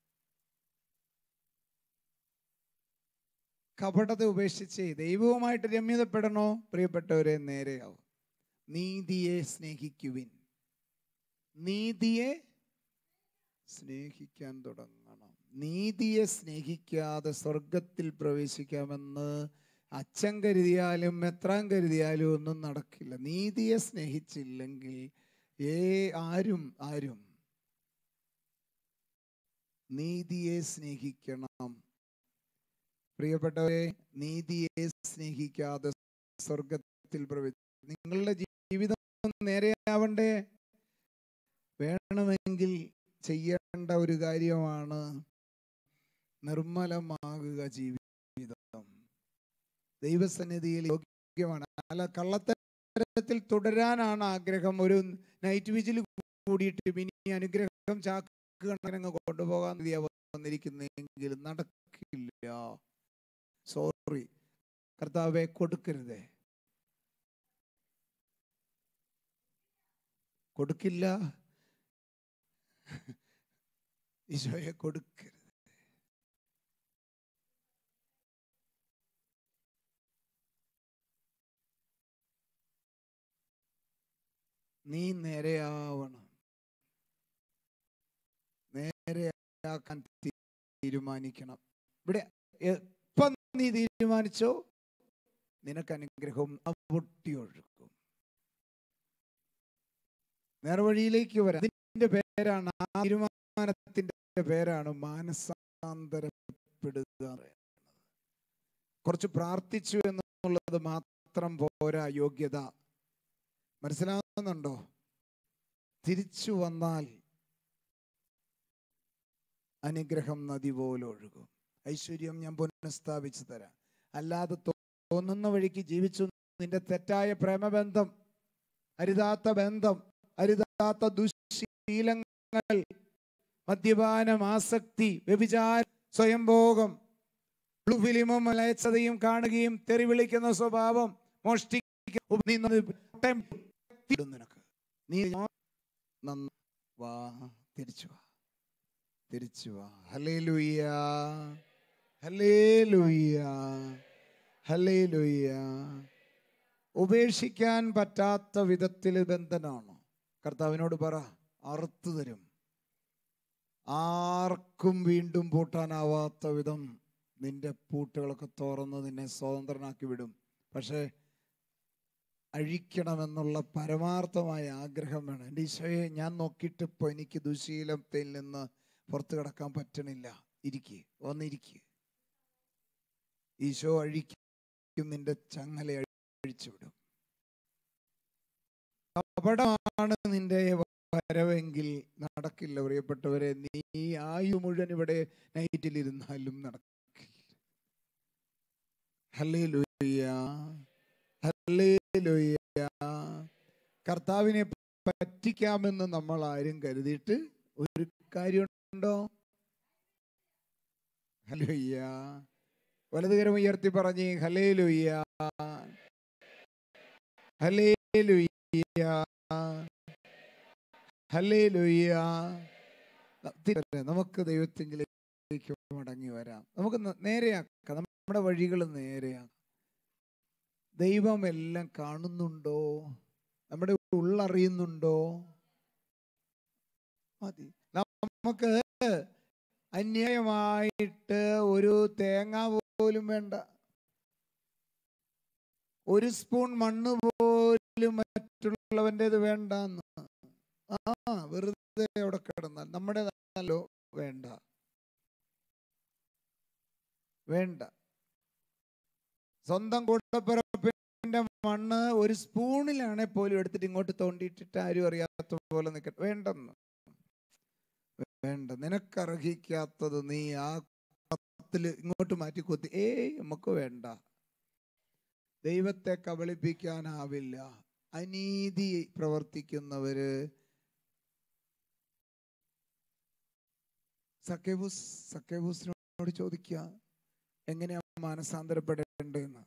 കപടത ഉപേക്ഷിച്ച് ദൈവവുമായിട്ട് രമ്യതപ്പെടണോ പ്രിയപ്പെട്ടവരെ നേരെയാവും നീതിയെ സ്നേഹിക്കുവിൻ നീതിയെ സ്നേഹിക്കാൻ തുടങ്ങണം നീതിയെ സ്നേഹിക്കാതെ സ്വർഗത്തിൽ പ്രവേശിക്കാമെന്ന് അച്ഛൻ കരുതിയാലും എത്രാൻ കരുതിയാലും ഒന്നും നടക്കില്ല നീതിയെ സ്നേഹിച്ചില്ലെങ്കിൽ ഏ ആരും ആരും നീതിയെ സ്നേഹിക്കണം പ്രിയപ്പെട്ടവരെ നീതിയെ സ്നേഹിക്കാതെ സ്വർഗത്തിൽ പ്രവേ നിങ്ങളുടെ ജീവിതം നേരെയാവണ്ടേ വേണമെങ്കിൽ ചെയ്യേണ്ട ഒരു കാര്യമാണ് നിർമ്മലമാകുക ജീവിതം ദൈവസന്നിധിയിൽ യോഗ്യമാണ് അല്ല കള്ളത്തരത്തിൽ തുടരാനാണ് ആഗ്രഹം ഒരു നൈറ്റ് വിജിൽ കൂടിയിട്ട് ഇനി അനുഗ്രഹം ചാക്ക് കണക്കനങ്ങ് കൊണ്ടുപോകാൻ വേണ്ടിയാ വന്നിരിക്കുന്നെങ്കിൽ നടക്കില്ല സോറി കർത്താവെ കൊടുക്കരുതേ കൊടുക്കില്ല ഈശോയെ കൊടുക്കരുത് നീ നേരെയാവണം നേരെയാക്കാൻ തീരുമാനിക്കണം ഇവിടെ എപ്പം നീ തീരുമാനിച്ചോ നിനക്ക് അനുഗ്രഹവും പൊട്ടിയൊഴുക്കും നേർവഴിയിലേക്ക് വരാം ഇതിന്റെ പേരാണ് ആ തീരുമാനത്തിന്റെ പേരാണ് മാനസാന്തരപ്പെടുക എന്ന് പറയുന്നത്. കുറച്ച് പ്രാർത്ഥിച്ചു എന്നുള്ളത് മാത്രം പോരാ യോഗ്യത മനസ്സിലാകുന്നുണ്ടോ തിരിച്ചു വന്നാൽ അനുഗ്രഹം നദി പോലെ ഒഴുകും ഐശ്വര്യം ഞാൻ പുനഃസ്ഥാപിച്ചു തരാം അല്ലാതെ തോന്നുന്ന വഴിക്ക് ജീവിച്ചു നിന്റെ തെറ്റായ പ്രേമബന്ധം അരുതാത്ത ബന്ധം അരുതാത്ത ദുശീലങ്ങൾ മദ്യപാനം ആസക്തി വ്യഭിചാര സ്വയംഭോഗം ഫിലിമും ലയച്ചതയും കാണുകയും തെറി വിളിക്കുന്ന സ്വഭാവം മോഷ്ടിക്കും നീ നിനക്ക് നീ നന്ന- വാ തിരിച്ചു വാ തിരിച്ചു വാ ഹലേ ലുയ്യ ഹലേ ലുയ്യ ഹലേ ലുയ്യ ഉപേക്ഷിക്കാൻ പറ്റാത്ത വിധത്തിൽ ബന്ധനാണ് കർത്താവിനോട് പറ അറുത്തു തരും ആർക്കും വീണ്ടും പൂട്ടാനാവാത്ത വിധം നിന്റെ പൂട്ടുകളൊക്കെ തുറന്ന് നിന്നെ സ്വതന്ത്രനാക്കി വിടും പക്ഷേ അഴിക്കണമെന്നുള്ള പരമാർത്ഥമായ ആഗ്രഹം വേണം എൻ്റെ ഈശോയെ ഞാൻ നോക്കിയിട്ട് ഇപ്പോൾ എനിക്ക് ദുശീലത്തിൽ നിന്ന് പുറത്തു കിടക്കാൻ പറ്റണില്ല ഇരിക്ക് വന്നിരിക്ക് ഈശോ അഴിക്കും നിന്റെ ചങ്ങല അഴിച്ചുവിടും അപടമാണ് നിന്റെ വരവെങ്കിൽ നടക്കില്ല പ്രിയപ്പെട്ടവരെ നീ ആയു മുഴുവൻ ഇവിടെ നൈറ്റിൽ ഇരുന്നാലും നടക്കില്ല ഹല്ലേ ഹല്ലേലൂയ. കർത്താവിനെ പറ്റിക്കാമെന്ന് നമ്മൾ ആരും കരുതിയിട്ട് ഒരു കാര്യമുണ്ടോ ഹല്ലേലൂയ വലതുകരം ഉയർത്തി പറഞ്ഞേ ഹല്ലേലൂയ ഹല്ലേലൂയ ഹല്ലേലൂയ തിരിച്ച് നമുക്ക് ദൈവത്തിങ്കിലേക്ക് മടങ്ങി വരാം നമുക്ക് ന- നേരെയാക്കാം നമ്മുടെ വഴികൾ നേരെയാക്കാം ദൈവം എല്ലാം കാണുന്നുണ്ടോ നമ്മുടെ ഉള്ളറിയുന്നുണ്ടോ മതി നമുക്ക് അന്യായമായിട്ട് ഒരു തേങ്ങ പോലും വേണ്ട ഒരു സ്പൂൺ മണ്ണ് പോലും മറ്റുള്ളവൻ്റെത് വേണ്ടെന്ന് ആ വെറുതെ അവിടെ കിടന്നാൽ നമ്മുടെ നല്ലോ വേണ്ട വേണ്ട സ്വന്തം കൂടപ്പിറപ്പിന്റെ മണ്ണ് ഒരു സ്പൂണിലാണെ പോലും എടുത്തിട്ട് ഇങ്ങോട്ട് തോണ്ടിയിട്ടിട്ട് ആരും അറിയാത്ത പോലെ നിൽക്കട്ടെ വേണ്ടെന്ന് വേണ്ട നിനക്കർഹിക്കാത്തത് നീ ആ കത്തില് ഇങ്ങോട്ട് മാറ്റി കൊത്തി ഏയ് നമുക്ക് വേണ്ട ദൈവത്തെ കബളിപ്പിക്കാനാവില്ല അനീതി പ്രവർത്തിക്കുന്നവര് സക്കേബൂസ് സക്കേബൂസിനോട് ചോദിക്കുക എങ്ങനെയാ മാനസാന്തരപ്പെടേണ്ടതെന്ന്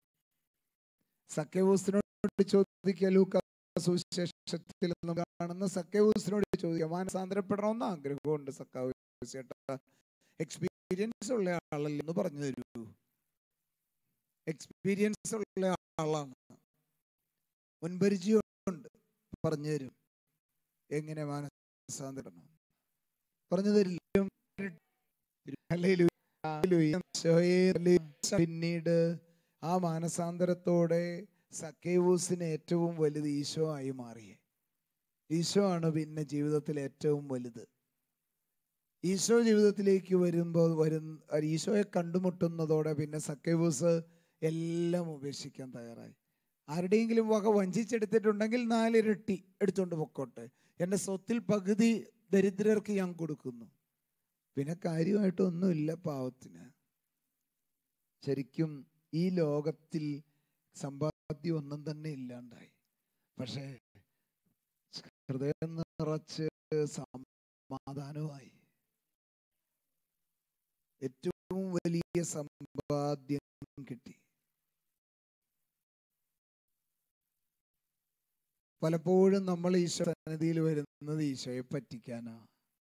സക്കേബൂസിനോട് ചോദിക്കുക ലൂക്ക സുവിശേഷത്തിൽ നിന്ന് കാണുന്ന സക്കേബൂസിനോട് ചോദിക്കുക മാനസാന്തരപ്പെടണമെന്ന് ആഗ്രഹമുണ്ട് സക്കാവൂസ് ചേട്ടാ എക്സ്പീരിയൻസ് ഉള്ള ആളല്ലേ എന്ന് പറഞ്ഞു തരൂ എക്സ്പീരിയൻസ് ഉള്ള ആളാണ് മുൻപരിചയമുണ്ട് പറഞ്ഞു തരും എങ്ങനെ മാനസാന്തരണം പറഞ്ഞു തരില്ല ഹല്ലേലൂയ. ഹല്ലേലൂയ. ഈശോയെ ഹല്ലേലൂയ. പിന്നീട് ആ മാനസാന്തരത്തോടെ സക്കേവൂസിന് ഏറ്റവും വലുത് ഈശോ ആയി മാറിയേ ഈശോ ആണ് പിന്നെ ജീവിതത്തിൽ ഏറ്റവും വലുത് ഈശോ ജീവിതത്തിലേക്ക് വരുമ്പോൾ വരും ഈശോയെ കണ്ടുമുട്ടുന്നതോടെ പിന്നെ സക്കേബൂസ് എല്ലാം ഉപേക്ഷിക്കാൻ തയ്യാറായി ആരുടെയെങ്കിലും വക വഞ്ചിച്ചെടുത്തിട്ടുണ്ടെങ്കിൽ നാലിരട്ടി എടുത്തുകൊണ്ട് പൊക്കോട്ടെ എൻ്റെ സ്വത്തിൽ പകുതി ദരിദ്രർക്ക് ഞാൻ കൊടുക്കുന്നു പിന്നെ കാര്യമായിട്ടൊന്നുമില്ല പാവത്തിന് ശരിക്കും ഈ ലോകത്തിൽ സമ്പാദ്യം ഒന്നും തന്നെ ഇല്ലാണ്ടായി പക്ഷേ ഹൃദയം നിറച്ച് സമാധാനമായി ഏറ്റവും വലിയ സമ്പാദ്യം കിട്ടി പലപ്പോഴും നമ്മൾ ഈശോ സന്നിധിയിൽ വരുന്നത് ഈശോയെ പറ്റിക്കാനാ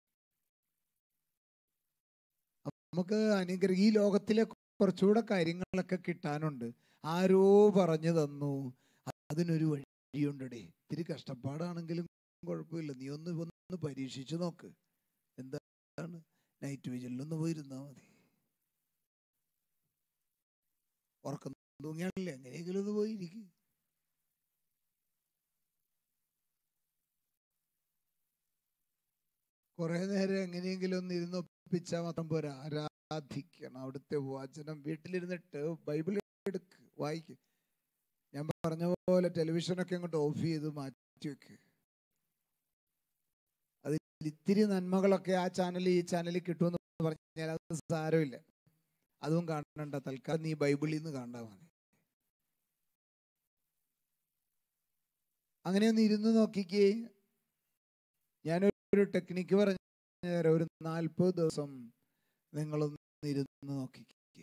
നമുക്ക് അനുഗ്രഹം ഈ ലോകത്തിലെ കുറച്ചുകൂടെ കാര്യങ്ങളൊക്കെ കിട്ടാനുണ്ട് ആരോ പറഞ്ഞു തന്നു അതിനൊരു വഴിയുണ്ടടേ ഇത്തിരി കഷ്ടപ്പാടാണെങ്കിലും കുഴപ്പമില്ല നീ ഒന്ന് ഒന്ന് പരീക്ഷിച്ചു നോക്ക് എന്താണ് നൈറ്റ് വിജിലൊന്ന് പോയിരുന്നാ മതി ഉറക്കം തൂങ്ങിയാണില്ലേ എങ്ങനെയെങ്കിലും ഒന്ന് പോയിരിക്കും കുറെ നേരം എങ്ങനെയെങ്കിലും ഒന്ന് ഇരുന്ന് ഒപ്പിച്ചാൽ മാത്രം പോരാ ആരാധിക്കണം അവിടുത്തെ വചനം വീട്ടിലിരുന്നിട്ട് ബൈബിൾ എടുക്ക് വായിക്ക് ഞാൻ പറഞ്ഞ പോലെ ടെലിവിഷനൊക്കെ അങ്ങോട്ട് ഓഫ് ചെയ്ത് മാറ്റി വെക്ക് അതിൽ ഇത്തിരി നന്മകളൊക്കെ ആ ചാനൽ ഈ ചാനലിൽ കിട്ടുമെന്ന് പറഞ്ഞാൽ അത് സാരമില്ല അതും കാണണ്ട തൽക്കാലം നീ ബൈബിളിൽ നിന്ന് കണ്ടാൽ മതി അങ്ങനെ ഒന്ന് ഇരുന്ന് നോക്കിക്കേ ഞാനൊരു ടെക്നിക്ക് പറഞ്ഞു തരാം ഒരു നാൽപ്പത് ദിവസം നിങ്ങളൊന്ന് ഇരുന്ന് നോക്കിക്കേ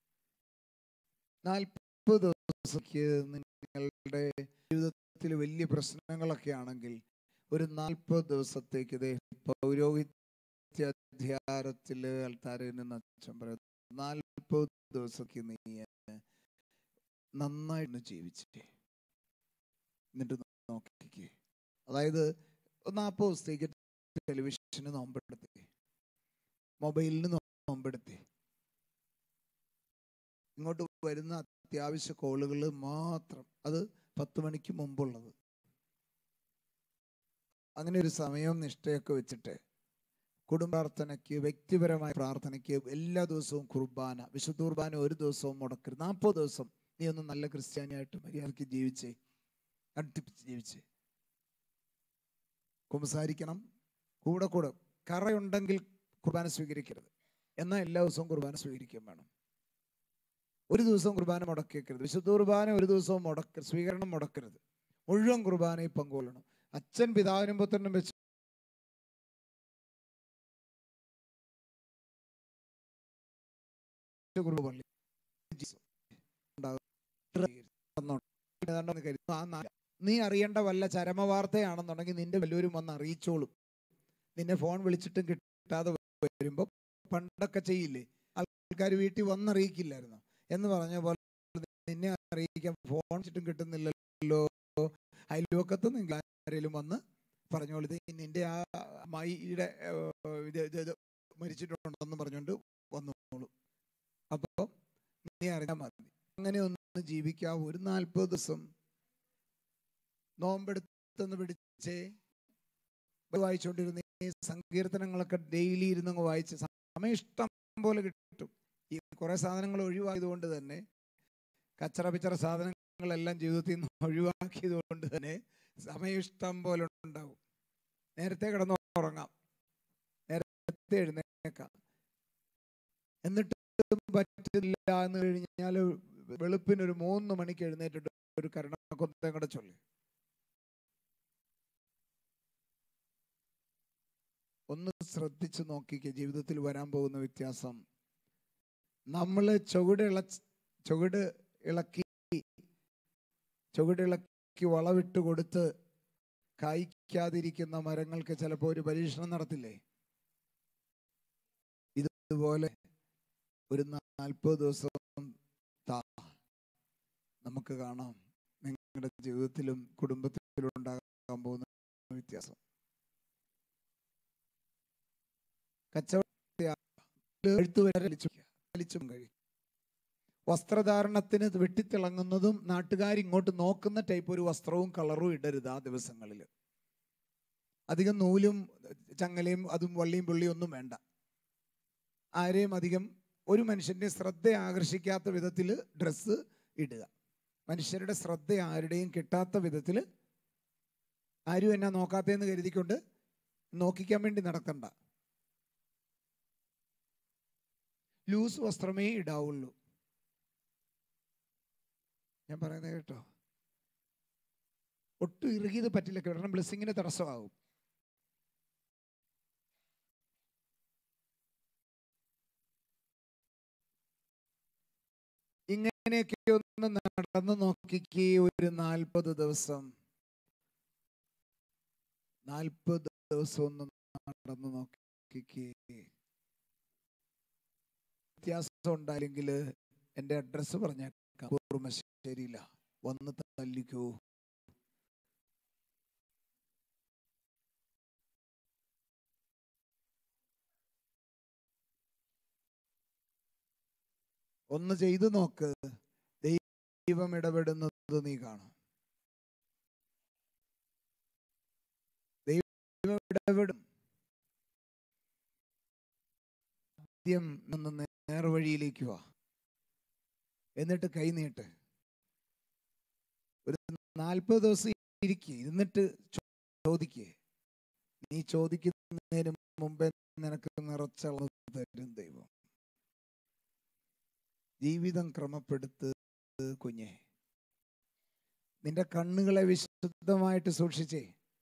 നാൽപ്പത് ദിവസക്ക് നിങ്ങളുടെ ജീവിതത്തിൽ വലിയ പ്രശ്നങ്ങളൊക്കെ ആണെങ്കിൽ ഒരു നാൽപ്പത് ദിവസത്തേക്ക് ഇതേ പൗരോഹിത്യ അധ്യാരത്തിൽ ആൾത്താരിൽ നിന്ന് അച്ഛൻ പറയുന്നു നാൽപ്പത് ദിവസക്ക് നീ നന്നായിട്ട് ജീവിച്ചേ എന്നിട്ട് നോക്കിക്കേ അതായത് നാൽപ്പത് ദിവസത്തേക്ക് ടെലിവിഷന് നോമ്പെടുത്തേ മൊബൈലിന് നോമ്പെടുത്തേ ഇങ്ങോട്ട് വരുന്ന അത്യാവശ്യ കോളുകൾ മാത്രം അത് പത്ത് മണിക്ക് മുമ്പുള്ളത് അങ്ങനെ ഒരു സമയവും നിഷ്ഠയൊക്കെ വെച്ചിട്ട് കുടുംബ പ്രാർത്ഥനയ്ക്ക് വ്യക്തിപരമായ പ്രാർത്ഥനയ്ക്ക് എല്ലാ ദിവസവും കുർബാന വിശുദ്ധ കുർബാന ഒരു ദിവസവും മുടക്കരുത് നാൽപ്പത് ദിവസം നീ ഒന്ന് നല്ല ക്രിസ്ത്യാനിയായിട്ട് മര്യാദയ്ക്ക് ജീവിച്ചേ അടുപ്പിച്ച് ജീവിച്ചേ കുമ്പസാരിക്കണം കൂടെ കൂടെ കറയുണ്ടെങ്കിൽ കുർബാന സ്വീകരിക്കരുത് എന്നാൽ എല്ലാ ദിവസവും കുർബാന സ്വീകരിക്കാൻ വേണം ഒരു ദിവസം കുർബാന മുടക്കിക്കരുത് വിശുദ്ധ കുർബാന ഒരു ദിവസവും മുടക്ക സ്വീകരണം മുടക്കരുത് മുഴുവൻ കുർബാനയിൽ പങ്കുകൊള്ളണം അച്ഛൻ പിതാവിനും പുത്രനും വെച്ച് കുർബ പള്ളി ഉണ്ടാകും. ഏതാണ്ടെന്ന് കരുതുന്നു. ആ നാ- നീ അറിയേണ്ട വല്ല ചരമവാർത്തയാണെന്നുണ്ടെങ്കിൽ നിന്റെ വല്ലവരും വന്ന് അറിയിച്ചോളും നിന്നെ ഫോൺ വിളിച്ചിട്ടും കിട്ടാതെ വരുമ്പോ പണ്ടൊക്കെ ചെയ്യില്ലേ ആൾക്കാർ വീട്ടിൽ വന്നറിയിക്കില്ലായിരുന്നു എന്ന് പറഞ്ഞ പോലെ നിന്നെ അറിയിക്കാൻ ഫോൺ വിളിച്ചിട്ടും കിട്ടുന്നില്ലല്ലോ അയൽവക്കത്ത് നിങ്ങൾ ആരെങ്കിലും വന്ന് പറഞ്ഞോളൂ ഇത് നിന്റെ ആ അമ്മായിയുടെ ഏർ, ഇത് ഇത് ഇത് മരിച്ചിട്ടുണ്ടെന്ന് പറഞ്ഞുകൊണ്ട് വന്നോളൂ അപ്പോൾ നീ അറിയാൻ മതി അങ്ങനെ ഒന്ന് ജീവിക്കാം ഒരു നാൽപ്പത് ദിവസം നോമ്പെടുത്തൊന്ന് പിടിച്ചേ ബൈബിൾ വായിച്ചുകൊണ്ടിരുന്ന ഈ സങ്കീർത്തനങ്ങളൊക്കെ ഡെയിലി ഇരുന്നങ്ങ് വായിച്ച് സമയം ഇഷ്ടം പോലെ കിട്ടും ഈ കുറെ സാധനങ്ങൾ ഒഴിവായതുകൊണ്ട് തന്നെ കച്ചറ പിച്ചറ സാധനങ്ങളെല്ലാം ജീവിതത്തിൽ നിന്ന് ഒഴിവാക്കിയത് കൊണ്ട് തന്നെ സമയം ഇഷ്ടം പോലെ ഉണ്ടാവും നേരത്തെ കിടന്ന് ഉറങ്ങാം നേരത്തെ എഴുന്നേക്കാം എന്നിട്ട് പറ്റില്ല എന്ന് കഴിഞ്ഞാൽ വെളുപ്പിന് ഒരു മൂന്ന് മണിക്ക് എഴുന്നേറ്റിട്ട് ഒരു കരുണക്കൊന്തം കൂടെ ചൊല്ലി ഒന്ന് ശ്രദ്ധിച്ചു നോക്കിക്കേ ജീവിതത്തിൽ വരാൻ പോകുന്ന വ്യത്യാസം നമ്മൾ ചുവട് ഇള ചുവട് ഇളക്കി ചുവട് ഇളക്കി വളവിട്ട് കൊടുത്ത് കായ്ക്കാതിരിക്കുന്ന മരങ്ങൾക്ക് ചിലപ്പോൾ ഒരു പരീക്ഷണം നടത്തില്ലേ ഇതുപോലെ ഒരു നാൽപ്പത് ദിവസം താ നമുക്ക് കാണാം നിങ്ങളുടെ ജീവിതത്തിലും കുടുംബത്തിലും ഉണ്ടാകാൻ പോകുന്ന വ്യത്യാസം കച്ചവട എഴുത്തു വരെ വലിച്ചു വലിച്ചും കഴിയും വസ്ത്രധാരണത്തിന് വെട്ടിത്തിളങ്ങുന്നതും നാട്ടുകാർ ഇങ്ങോട്ട് നോക്കുന്ന ടൈപ്പ് ഒരു വസ്ത്രവും കളറും ഇടരുത് ആ ദിവസങ്ങളിൽ അധികം നൂലും ചങ്ങലയും അതും വള്ളിയും പുള്ളിയും ഒന്നും വേണ്ട ആരെയും അധികം ഒരു മനുഷ്യൻ്റെ ശ്രദ്ധ ആകർഷിക്കാത്ത വിധത്തിൽ ഡ്രസ്സ് ഇടുക മനുഷ്യരുടെ ശ്രദ്ധ ആരുടെയും കിട്ടാത്ത വിധത്തിൽ ആരും എന്നെ നോക്കാത്തതെന്ന് കരുതിക്കൊണ്ട് നോക്കിക്കാൻ വേണ്ടി നടക്കണ്ട ലൂസ് വസ്ത്രമേ ഇടാവുള്ളൂ ഞാൻ പറയുന്നത് കേട്ടോ ഒട്ടും ഇറുകിയത് പറ്റില്ല കാരണം ബ്ലെസ്സിങ്ങിന് തടസ്സമാകും ഇങ്ങനെയൊക്കെ ഒന്ന് നടന്നു നോക്കിക്കേ ഒരു നാൽപ്പത് ദിവസം നാൽപ്പത് ദിവസം ഒന്ന് നടന്നു നോക്കിക്കേ വ്യത്യാസം ഉണ്ടായില്ലെങ്കിൽ എൻ്റെ അഡ്രസ്സ് പറഞ്ഞേക്കാം ഓർമ്മശ്ശേരിയില്ല വന്ന് തല്ലിക്കൂ ഒന്ന് ചെയ്തു നോക്ക് ദൈവം ഇടപെടുന്നത് നീ കാണും ദൈവം ഇടപെടും ആദ്യം ഒന്ന് നേർവഴിയിലേക്ക് വാ എന്നിട്ട് കൈ നീട്ട് ഒരു നാൽപ്പത് ദിവസം ഇരിക്കുക എന്നിട്ട് ചോദിക്കേ നീ ചോദിക്കുന്നതിന് മുമ്പേ നിനക്ക് നിറച്ചളവ് തരും ദൈവം ജീവിതം ക്രമപ്പെടുത്ത് കുഞ്ഞെ നിന്റെ കണ്ണുകളെ വിശുദ്ധമായിട്ട് സൂക്ഷിച്ചേ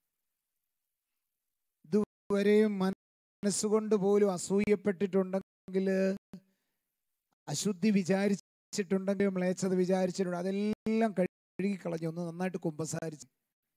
ഇതുവരെയും മനസ്സുകൊണ്ട് പോലും അസൂയപ്പെട്ടിട്ടുണ്ടെങ്കിൽ അശുദ്ധി വിചാരിച്ചിട്ടുണ്ടെങ്കിൽ മ്ലേച്ഛത വിചാരിച്ചിട്ടുണ്ട് അതെല്ലാം കഴുകി കളഞ്ഞു ഒന്ന് നന്നായിട്ട് കുമ്പസാരിച്ച്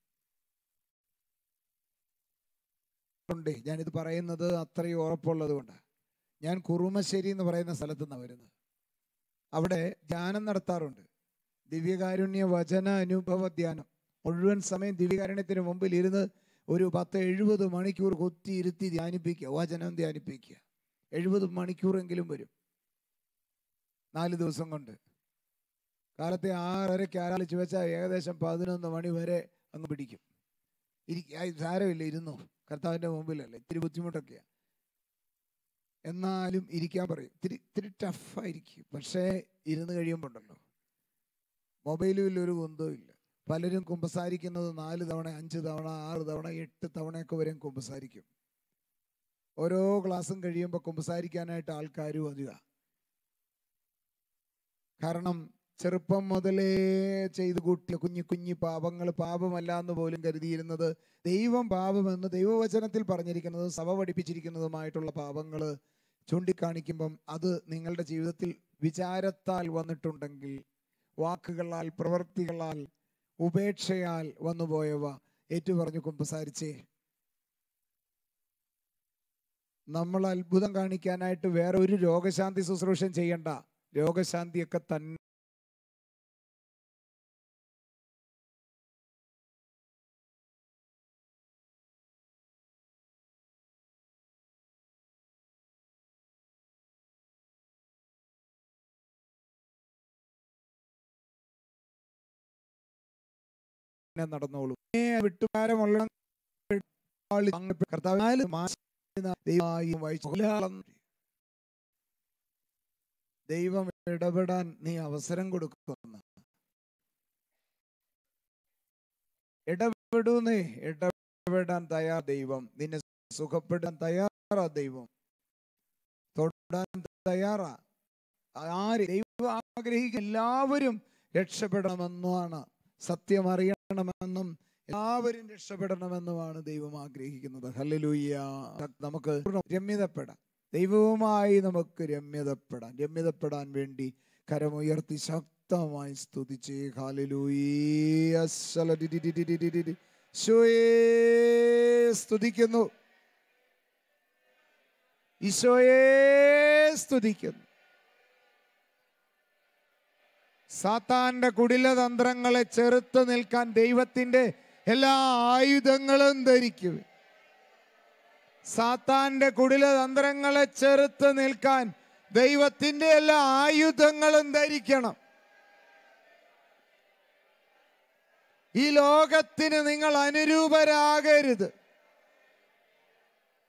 ഉണ്ട് ഞാനിത് പറയുന്നത് അത്രയും ഉറപ്പുള്ളത് കൊണ്ട് ഞാൻ കുറുമശ്ശേരി എന്ന് പറയുന്ന സ്ഥലത്തു നിന്നാണ് വരുന്നത് അവിടെ ധ്യാനം നടത്താറുണ്ട് ദിവ്യകാരുണ്യ വചന അനുഭവ ധ്യാനം മുഴുവൻ സമയം ദിവ്യകാരുണ്യത്തിന് മുമ്പിൽ ഇരുന്ന് ഒരു പത്ത് എഴുപത് മണിക്കൂർ കുത്തി ഇരുത്തി ധ്യാനിപ്പിക്കുക വചനം ധ്യാനിപ്പിക്കുക എഴുപത് മണിക്കൂറെങ്കിലും വരും നാല് ദിവസം കൊണ്ട് കാലത്തെ ആറരയ്ക്ക് ആരാളിച്ച് വെച്ചാൽ ഏകദേശം പതിനൊന്ന് മണി വരെ അങ്ങ് പിടിക്കും ഇരിക്ക സാരമില്ല ഇരുന്നു കർത്താവിൻ്റെ മുമ്പിലല്ലേ ഇത്തിരി ബുദ്ധിമുട്ടൊക്കെയാണ് എന്നാലും ഇരിക്കാൻ പറയും ഇത്തിരി ഇത്തിരി ടഫായിരിക്കും പക്ഷേ ഇരുന്ന് കഴിയുമ്പോൾ ഉണ്ടല്ലോ മൊബൈലും ഇല്ല ഒരു കുന്തവും ഇല്ല പലരും കുമ്പസാരിക്കുന്നത് നാല് തവണ അഞ്ച് തവണ ആറ് തവണ എട്ട് തവണയൊക്കെ വരെയും കുമ്പസാരിക്കും ഓരോ ക്ലാസ്സും കഴിയുമ്പോൾ കുമ്പസാരിക്കാനായിട്ട് ആൾക്കാരും അധിക കാരണം ചെറുപ്പം മുതലേ ചെയ്തു കൂട്ടിയ കുഞ്ഞു കുഞ്ഞു പാപങ്ങൾ പാപമല്ല എന്ന് പോലും കരുതിയിരുന്നത് ദൈവം പാപമെന്ന് ദൈവവചനത്തിൽ പറഞ്ഞിരിക്കുന്നത് സഭ പഠിപ്പിച്ചിരിക്കുന്നതുമായിട്ടുള്ള പാപങ്ങൾ ചൂണ്ടിക്കാണിക്കുമ്പം അത് നിങ്ങളുടെ ജീവിതത്തിൽ വിചാരത്താൽ വന്നിട്ടുണ്ടെങ്കിൽ വാക്കുകളാൽ പ്രവൃത്തികളാൽ ഉപേക്ഷയാൽ വന്നുപോയവ ഏറ്റുപറഞ്ഞു കുമ്പസാരിച്ചേ നമ്മൾ അത്ഭുതം കാണിക്കാനായിട്ട് വേറെ ഒരു രോഗശാന്തി ശുശ്രൂഷം ചെയ്യണ്ട രോഗശാന്തിയൊക്കെ തന്നെ തന്നെ നടന്നോളൂ ഏ, വിട്ടുകാരമുള്ള ആളി അങ്ങ് കർത്താവ് നാല് മാസം ദൈവമായി വായിച്ചു. കൊല്ലാളം. ദൈവം ഇടപെടാൻ നീ അവസരം കൊടുക്കുന്നു ഇടപെടൂന്നേ ഇടപെടാൻ തയ്യാർ ദൈവം നിന്നെ സുഖപ്പെടാൻ തയ്യാറാ ദൈവം തൊടാൻ തയ്യാറാ ആര് ദൈവം ആഗ്രഹിക്കുന്ന എല്ലാവരും രക്ഷപ്പെടണമെന്നാണ് സത്യം അറിയണമെന്നും എല്ലാവരും രക്ഷപ്പെടണമെന്നുമാണ് ദൈവം ആഗ്രഹിക്കുന്നത് ഹല്ലേലൂയ നമുക്ക് രമ്യതപ്പെടാം ദൈവവുമായി നമുക്ക് രമ്യതപ്പെടാം രമ്യതപ്പെടാൻ വേണ്ടി കരമുയർത്തി ശക്തമായി സ്തുതിച്ച് ഹാലലൂയ സ്തുതിക്കുന്നു ഈശോയെ സ്തുതിക്കുന്നു സാത്താന്റെ കുടിലതന്ത്രങ്ങളെ ചെറുത്ത് നിൽക്കാൻ ദൈവത്തിന്റെ എല്ലാ ആയുധങ്ങളും ധരിക്കും സാത്താന്റെ കുടിലതന്ത്രങ്ങളെ ചെറുത്ത് നിൽക്കാൻ ദൈവത്തിന്റെ എല്ലാ ആയുധങ്ങളും ധരിക്കണം ഈ ലോകത്തിന് നിങ്ങൾ അനുരൂപരാകരുത്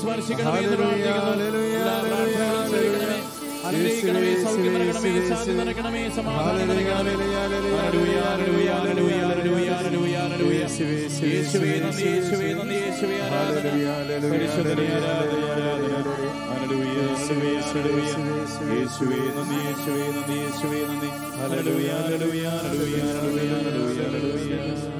സ്പർശിക്കണമേ എന്ന് പ്രാർത്ഥിക്കുന്നു എല്ലാ പ്രാർത്ഥനകളും സ്വീകരിക്കണമേ അനുഗ്രഹിക്കണമേ സൗഖ്യം നൽകണമേ ശാന്തി നൽകണമേ സമാധാനം നൽകണമേ ഹല്ലേലൂയ ഹല്ലേലൂയ ഹല്ലേലൂയ ഹല്ലേലൂയ ഹല്ലേലൂയ ഹല്ലേലൂയ യേശുവേ നന്ദി യേശുവേ നന്ദി യേശുവേ ആരാധന പരിശുദ്ധനെ ആരാധന ആരാധന ഹല്ലേലൂയ ഹല്ലേലൂയ ഹല്ലേലൂയ യേശുവേ നന്ദി യേശുവേ നന്ദി യേശുവേ നന്ദി ഹല്ലേലൂയ ഹല്ലേലൂയ ഹല്ലേലൂയ ഹല്ലേലൂയ ഹല്ലേലൂയ ഹല്ലേലൂയ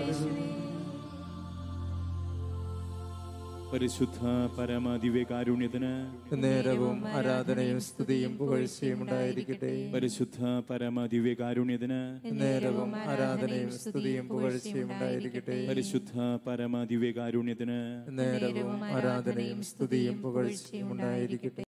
പരിശുദ്ധ പരമദിവ്യകാരുണ്യത്തിന് നേരവും ആരാധനയും സ്തുതിയും പുകഴ്ചയും ഉണ്ടായിരിക്കട്ടെ പരിശുദ്ധ പരമദിവ്യകാരുണ്യത്തിന് നേരവും ആരാധനയും സ്തുതിയും പുകഴ്ചയും ഉണ്ടായിരിക്കട്ടെ പരിശുദ്ധ പരമദിവ്യകാരുണ്യത്തിന് നേരവും ആരാധനയും സ്തുതിയും പുകഴ്ചയും ഉണ്ടായിരിക്കട്ടെ